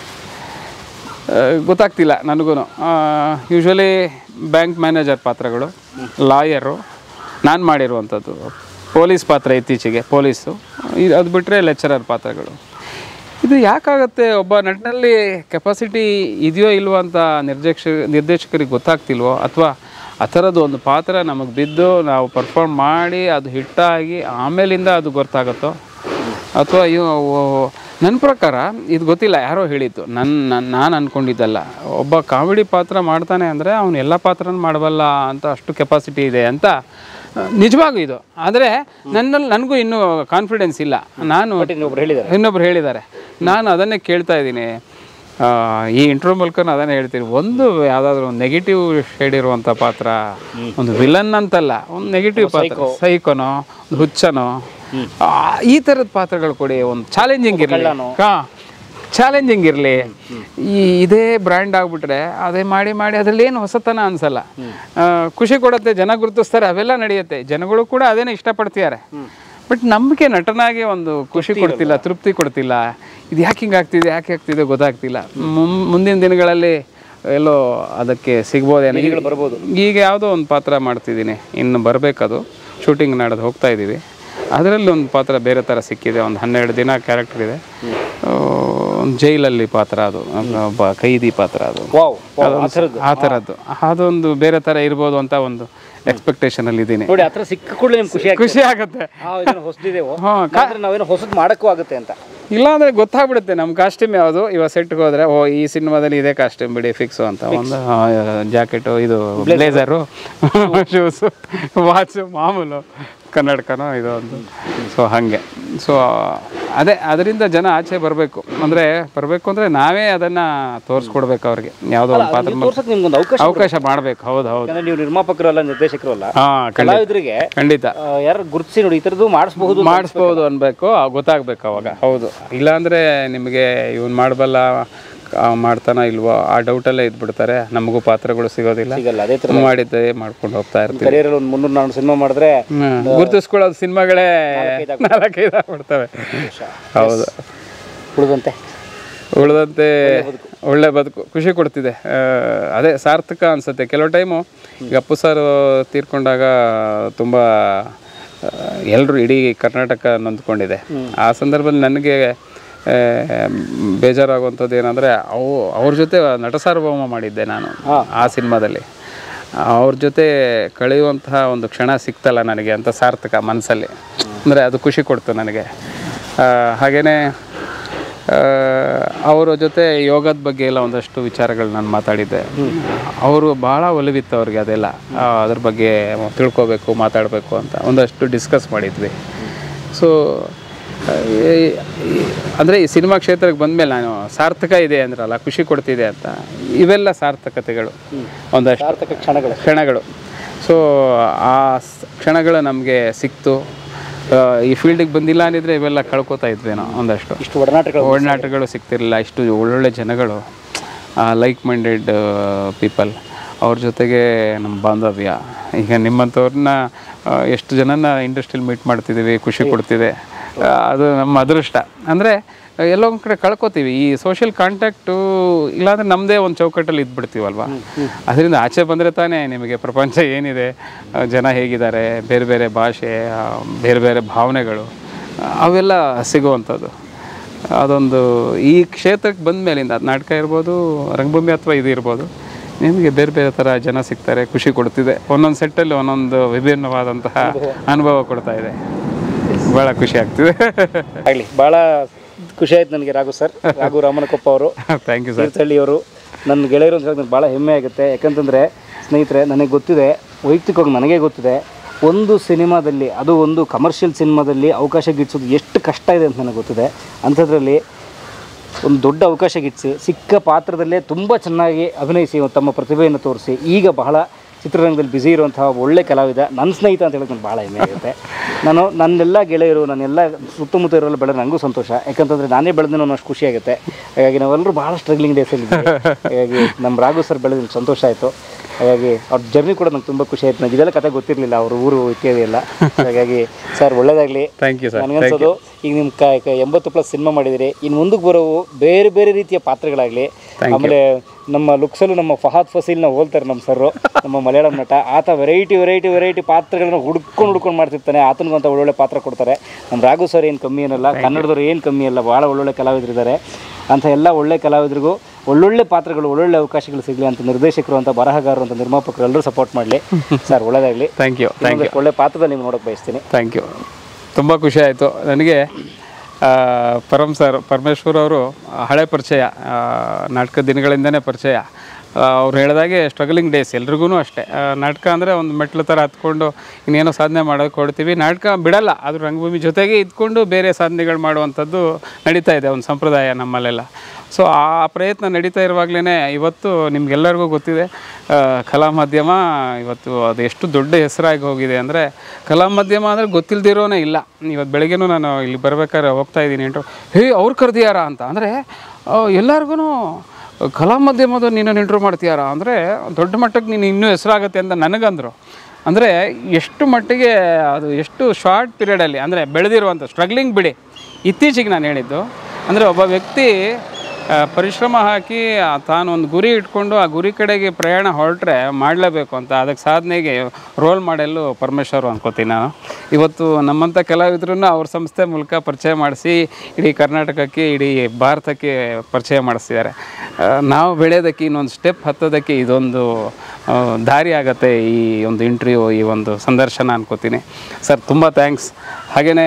ಗೊತ್ತಾಗ್ತಿಲ್ಲ ನನಗೂ ಯೂಶ್ವಲಿ ಬ್ಯಾಂಕ್ ಮ್ಯಾನೇಜರ್ ಪಾತ್ರಗಳು ಲಾಯರು ನಾನು ಮಾಡಿರುವಂಥದ್ದು ಪೊಲೀಸ್ ಪಾತ್ರ ಇತ್ತೀಚೆಗೆ ಪೊಲೀಸು ಇದು ಅದು ಬಿಟ್ಟರೆ ಲೆಕ್ಚರರ್ ಪಾತ್ರಗಳು ಇದು ಯಾಕಾಗತ್ತೆ ಒಬ್ಬ ನಟನಲ್ಲಿ ಕೆಪಾಸಿಟಿ ಇದೆಯೋ ಇಲ್ವೋ ಅಂತ ನಿರ್ದೇಶ ನಿರ್ದೇಶಕರಿಗೆ ಗೊತ್ತಾಗ್ತಿಲ್ವೋ ಅಥವಾ ಆ ಥರದ್ದು ಒಂದು ಪಾತ್ರ ನಮಗೆ ಬಿದ್ದು ನಾವು ಪರ್ಫಾರ್ಮ್ ಮಾಡಿ ಅದು ಹಿಟ್ಟಾಗಿ ಆಮೇಲಿಂದ ಅದು ಗೊತ್ತಾಗುತ್ತೋ ಅಥವಾ ನನ್ನ ಪ್ರಕಾರ ಇದು ಗೊತ್ತಿಲ್ಲ ಯಾರೋ ಹೇಳಿದ್ದು ನನ್ನ ನಾನು ಅಂದ್ಕೊಂಡಿದ್ದಲ್ಲ ಒಬ್ಬ ಕಾಮಿಡಿ ಪಾತ್ರ ಮಾಡ್ತಾನೆ ಅಂದರೆ ಅವನು ಎಲ್ಲ ಪಾತ್ರನೂ ಮಾಡಬಲ್ಲ ಅಂತ ಅಷ್ಟು ಕೆಪಾಸಿಟಿ ಇದೆ ಅಂತ ಆ, ನಿಜವಾಗೂ ಇದು ಆದರೆ ನನ್ನಲ್ಲಿ ನನಗೂ ಇನ್ನೂ ಕಾನ್ಫಿಡೆನ್ಸ್ ಇಲ್ಲ ನಾನು ಒಬ್ರು ಹೇಳಿದ್ದಾರೆ ಇನ್ನೊಬ್ರು ಹೇಳಿದ್ದಾರೆ ನಾನು ಅದನ್ನೇ ಕೇಳ್ತಾ ಇದ್ದೀನಿ ಆ, ಈ ಇಂಟರ್ವ್ಯೂ ಮೂಲಕ ನಾನು ಅದನ್ನೇ ಹೇಳ್ತೀನಿ ಒಂದು ಯಾವುದಾದ್ರೂ ಒಂದು ನೆಗೆಟಿವ್ ಶೇಡ್ ಇರುವಂಥ ಪಾತ್ರ ಒಂದು ವಿಲನ್ ಅಂತಲ್ಲ ಒಂದು ನೆಗೆಟಿವ್ ಪಾತ್ರ ಸೈಕೋನೋ ಒಂದು ಹುಚ್ಚನೋ ಆ, ಈ ಥರದ ಪಾತ್ರಗಳು ಕೊಡಿ ಒಂದು ಚಾಲೆಂಜಿಂಗ್ ಇರಲಿ ಹಾಂ ಚಾಲೆಂಜಿಂಗ್ ಇರಲಿ ಈ ಇದೇ ಬ್ರ್ಯಾಂಡ್ ಆಗಿಬಿಟ್ರೆ ಅದೇ ಮಾಡಿ ಮಾಡಿ ಅದರಲ್ಲಿ ಏನು ಹೊಸತನ ಅನ್ಸಲ್ಲ ಆ, ಖುಷಿ ಕೊಡುತ್ತೆ ಜನ ಗುರುತಿಸ್ತಾರೆ ಅವೆಲ್ಲ ನಡೆಯುತ್ತೆ ಜನಗಳು ಕೂಡ ಅದೇನೇ ಇಷ್ಟಪಡ್ತಿದ್ದಾರೆ ಬಟ್ ನಮಗೆ ನಟನಾಗಿ ಒಂದು ಖುಷಿ ಕೊಡ್ತಿಲ್ಲ ತೃಪ್ತಿ ಕೊಡ್ತಿಲ್ಲ ಇದು ಯಾಕೆ ಹಿಂಗೆ ಆಗ್ತಿದೆ ಯಾಕೆ ಆಗ್ತಿದೆ ಗೊತ್ತಾಗ್ತಿಲ್ಲ ಮುಂ- ಮುಂದಿನ ದಿನಗಳಲ್ಲಿ ಎಲ್ಲೋ ಅದಕ್ಕೆ ಸಿಗ್ಬೋದೇನೋ ಈಗ ಬರ್ಬೋದು ಈಗ ಯಾವುದೋ ಒಂದು ಪಾತ್ರ ಮಾಡ್ತಿದ್ದೀನಿ ಇನ್ನು ಬರಬೇಕದು ಶೂಟಿಂಗ್ ನಾಡೋದು ಹೋಗ್ತಾ ಇದ್ದೀವಿ ಅದರಲ್ಲಿ ಒಂದು ಪಾತ್ರ ಬೇರೆ ಥರ ಸಿಕ್ಕಿದೆ ಒಂದು ಹನ್ನೆರಡು ದಿನ ಕ್ಯಾರೆಕ್ಟರ್ ಇದೆ ಆ, ಒಂದು ಜೈಲಲ್ಲಿ ಪಾತ್ರ ಅದು ಒಬ್ಬ ಕೈದಿ ಪಾತ್ರ ಅದು ವಾವ್ ಅದೊಂದು ಆ ಥರದ್ದು ಅದೊಂದು ಬೇರೆ ಥರ ಇರ್ಬೋದು ಅಂತ ಒಂದು ಎಕ್ಸ್ಪೆಕ್ಟೇಷನ್ ಅಲ್ಲಿ ಇದ್ದೀನಿ ನೋಡಿ ಆ ಥರ ಸಿಕ್ಕ ಕೂಡಲೇ ನಿಮ್ಗೆ ಖುಷಿ ಆಗ್ತದೆ ಖುಷಿ ಆಗುತ್ತೆ ಆ, ಇದೇನೋ ಹೊಸದಿದೆವೋ ಹಾ, ಆದ್ರೆ ನಾವೇನೋ ಹೊಸದು ಮಾಡಕ್ಕೂ ಆಗುತ್ತೆ ಅಂತ ಇಲ್ಲಾಂದ್ರೆ ಗೊತ್ತಾಗ್ಬಿಡುತ್ತೆ ನಮ್ಮ ಕಾಸ್ಟ್ಯೂಮ್ ಯಾವುದು ಇವಾಗ ಸೆಟ್ಗೆ ಹೋದ್ರೆ ಓ ಈ ಸಿನಿಮಾದಲ್ಲಿ ಇದೇ ಕಾಸ್ಟ್ಯೂಮ್ ಬಿಡಿ ಫಿಕ್ಸು ಅಂತ ಒಂದು ಜಾಕೆಟು ಇದು ಬ್ಲೇಸರು ಶೂಸು ವಾಚು ಮಾಮೂಲು ಕನ್ನಡಕನೋ ಇದು ಒಂದು ಸೊ ಹಾಗೆ ಸೊ ಅದೇ ಅದರಿಂದ ಜನ ಆಚೆ ಬರಬೇಕು ಅಂದರೆ ಬರಬೇಕು ಅಂದರೆ ನಾವೇ ಅದನ್ನು ತೋರಿಸ್ಕೊಡ್ಬೇಕು ಅವ್ರಿಗೆ ಯಾವುದೋ ಒಂದು ಪಾತ್ರ ನೀವು ತೋರ್ಸಕ್ಕೆ ನಿಮ್ಗೊಂದು ಅವಕಾಶ ಅವಕಾಶ ಮಾಡಬೇಕು ಹೌದು ಹೌದು ಯಾಕಂದ್ರೆ ನೀವು ನಿರ್ಮಾಪಕರು ಅಲ್ಲ ನಿರ್ದೇಶಕರು ಅಲ್ಲ ಹಾಂ ಖಂಡಿತ ಕಲಾವಿದರಿಗೆ ಖಂಡಿತ ಯಾರು ಗುರುತಿಸಿ ನೋಡಿ ಈ ಥರದ್ದು ಮಾಡಿಸ್ಬಹುದು ಮಾಡಿಸ್ಬೋದು ಅನ್ಬೇಕು ಆ, ಗೊತ್ತಾಗ್ಬೇಕು ಅವಾಗ ಹೌದು ಇಲ್ಲಾಂದ್ರೆ ನಿಮಗೆ ಇವನ್ ಮಾಡಬಲ್ಲ ಮಾಡ್ತಾನ ಇಲ್ವೋ ಆ ಡೌಟಲ್ಲೇ ಇದ್ಬಿಡ್ತಾರೆ ನಮಗೂ ಪಾತ್ರಗಳು ಸಿಗೋದಿಲ್ಲ ಸಿಗಲ್ಲ ಅದೇ ಥರ ಮಾಡಿದ್ದೆ ಮಾಡ್ಕೊಂಡು ಹೋಗ್ತಾ ಇರ್ತೀವಿ ಕರಿಯರಲ್ಲಿ ಒಂದು ಮುನ್ನೂರು ನಾನ್ನೂರು ಸಿನಿಮಾ ಮಾಡಿದ್ರೆ ಹ್ಮ್. ಗುರುತಿಸ್ಕೊಳ್ಳೋದು ಸಿನಿಮಾಗಳೇ ನಾಲ್ಕೈದು ಆಗ್ಬಿಡ್ತವೆ ಹೌದು ಉಳಿದಂತೆ ಉಳಿದಂತೆ ಒಳ್ಳೆ ಬದುಕು ಖುಷಿ ಕೊಡ್ತಿದೆ ಆ, ಅದೇ ಸಾರ್ಥಕ ಅನ್ಸುತ್ತೆ ಕೆಲವು ಟೈಮು ಈಗ ಅಪ್ಪು ಸರ್ ತೀರ್ಕೊಂಡಾಗ ತುಂಬ ಎಲ್ಲರೂ ಇಡೀ ಕರ್ನಾಟಕ ನೊಂದ್ಕೊಂಡಿದೆ ಆ ಸಂದರ್ಭದಲ್ಲಿ ನನಗೆ ಆ, ಬೇಜಾರಾಗುವಂಥದ್ದು ಏನಂದರೆ ಅವು ಅವ್ರ ಜೊತೆ ನಟ ಸಾರ್ವಭೌಮ ಮಾಡಿದ್ದೆ ನಾನು ಆ ಸಿನಿಮಾದಲ್ಲಿ ಅವ್ರ ಜೊತೆ ಕಳೆಯುವಂತಹ ಒಂದು ಕ್ಷಣ ಸಿಕ್ತಲ್ಲ ನನಗೆ ಅಂತ ಸಾರ್ಥಕ ಮನಸ್ಸಲ್ಲಿ ಅಂದರೆ ಅದು ಖುಷಿ ಕೊಡ್ತು ನನಗೆ ಹಾಗೆಯೇ ಅವರ ಜೊತೆ ಯೋಗದ ಬಗ್ಗೆ ಎಲ್ಲ ಒಂದಷ್ಟು ವಿಚಾರಗಳು ನಾನು ಮಾತಾಡಿದ್ದೆ ಅವರು ಭಾಳ ಒಲವಿತ್ತು ಅವ್ರಿಗೆ ಅದೆಲ್ಲ ಆ, ಅದ್ರ ಬಗ್ಗೆ ತಿಳ್ಕೊಬೇಕು ಮಾತಾಡಬೇಕು ಅಂತ ಒಂದಷ್ಟು ಡಿಸ್ಕಸ್ ಮಾಡಿದ್ವಿ ಸೊ ಅಂದರೆ ಈ ಸಿನಿಮಾ ಕ್ಷೇತ್ರಕ್ಕೆ ಬಂದಮೇಲೆ ನಾನು ಸಾರ್ಥಕ ಇದೆ ಅಂದ್ರಲ್ಲ ಖುಷಿ ಕೊಡ್ತಿದೆ ಅಂತ ಇವೆಲ್ಲ ಸಾರ್ಥಕತೆಗಳು ಒಂದಷ್ಟು ಸಾರ್ಥಕ ಕ್ಷಣಗಳು ಕ್ಷಣಗಳು ಸೊ ಆ ಸ್- ಕ್ಷಣಗಳು ನಮಗೆ ಸಿಕ್ತು ಆ, ಈ ಫೀಲ್ಡಿಗೆ ಬಂದಿಲ್ಲ ಅಂದಿದ್ರೆ ಇವೆಲ್ಲ ಕಳ್ಕೊತಾ ಇದ್ವೇನೋ ಒಂದಷ್ಟು ಇಷ್ಟು ಒಡನಾಟಗಳು ಒಡನಾಟಗಳು ಸಿಗ್ತಿರಲಿಲ್ಲ ಇಷ್ಟು ಒಳ್ಳೊಳ್ಳೆ ಜನಗಳು ಲೈಕ್ ಮೈಂಡೆಡ್ ಪೀಪಲ್ ಅವ್ರ ಜೊತೆಗೆ ನಮ್ಮ ಬಾಂಧವ್ಯ ಈಗ ನಿಮ್ಮಂಥವ್ರನ್ನ ಆ, ಎಷ್ಟು ಜನನ ಇಂಡಸ್ಟ್ರಿಯಲ್ಲಿ ಮೀಟ್ ಮಾಡ್ತಿದ್ದೀವಿ ಖುಷಿ ಕೊಡ್ತಿದೆ ಆ, ಅದು ನಮ್ಮ ಅದೃಷ್ಟ ಅಂದರೆ ಎಲ್ಲೋ ಒಂದು ಕಡೆ ಕಳ್ಕೊತೀವಿ ಈ ಸೋಷಿಯಲ್ ಕಾಂಟ್ಯಾಕ್ಟು ಇಲ್ಲಾಂದ್ರೆ ನಮ್ಮದೇ ಒಂದು ಚೌಕಟ್ಟಲ್ಲಿ ಇದ್ಬಿಡ್ತೀವಲ್ವ ಅದರಿಂದ ಆಚೆ ಬಂದರೆ ತಾನೇ ನಿಮಗೆ ಪ್ರಪಂಚ ಏನಿದೆ ಆ, ಜನ ಹೇಗಿದ್ದಾರೆ ಬೇರೆ ಬೇರೆ ಭಾಷೆ ಆ, ಬೇರೆ ಬೇರೆ ಭಾವನೆಗಳು ಆ, ಅವೆಲ್ಲ ಸಿಗುವಂಥದ್ದು ಅದೊಂದು ಈ ಕ್ಷೇತ್ರಕ್ಕೆ ಬಂದ ಮೇಲಿಂದ ಅದ್ ನಾಟಕ ಇರ್ಬೋದು ರಂಗಭೂಮಿ ಅಥವಾ ಇದು ಇರ್ಬೋದು ನಿಮಗೆ ಬೇರೆ ಬೇರೆ ಥರ ಜನ ಸಿಗ್ತಾರೆ ಖುಷಿ ಕೊಡ್ತಿದೆ ಒಂದೊಂದು ಸೆಟ್ಟಲ್ಲಿ ಒಂದೊಂದು ವಿಭಿನ್ನವಾದಂತಹ ಅನುಭವ ಕೊಡ್ತಾ ಇದೆ ಭಾಳ ಖುಷಿ ಆಗ್ತಿದೆ ಆಗಲಿ ಭಾಳ ಖುಷಿ ಆಯ್ತು ನನಗೆ ರಾಘು ಸರ್ ರಾಘು ರಾಮನಕೊಪ್ಪ ಅವರು ಥ್ಯಾಂಕ್ ಯು ಸರ್ ತೀರ್ಥಹಳ್ಳಿಯವರು ನನ್ನ ಗೆಳೆಯರು ಅಂತ ಹೇಳೋದು ಭಾಳ ಹೆಮ್ಮೆ ಆಗುತ್ತೆ ಯಾಕಂತಂದರೆ ಸ್ನೇಹಿತರೆ ನನಗೆ ಗೊತ್ತಿದೆ ವೈಯಕ್ತಿಕವಾಗಿ ನನಗೆ ಗೊತ್ತಿದೆ ಒಂದು ಸಿನಿಮಾದಲ್ಲಿ ಅದು ಒಂದು ಕಮರ್ಷಿಯಲ್ ಸಿನಿಮಾದಲ್ಲಿ ಅವಕಾಶ ಗಿಟ್ಟಿಸೋದು ಎಷ್ಟು ಕಷ್ಟ ಇದೆ ಅಂತ ನನಗೆ ಗೊತ್ತಿದೆ ಅಂಥದ್ರಲ್ಲಿ ಒಂದು ದೊಡ್ಡ ಅವಕಾಶ ಗಿಟ್ಟಿಸಿ ಸಿಕ್ಕ ಪಾತ್ರದಲ್ಲೇ ತುಂಬ ಚೆನ್ನಾಗಿ ಅಭಿನಯಿಸಿ ತಮ್ಮ ಪ್ರತಿಭೆಯನ್ನು ತೋರಿಸಿ ಈಗ ಬಹಳ ಚಿತ್ರರಂಗದಲ್ಲಿ ಬ್ಯುಸಿ ಇರುವಂತಹ ಒಳ್ಳೆ ಕಲಾವಿದ ನನ್ನ ಸ್ನೇಹಿತ ಅಂತ ಹೇಳೋದು ನನಗೆ ಭಾಳ ಹೆಮ್ಮೆ ಆಗುತ್ತೆ ನಾನು ನನ್ನೆಲ್ಲ ಗೆಳೆಯರು ನನ್ನೆಲ್ಲ ಸುತ್ತಮುತ್ತ ಇರೋಲ್ಲ ಬೆಳೆದ ನನಗೂ ಸಂತೋಷ ಯಾಕಂತಂದರೆ ನಾನೇ ಬೆಳೆದ ಅಷ್ಟು ಖುಷಿ ಆಗುತ್ತೆ ಹಾಗಾಗಿ ನಾವೆಲ್ಲರೂ ಭಾಳ ಸ್ಟ್ರಗ್ಲಿಂಗ್ ಡೇಸಲ್ಲಿ ಹಾಗಾಗಿ ನಮ್ಮ ರಾಘು ಸರ್ ಬೆಳೆದ ಸಂತೋಷ ಆಯಿತು ಹಾಗಾಗಿ ಅವ್ರ ಜರ್ನಿ ಕೂಡ ನಂಗೆ ತುಂಬ ಖುಷಿ ಆಯ್ತು ನನಗೆ ಇದೆಲ್ಲ ಕತೆ ಗೊತ್ತಿರಲಿಲ್ಲ ಅವ್ರ ಊರು ಇತ್ಯಾದಿ ಎಲ್ಲ ಹಾಗಾಗಿ ಸರ್ ಒಳ್ಳೇದಾಗಲಿ ಥ್ಯಾಂಕ್ ಯು ಸರ್ ನನಗನ್ಸೋದು ಈಗ ನಿಮ್ಮ ಕ ಕ- ಎಂಬತ್ತು ಪ್ಲಸ್ ಸಿನಿಮಾ ಮಾಡಿದಿರಿ ಇನ್ನು ಮುಂದಕ್ಕೆ ಬರೋವು ಬೇರೆ ಬೇರೆ ರೀತಿಯ ಪಾತ್ರಗಳಾಗಲಿ ಆಮೇಲೆ ನಮ್ಮ ಲುಕ್ಸಲ್ಲೂ ನಮ್ಮ ಫಹಾದ್ ಫಸೀಲ್ನ ಹೋಲ್ತಾರೆ ನಮ್ಮ ಸರ್ರು ನಮ್ಮ ಮಲಯಾಳಂ ನಟ ಆತ ವೆರೈಟಿ ವೆರೈಟಿ ವೆರೈಟಿ ಪಾತ್ರಗಳನ್ನ ಹುಡ್ಕೊಂಡು ಹುಡ್ಕೊಂಡು ಮಾಡ್ತಿರ್ತಾನೆ ಆತನಿಗೂ ಅಂತ ಒಳ್ಳೊಳ್ಳೆ ಪಾತ್ರ ಕೊಡ್ತಾರೆ ನಮ್ಮ ರಾಘು ಸರ್ ಏನು ಕಮ್ಮಿ ಏನಲ್ಲ ಕನ್ನಡದವ್ರು ಏನು ಕಮ್ಮಿ ಅಲ್ಲ ಭಾಳ ಒಳ್ಳೊಳ್ಳೆ ಕಲಾವಿದರಿದ್ದಾರೆ ಅಂಥ ಎಲ್ಲ ಒಳ್ಳೆ ಕಲಾವಿದರಿಗೂ ಒಳ್ಳೊಳ್ಳೆ ಪಾತ್ರಗಳು ಒಳ್ಳೊಳ್ಳೆ ಅವಕಾಶಗಳು ಸಿಗಲಿ ಅಂತ ನಿರ್ದೇಶಕರು ಅಂತ ಬರಹಗಾರರು ಅಂತ ನಿರ್ಮಾಪಕರು ಎಲ್ಲರೂ ಸಪೋರ್ಟ್ ಮಾಡಲಿ ಸರ್ ಒಳ್ಳೇದಾಗಲಿ ಥ್ಯಾಂಕ್ ಯು ಥ್ಯಾಂಕ್ ಯು ಒಳ್ಳೆ ಪಾತ್ರದಲ್ಲಿ ನೀವು ನೋಡೋಕೆ ಬಯಸ್ತೀನಿ ಥ್ಯಾಂಕ್ ಯು ತುಂಬ ಖುಷಿ ಆಯಿತು ನನಗೆ ಆ, ಪರಮ್ ಸರ್ ಪರಮೇಶ್ವರ್ ಅವರು ಹಳೆ ಪರಿಚಯ ಆ, ನಾಟಕ ದಿನಗಳಿಂದನೇ ಪರಿಚಯ ಅವ್ರು ಹೇಳಿದಾಗೆ ಸ್ಟ್ರಗಲಿಂಗ್ ಡೇಸ್ ಎಲ್ರಿಗೂ ಅಷ್ಟೇ ಆ, ನಾಟಕ ಅಂದರೆ ಒಂದು ಮೆಟ್ಲು ಥರ ಹತ್ಕೊಂಡು ಇನ್ನೇನೋ ಸಾಧನೆ ಮಾಡೋಕೆ ಕೊಡ್ತೀವಿ ನಾಟಕ ಬಿಡಲ್ಲ ಅದು ರಂಗಭೂಮಿ ಜೊತೆಗೆ ಇದ್ಕೊಂಡು ಬೇರೆ ಸಾಧನೆಗಳು ಮಾಡುವಂಥದ್ದು ನಡೀತಾ ಇದೆ ಒಂದು ಸಂಪ್ರದಾಯ ನಮ್ಮಲ್ಲೆಲ್ಲ ಸೊ ಆ ಪ್ರಯತ್ನ ನಡೀತಾ ಇರುವಾಗಲೇ ಇವತ್ತು ನಿಮ್ಗೆಲ್ಲರಿಗೂ ಗೊತ್ತಿದೆ ಆ, ಕಲಾ ಮಾಧ್ಯಮ ಇವತ್ತು ಅದು ಎಷ್ಟು ದೊಡ್ಡ ಹೆಸರಾಗಿ ಹೋಗಿದೆ ಅಂದರೆ ಕಲಾ ಮಾಧ್ಯಮ ಅಂದರೆ ಗೊತ್ತಿಲ್ದಿರೋನೇ ಇಲ್ಲ ಇವತ್ತು ಬೆಳಗ್ಗೆನೂ ನಾನು ಇಲ್ಲಿ ಬರ್ಬೇಕಾದ್ರೆ ಹೋಗ್ತಾ ಇದ್ದೀನಿ ಇಂಟ್ರು ಹೇ ಅವ್ರು ಕರೆದಿಯಾರ ಅಂತ ಅಂದರೆ ಎಲ್ಲರಿಗೂ ಕಲಾ ಮಾಧ್ಯಮದ ನೀನು ಇಂಟ್ರೂ ಮಾಡ್ತೀಯಾರ ಅಂದರೆ ದೊಡ್ಡ ಮಟ್ಟಕ್ಕೆ ನೀನು ಇನ್ನೂ ಹೆಸರಾಗುತ್ತೆ ಅಂತ ನನಗಂದರು ಅಂದರೆ ಎಷ್ಟು ಮಟ್ಟಿಗೆ ಅದು ಎಷ್ಟು ಶಾರ್ಟ್ ಪೀರಿಯಡಲ್ಲಿ ಅಂದರೆ ಬೆಳೆದಿರುವಂಥ ಸ್ಟ್ರಗ್ಲಿಂಗ್ ಬಿಡಿ ಇತ್ತೀಚೆಗೆ ನಾನು ಹೇಳಿದ್ದು ಅಂದರೆ ಒಬ್ಬ ವ್ಯಕ್ತಿ ಆ, ಪರಿಶ್ರಮ ಹಾಕಿ ಆ, ತಾನು ಒಂದು ಗುರಿ ಇಟ್ಕೊಂಡು ಆ ಗುರಿ ಕಡೆಗೆ ಪ್ರಯಾಣ ಹೊರಟ್ರೆ ಮಾಡಲೇಬೇಕು ಅಂತ ಅದಕ್ಕೆ ಸಾಧನೆಗೆ ರೋಲ್ ಮಾಡೆಲ್ಲು ಪರಮೇಶ್ವರ್ ಅನ್ಕೋತೀನಿ ನಾನು ಇವತ್ತು ನಮ್ಮಂಥ ಕಲಾವಿದ್ರೂ ಅವ್ರ ಸಂಸ್ಥೆ ಮೂಲಕ ಪರಿಚಯ ಮಾಡಿಸಿ ಇಡೀ ಕರ್ನಾಟಕಕ್ಕೆ ಇಡೀ ಭಾರತಕ್ಕೆ ಪರಿಚಯ ಮಾಡಿಸ್ತಿದ್ದಾರೆ ಆ, ನಾವು ಬೆಳೆಯೋದಕ್ಕೆ ಇನ್ನೊಂದು ಸ್ಟೆಪ್ ಹತ್ತೋದಕ್ಕೆ ಇದೊಂದು ಆ, ದಾರಿ ಆಗತ್ತೆ ಈ ಒಂದು ಇಂಟರ್ವ್ಯೂ ಈ ಒಂದು ಸಂದರ್ಶನ ಅನ್ಕೋತೀನಿ ಸರ್ ತುಂಬ ಥ್ಯಾಂಕ್ಸ್ ಹಾಗೆಯೇ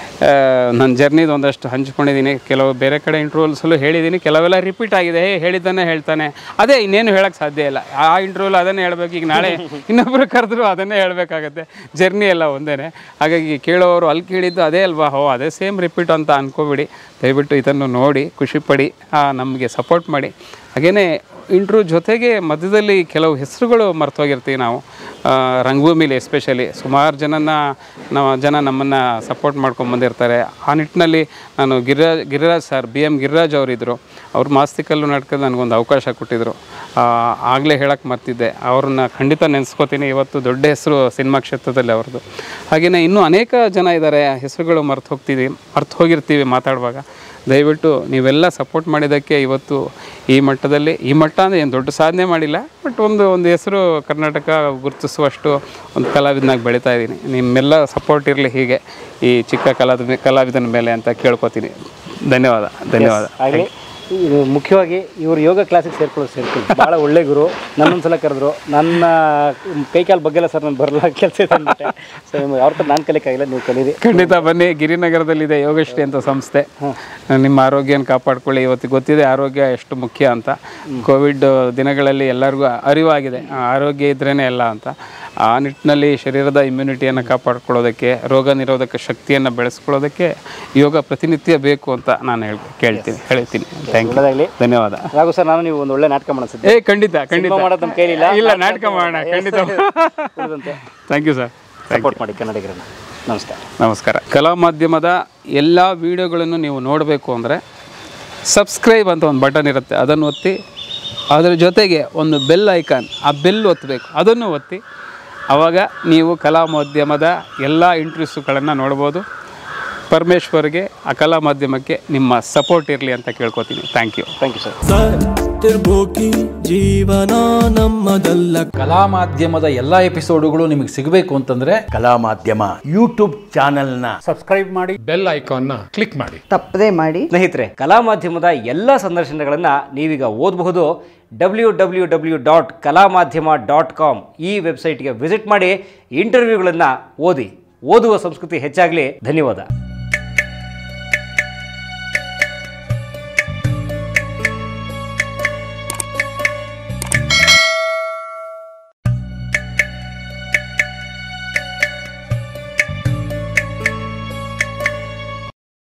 ನನ್ನ ಜರ್ನಿದು ಒಂದಷ್ಟು ಹಂಚ್ಕೊಂಡಿದ್ದೀನಿ ಕೆಲವು ಬೇರೆ ಕಡೆ ಇಂಟರ್ವ್ಯೂಲ್ಸಲ್ಲೂ ಹೇಳಿದ್ದೀನಿ ಕೆಲವೆಲ್ಲ ರಿಪೀಟ್ ಆಗಿದೆ ಹೇ ಹೇಳಿದ್ದನ್ನೇ ಹೇಳ್ತಾನೆ ಅದೇ ಇನ್ನೇನು ಹೇಳೋಕ್ಕೆ ಸಾಧ್ಯ ಇಲ್ಲ ಆ ಇಂಟರ್ವ್ಯೂಲ್ ಅದನ್ನೇ ಹೇಳಬೇಕು ಈಗ ನಾಳೆ ಇನ್ನೊಬ್ಬರು ಕರೆದ್ರು ಅದನ್ನೇ ಹೇಳಬೇಕಾಗತ್ತೆ ಜರ್ನಿ ಎಲ್ಲ ಒಂದೇ ಹಾಗಾಗಿ ಕೇಳೋರು ಅಲ್ಲಿ ಕೇಳಿದ್ದು ಅದೇ ಅಲ್ವಾ ಹೋ ಅದೇ ಸೇಮ್ ರಿಪೀಟ್ ಅಂತ ಅನ್ಕೋಬಿಡಿ ದಯವಿಟ್ಟು ಇದನ್ನು ನೋಡಿ ಖುಷಿಪಡಿ ನಮಗೆ ಸಪೋರ್ಟ್ ಮಾಡಿ ಹಾಗೆಯೇ ಇಂಟ್ರ್ಯೂ ಜೊತೆಗೆ ಮಧ್ಯದಲ್ಲಿ ಕೆಲವು ಹೆಸರುಗಳು ಮರ್ತೋಗಿರ್ತೀವಿ ನಾವು ಆ, ರಂಗಭೂಮಿಲಿ ಎಸ್ಪೆಷಲಿ ಸುಮಾರು ಜನನ ನಾವು ಜನ ನಮ್ಮನ್ನು ಸಪೋರ್ಟ್ ಮಾಡ್ಕೊಂಡು ಬಂದಿರ್ತಾರೆ ಆ ನಿಟ್ಟಿನಲ್ಲಿ ನಾನು Giriraj Giriraj sir B M Giriraj ಅವರಿದ್ದರು ಅವ್ರು ಮಾಸ್ತಿಕಲ್ಲು ನಾಟಕದ ನನಗೊಂದು ಅವಕಾಶ ಕೊಟ್ಟಿದ್ದರು ಆಗಲೇ ಹೇಳಕ್ಕೆ ಮರ್ತಿದ್ದೆ ಅವ್ರನ್ನ ಖಂಡಿತ ನೆನೆಸ್ಕೋತೀನಿ ಇವತ್ತು ದೊಡ್ಡ ಹೆಸರು ಸಿನಿಮಾ ಕ್ಷೇತ್ರದಲ್ಲಿ ಅವ್ರದ್ದು ಹಾಗೆಯೇ ಇನ್ನೂ ಅನೇಕ ಜನ ಇದ್ದಾರೆ ಹೆಸರುಗಳು ಮರ್ತು ಹೋಗ್ತಿದ್ದೀವಿ ಮರ್ತು ಹೋಗಿರ್ತೀವಿ ಮಾತಾಡುವಾಗ ದಯವಿಟ್ಟು ನೀವೆಲ್ಲ ಸಪೋರ್ಟ್ ಮಾಡಿದ್ದಕ್ಕೆ ಇವತ್ತು ಈ ಮಟ್ಟದಲ್ಲಿ ಈ ಮಟ್ಟ ಅಂದರೆ ಏನು ದೊಡ್ಡ ಸಾಧನೆ ಮಾಡಿಲ್ಲ ಬಟ್ ಒಂದು ಒಂದು ಹೆಸರು ಕರ್ನಾಟಕ ಗುರುತಿಸುವಷ್ಟು ಒಂದು ಕಲಾವಿದನಾಗಿ ಬೆಳೀತಾ ಇದ್ದೀನಿ ನಿಮ್ಮೆಲ್ಲ ಸಪೋರ್ಟ್ ಇರಲಿ ಹೀಗೆ ಈ ಚಿಕ್ಕ ಕಲಾವಿದ ಕಲಾವಿದನ ಮೇಲೆ ಅಂತ ಕೇಳ್ಕೊತೀನಿ ಧನ್ಯವಾದ ಧನ್ಯವಾದ ಆಗಲಿ ಇದು ಮುಖ್ಯವಾಗಿ ಇವರು ಯೋಗ ಕ್ಲಾಸಿಗೆ ಸೇರ್ಕೊಳ್ಳೋದು ಸೇರ್ಕೊಳ್ಳಿ ಭಾಳ ಒಳ್ಳೆ ಗುರು ನನ್ನೊಂದ್ಸಲ ಕರೆದ್ರು ನನ್ನ ಕೈ ಕಾಲು ಬಗ್ಗೆಲ್ಲ ಸರ್ ನಾನು ಬರಲ್ಲ ಕೆಲಸ ಇದೆ ಅಂದ್ಬಿಟ್ಟೆ ಸೊ ಅವ್ರ ಹತ್ರ ನಾನು ಕಲಿಯಕ್ಕಾಗಿಲ್ಲ ನೀವು ಕಲೀರಿ ಖಂಡಿತ ಬನ್ನಿ ಗಿರಿನಗರದಲ್ಲಿದೆ ಯೋಗಶ್ರೀ ಅಂತ ಸಂಸ್ಥೆ ನಿಮ್ಮ ಆರೋಗ್ಯನ ಕಾಪಾಡ್ಕೊಳ್ಳಿ ಇವತ್ತು ಗೊತ್ತಿದೆ ಆರೋಗ್ಯ ಎಷ್ಟು ಮುಖ್ಯ ಅಂತ ಕೋವಿಡ್ ದಿನಗಳಲ್ಲಿ ಎಲ್ಲರಿಗೂ ಅರಿವಾಗಿದೆ ಆ, ಆರೋಗ್ಯ ಇದ್ರೇ ಎಲ್ಲ ಅಂತ ಆ ನಿಟ್ಟಿನಲ್ಲಿ ಶರೀರದ ಇಮ್ಯುನಿಟಿಯನ್ನು ಕಾಪಾಡ್ಕೊಳ್ಳೋದಕ್ಕೆ ರೋಗ ನಿರೋಧಕ ಶಕ್ತಿಯನ್ನು ಬೆಳೆಸ್ಕೊಳ್ಳೋದಕ್ಕೆ ಯೋಗ ಪ್ರತಿನಿತ್ಯ ಬೇಕು ಅಂತ ನಾನು ಹೇಳ್ ಕೇಳ್ತೀನಿ ಹೇಳ್ತೀನಿ ಥ್ಯಾಂಕ್ ಯು ಒಳ್ಳೆದಾಗಲಿ ಧನ್ಯವಾದ ರಾಘು ಸರ್ ನಾನು ನೀವು ಒಂದು ಒಳ್ಳೆ ನಾಟಕ ಮಾಡಿಸಿದ್ದೆ ಏ ಖಂಡಿತ ಖಂಡಿತ ಸಿನಿಮಾ ಮಾಡೋದು ನಮ್ಮ ಕೈಲಿಲ್ಲ ಇಲ್ಲ ನಾಟಕ ಮಾಡೋಣ ಖಂಡಿತ ಉಳಿದಂತೆ ಥ್ಯಾಂಕ್ ಯು ಸರ್ ಸಪೋರ್ಟ್ ಮಾಡಿ ಕನ್ನಡಿಗರನ್ನ ನಮಸ್ಕಾರ ನಮಸ್ಕಾರ ಕಲಾ ಮಾಧ್ಯಮದ ಎಲ್ಲ ವಿಡಿಯೋಗಳನ್ನು ನೀವು ನೋಡಬೇಕು ಅಂದರೆ ಸಬ್ಸ್ಕ್ರೈಬ್ ಅಂತ ಒಂದು ಬಟನ್ ಇರುತ್ತೆ ಅದನ್ನು ಒತ್ತಿ ಅದರ ಜೊತೆಗೆ ಒಂದು ಬೆಲ್ ಐಕಾನ್ ಆ ಬೆಲ್ ಒತ್ತಬೇಕು ಅದನ್ನು ಒತ್ತಿ ಆವಾಗ ನೀವು ಕಲಾ ಮಾಧ್ಯಮದ ಎಲ್ಲ ಇಂಟ್ರೆಸ್ಟ್ಗಳನ್ನು ನೋಡ್ಬೋದು ಪರಮೇಶ್ವರ್ಗೆ ಆ ಕಲಾ ಮಾಧ್ಯಮಕ್ಕೆ ನಿಮ್ಮ ಸಪೋರ್ಟ್ ಇರಲಿ ಅಂತ ಕೇಳ್ಕೊತೀನಿ thank you thank you sir ಸತ್ತಿರ್ಬೋಕಿ ಜೀವನ ನಮ್ಮದಲ್ಲ ಕಲಾ ಮಾಧ್ಯಮದ ಎಲ್ಲ ಎಪಿಸೋಡುಗಳು ನಿಮಗೆ ಸಿಗಬೇಕು ಅಂತಂದ್ರೆ ಕಲಾ ಮಾಧ್ಯಮ ಯೂಟ್ಯೂಬ್ ಚಾನೆಲ್ನ ತಪ್ಪದೇ ಮಾಡಿ ಸ್ನೇಹಿತರೆ ಕಲಾ ಮಾಧ್ಯಮದ ಎಲ್ಲ ಸಂದರ್ಶನಗಳನ್ನು ನೀವೀಗ ಓದಬಹುದು ಡಬ್ಲ್ಯೂ ಡಬ್ಲ್ಯೂ ಡಬ್ಲ್ಯೂ ಡಾಟ್ ಕಲಾ ಮಾಧ್ಯಮ ಡಾಟ್ ಕಾಮ್ ಈ ವೆಬ್ಸೈಟ್ಗೆ ವಿಸಿಟ್ ಮಾಡಿ ಇಂಟರ್ವ್ಯೂಗಳನ್ನು ಓದಿ ಓದುವ ಸಂಸ್ಕೃತಿ ಹೆಚ್ಚಾಗಲಿ ಧನ್ಯವಾದ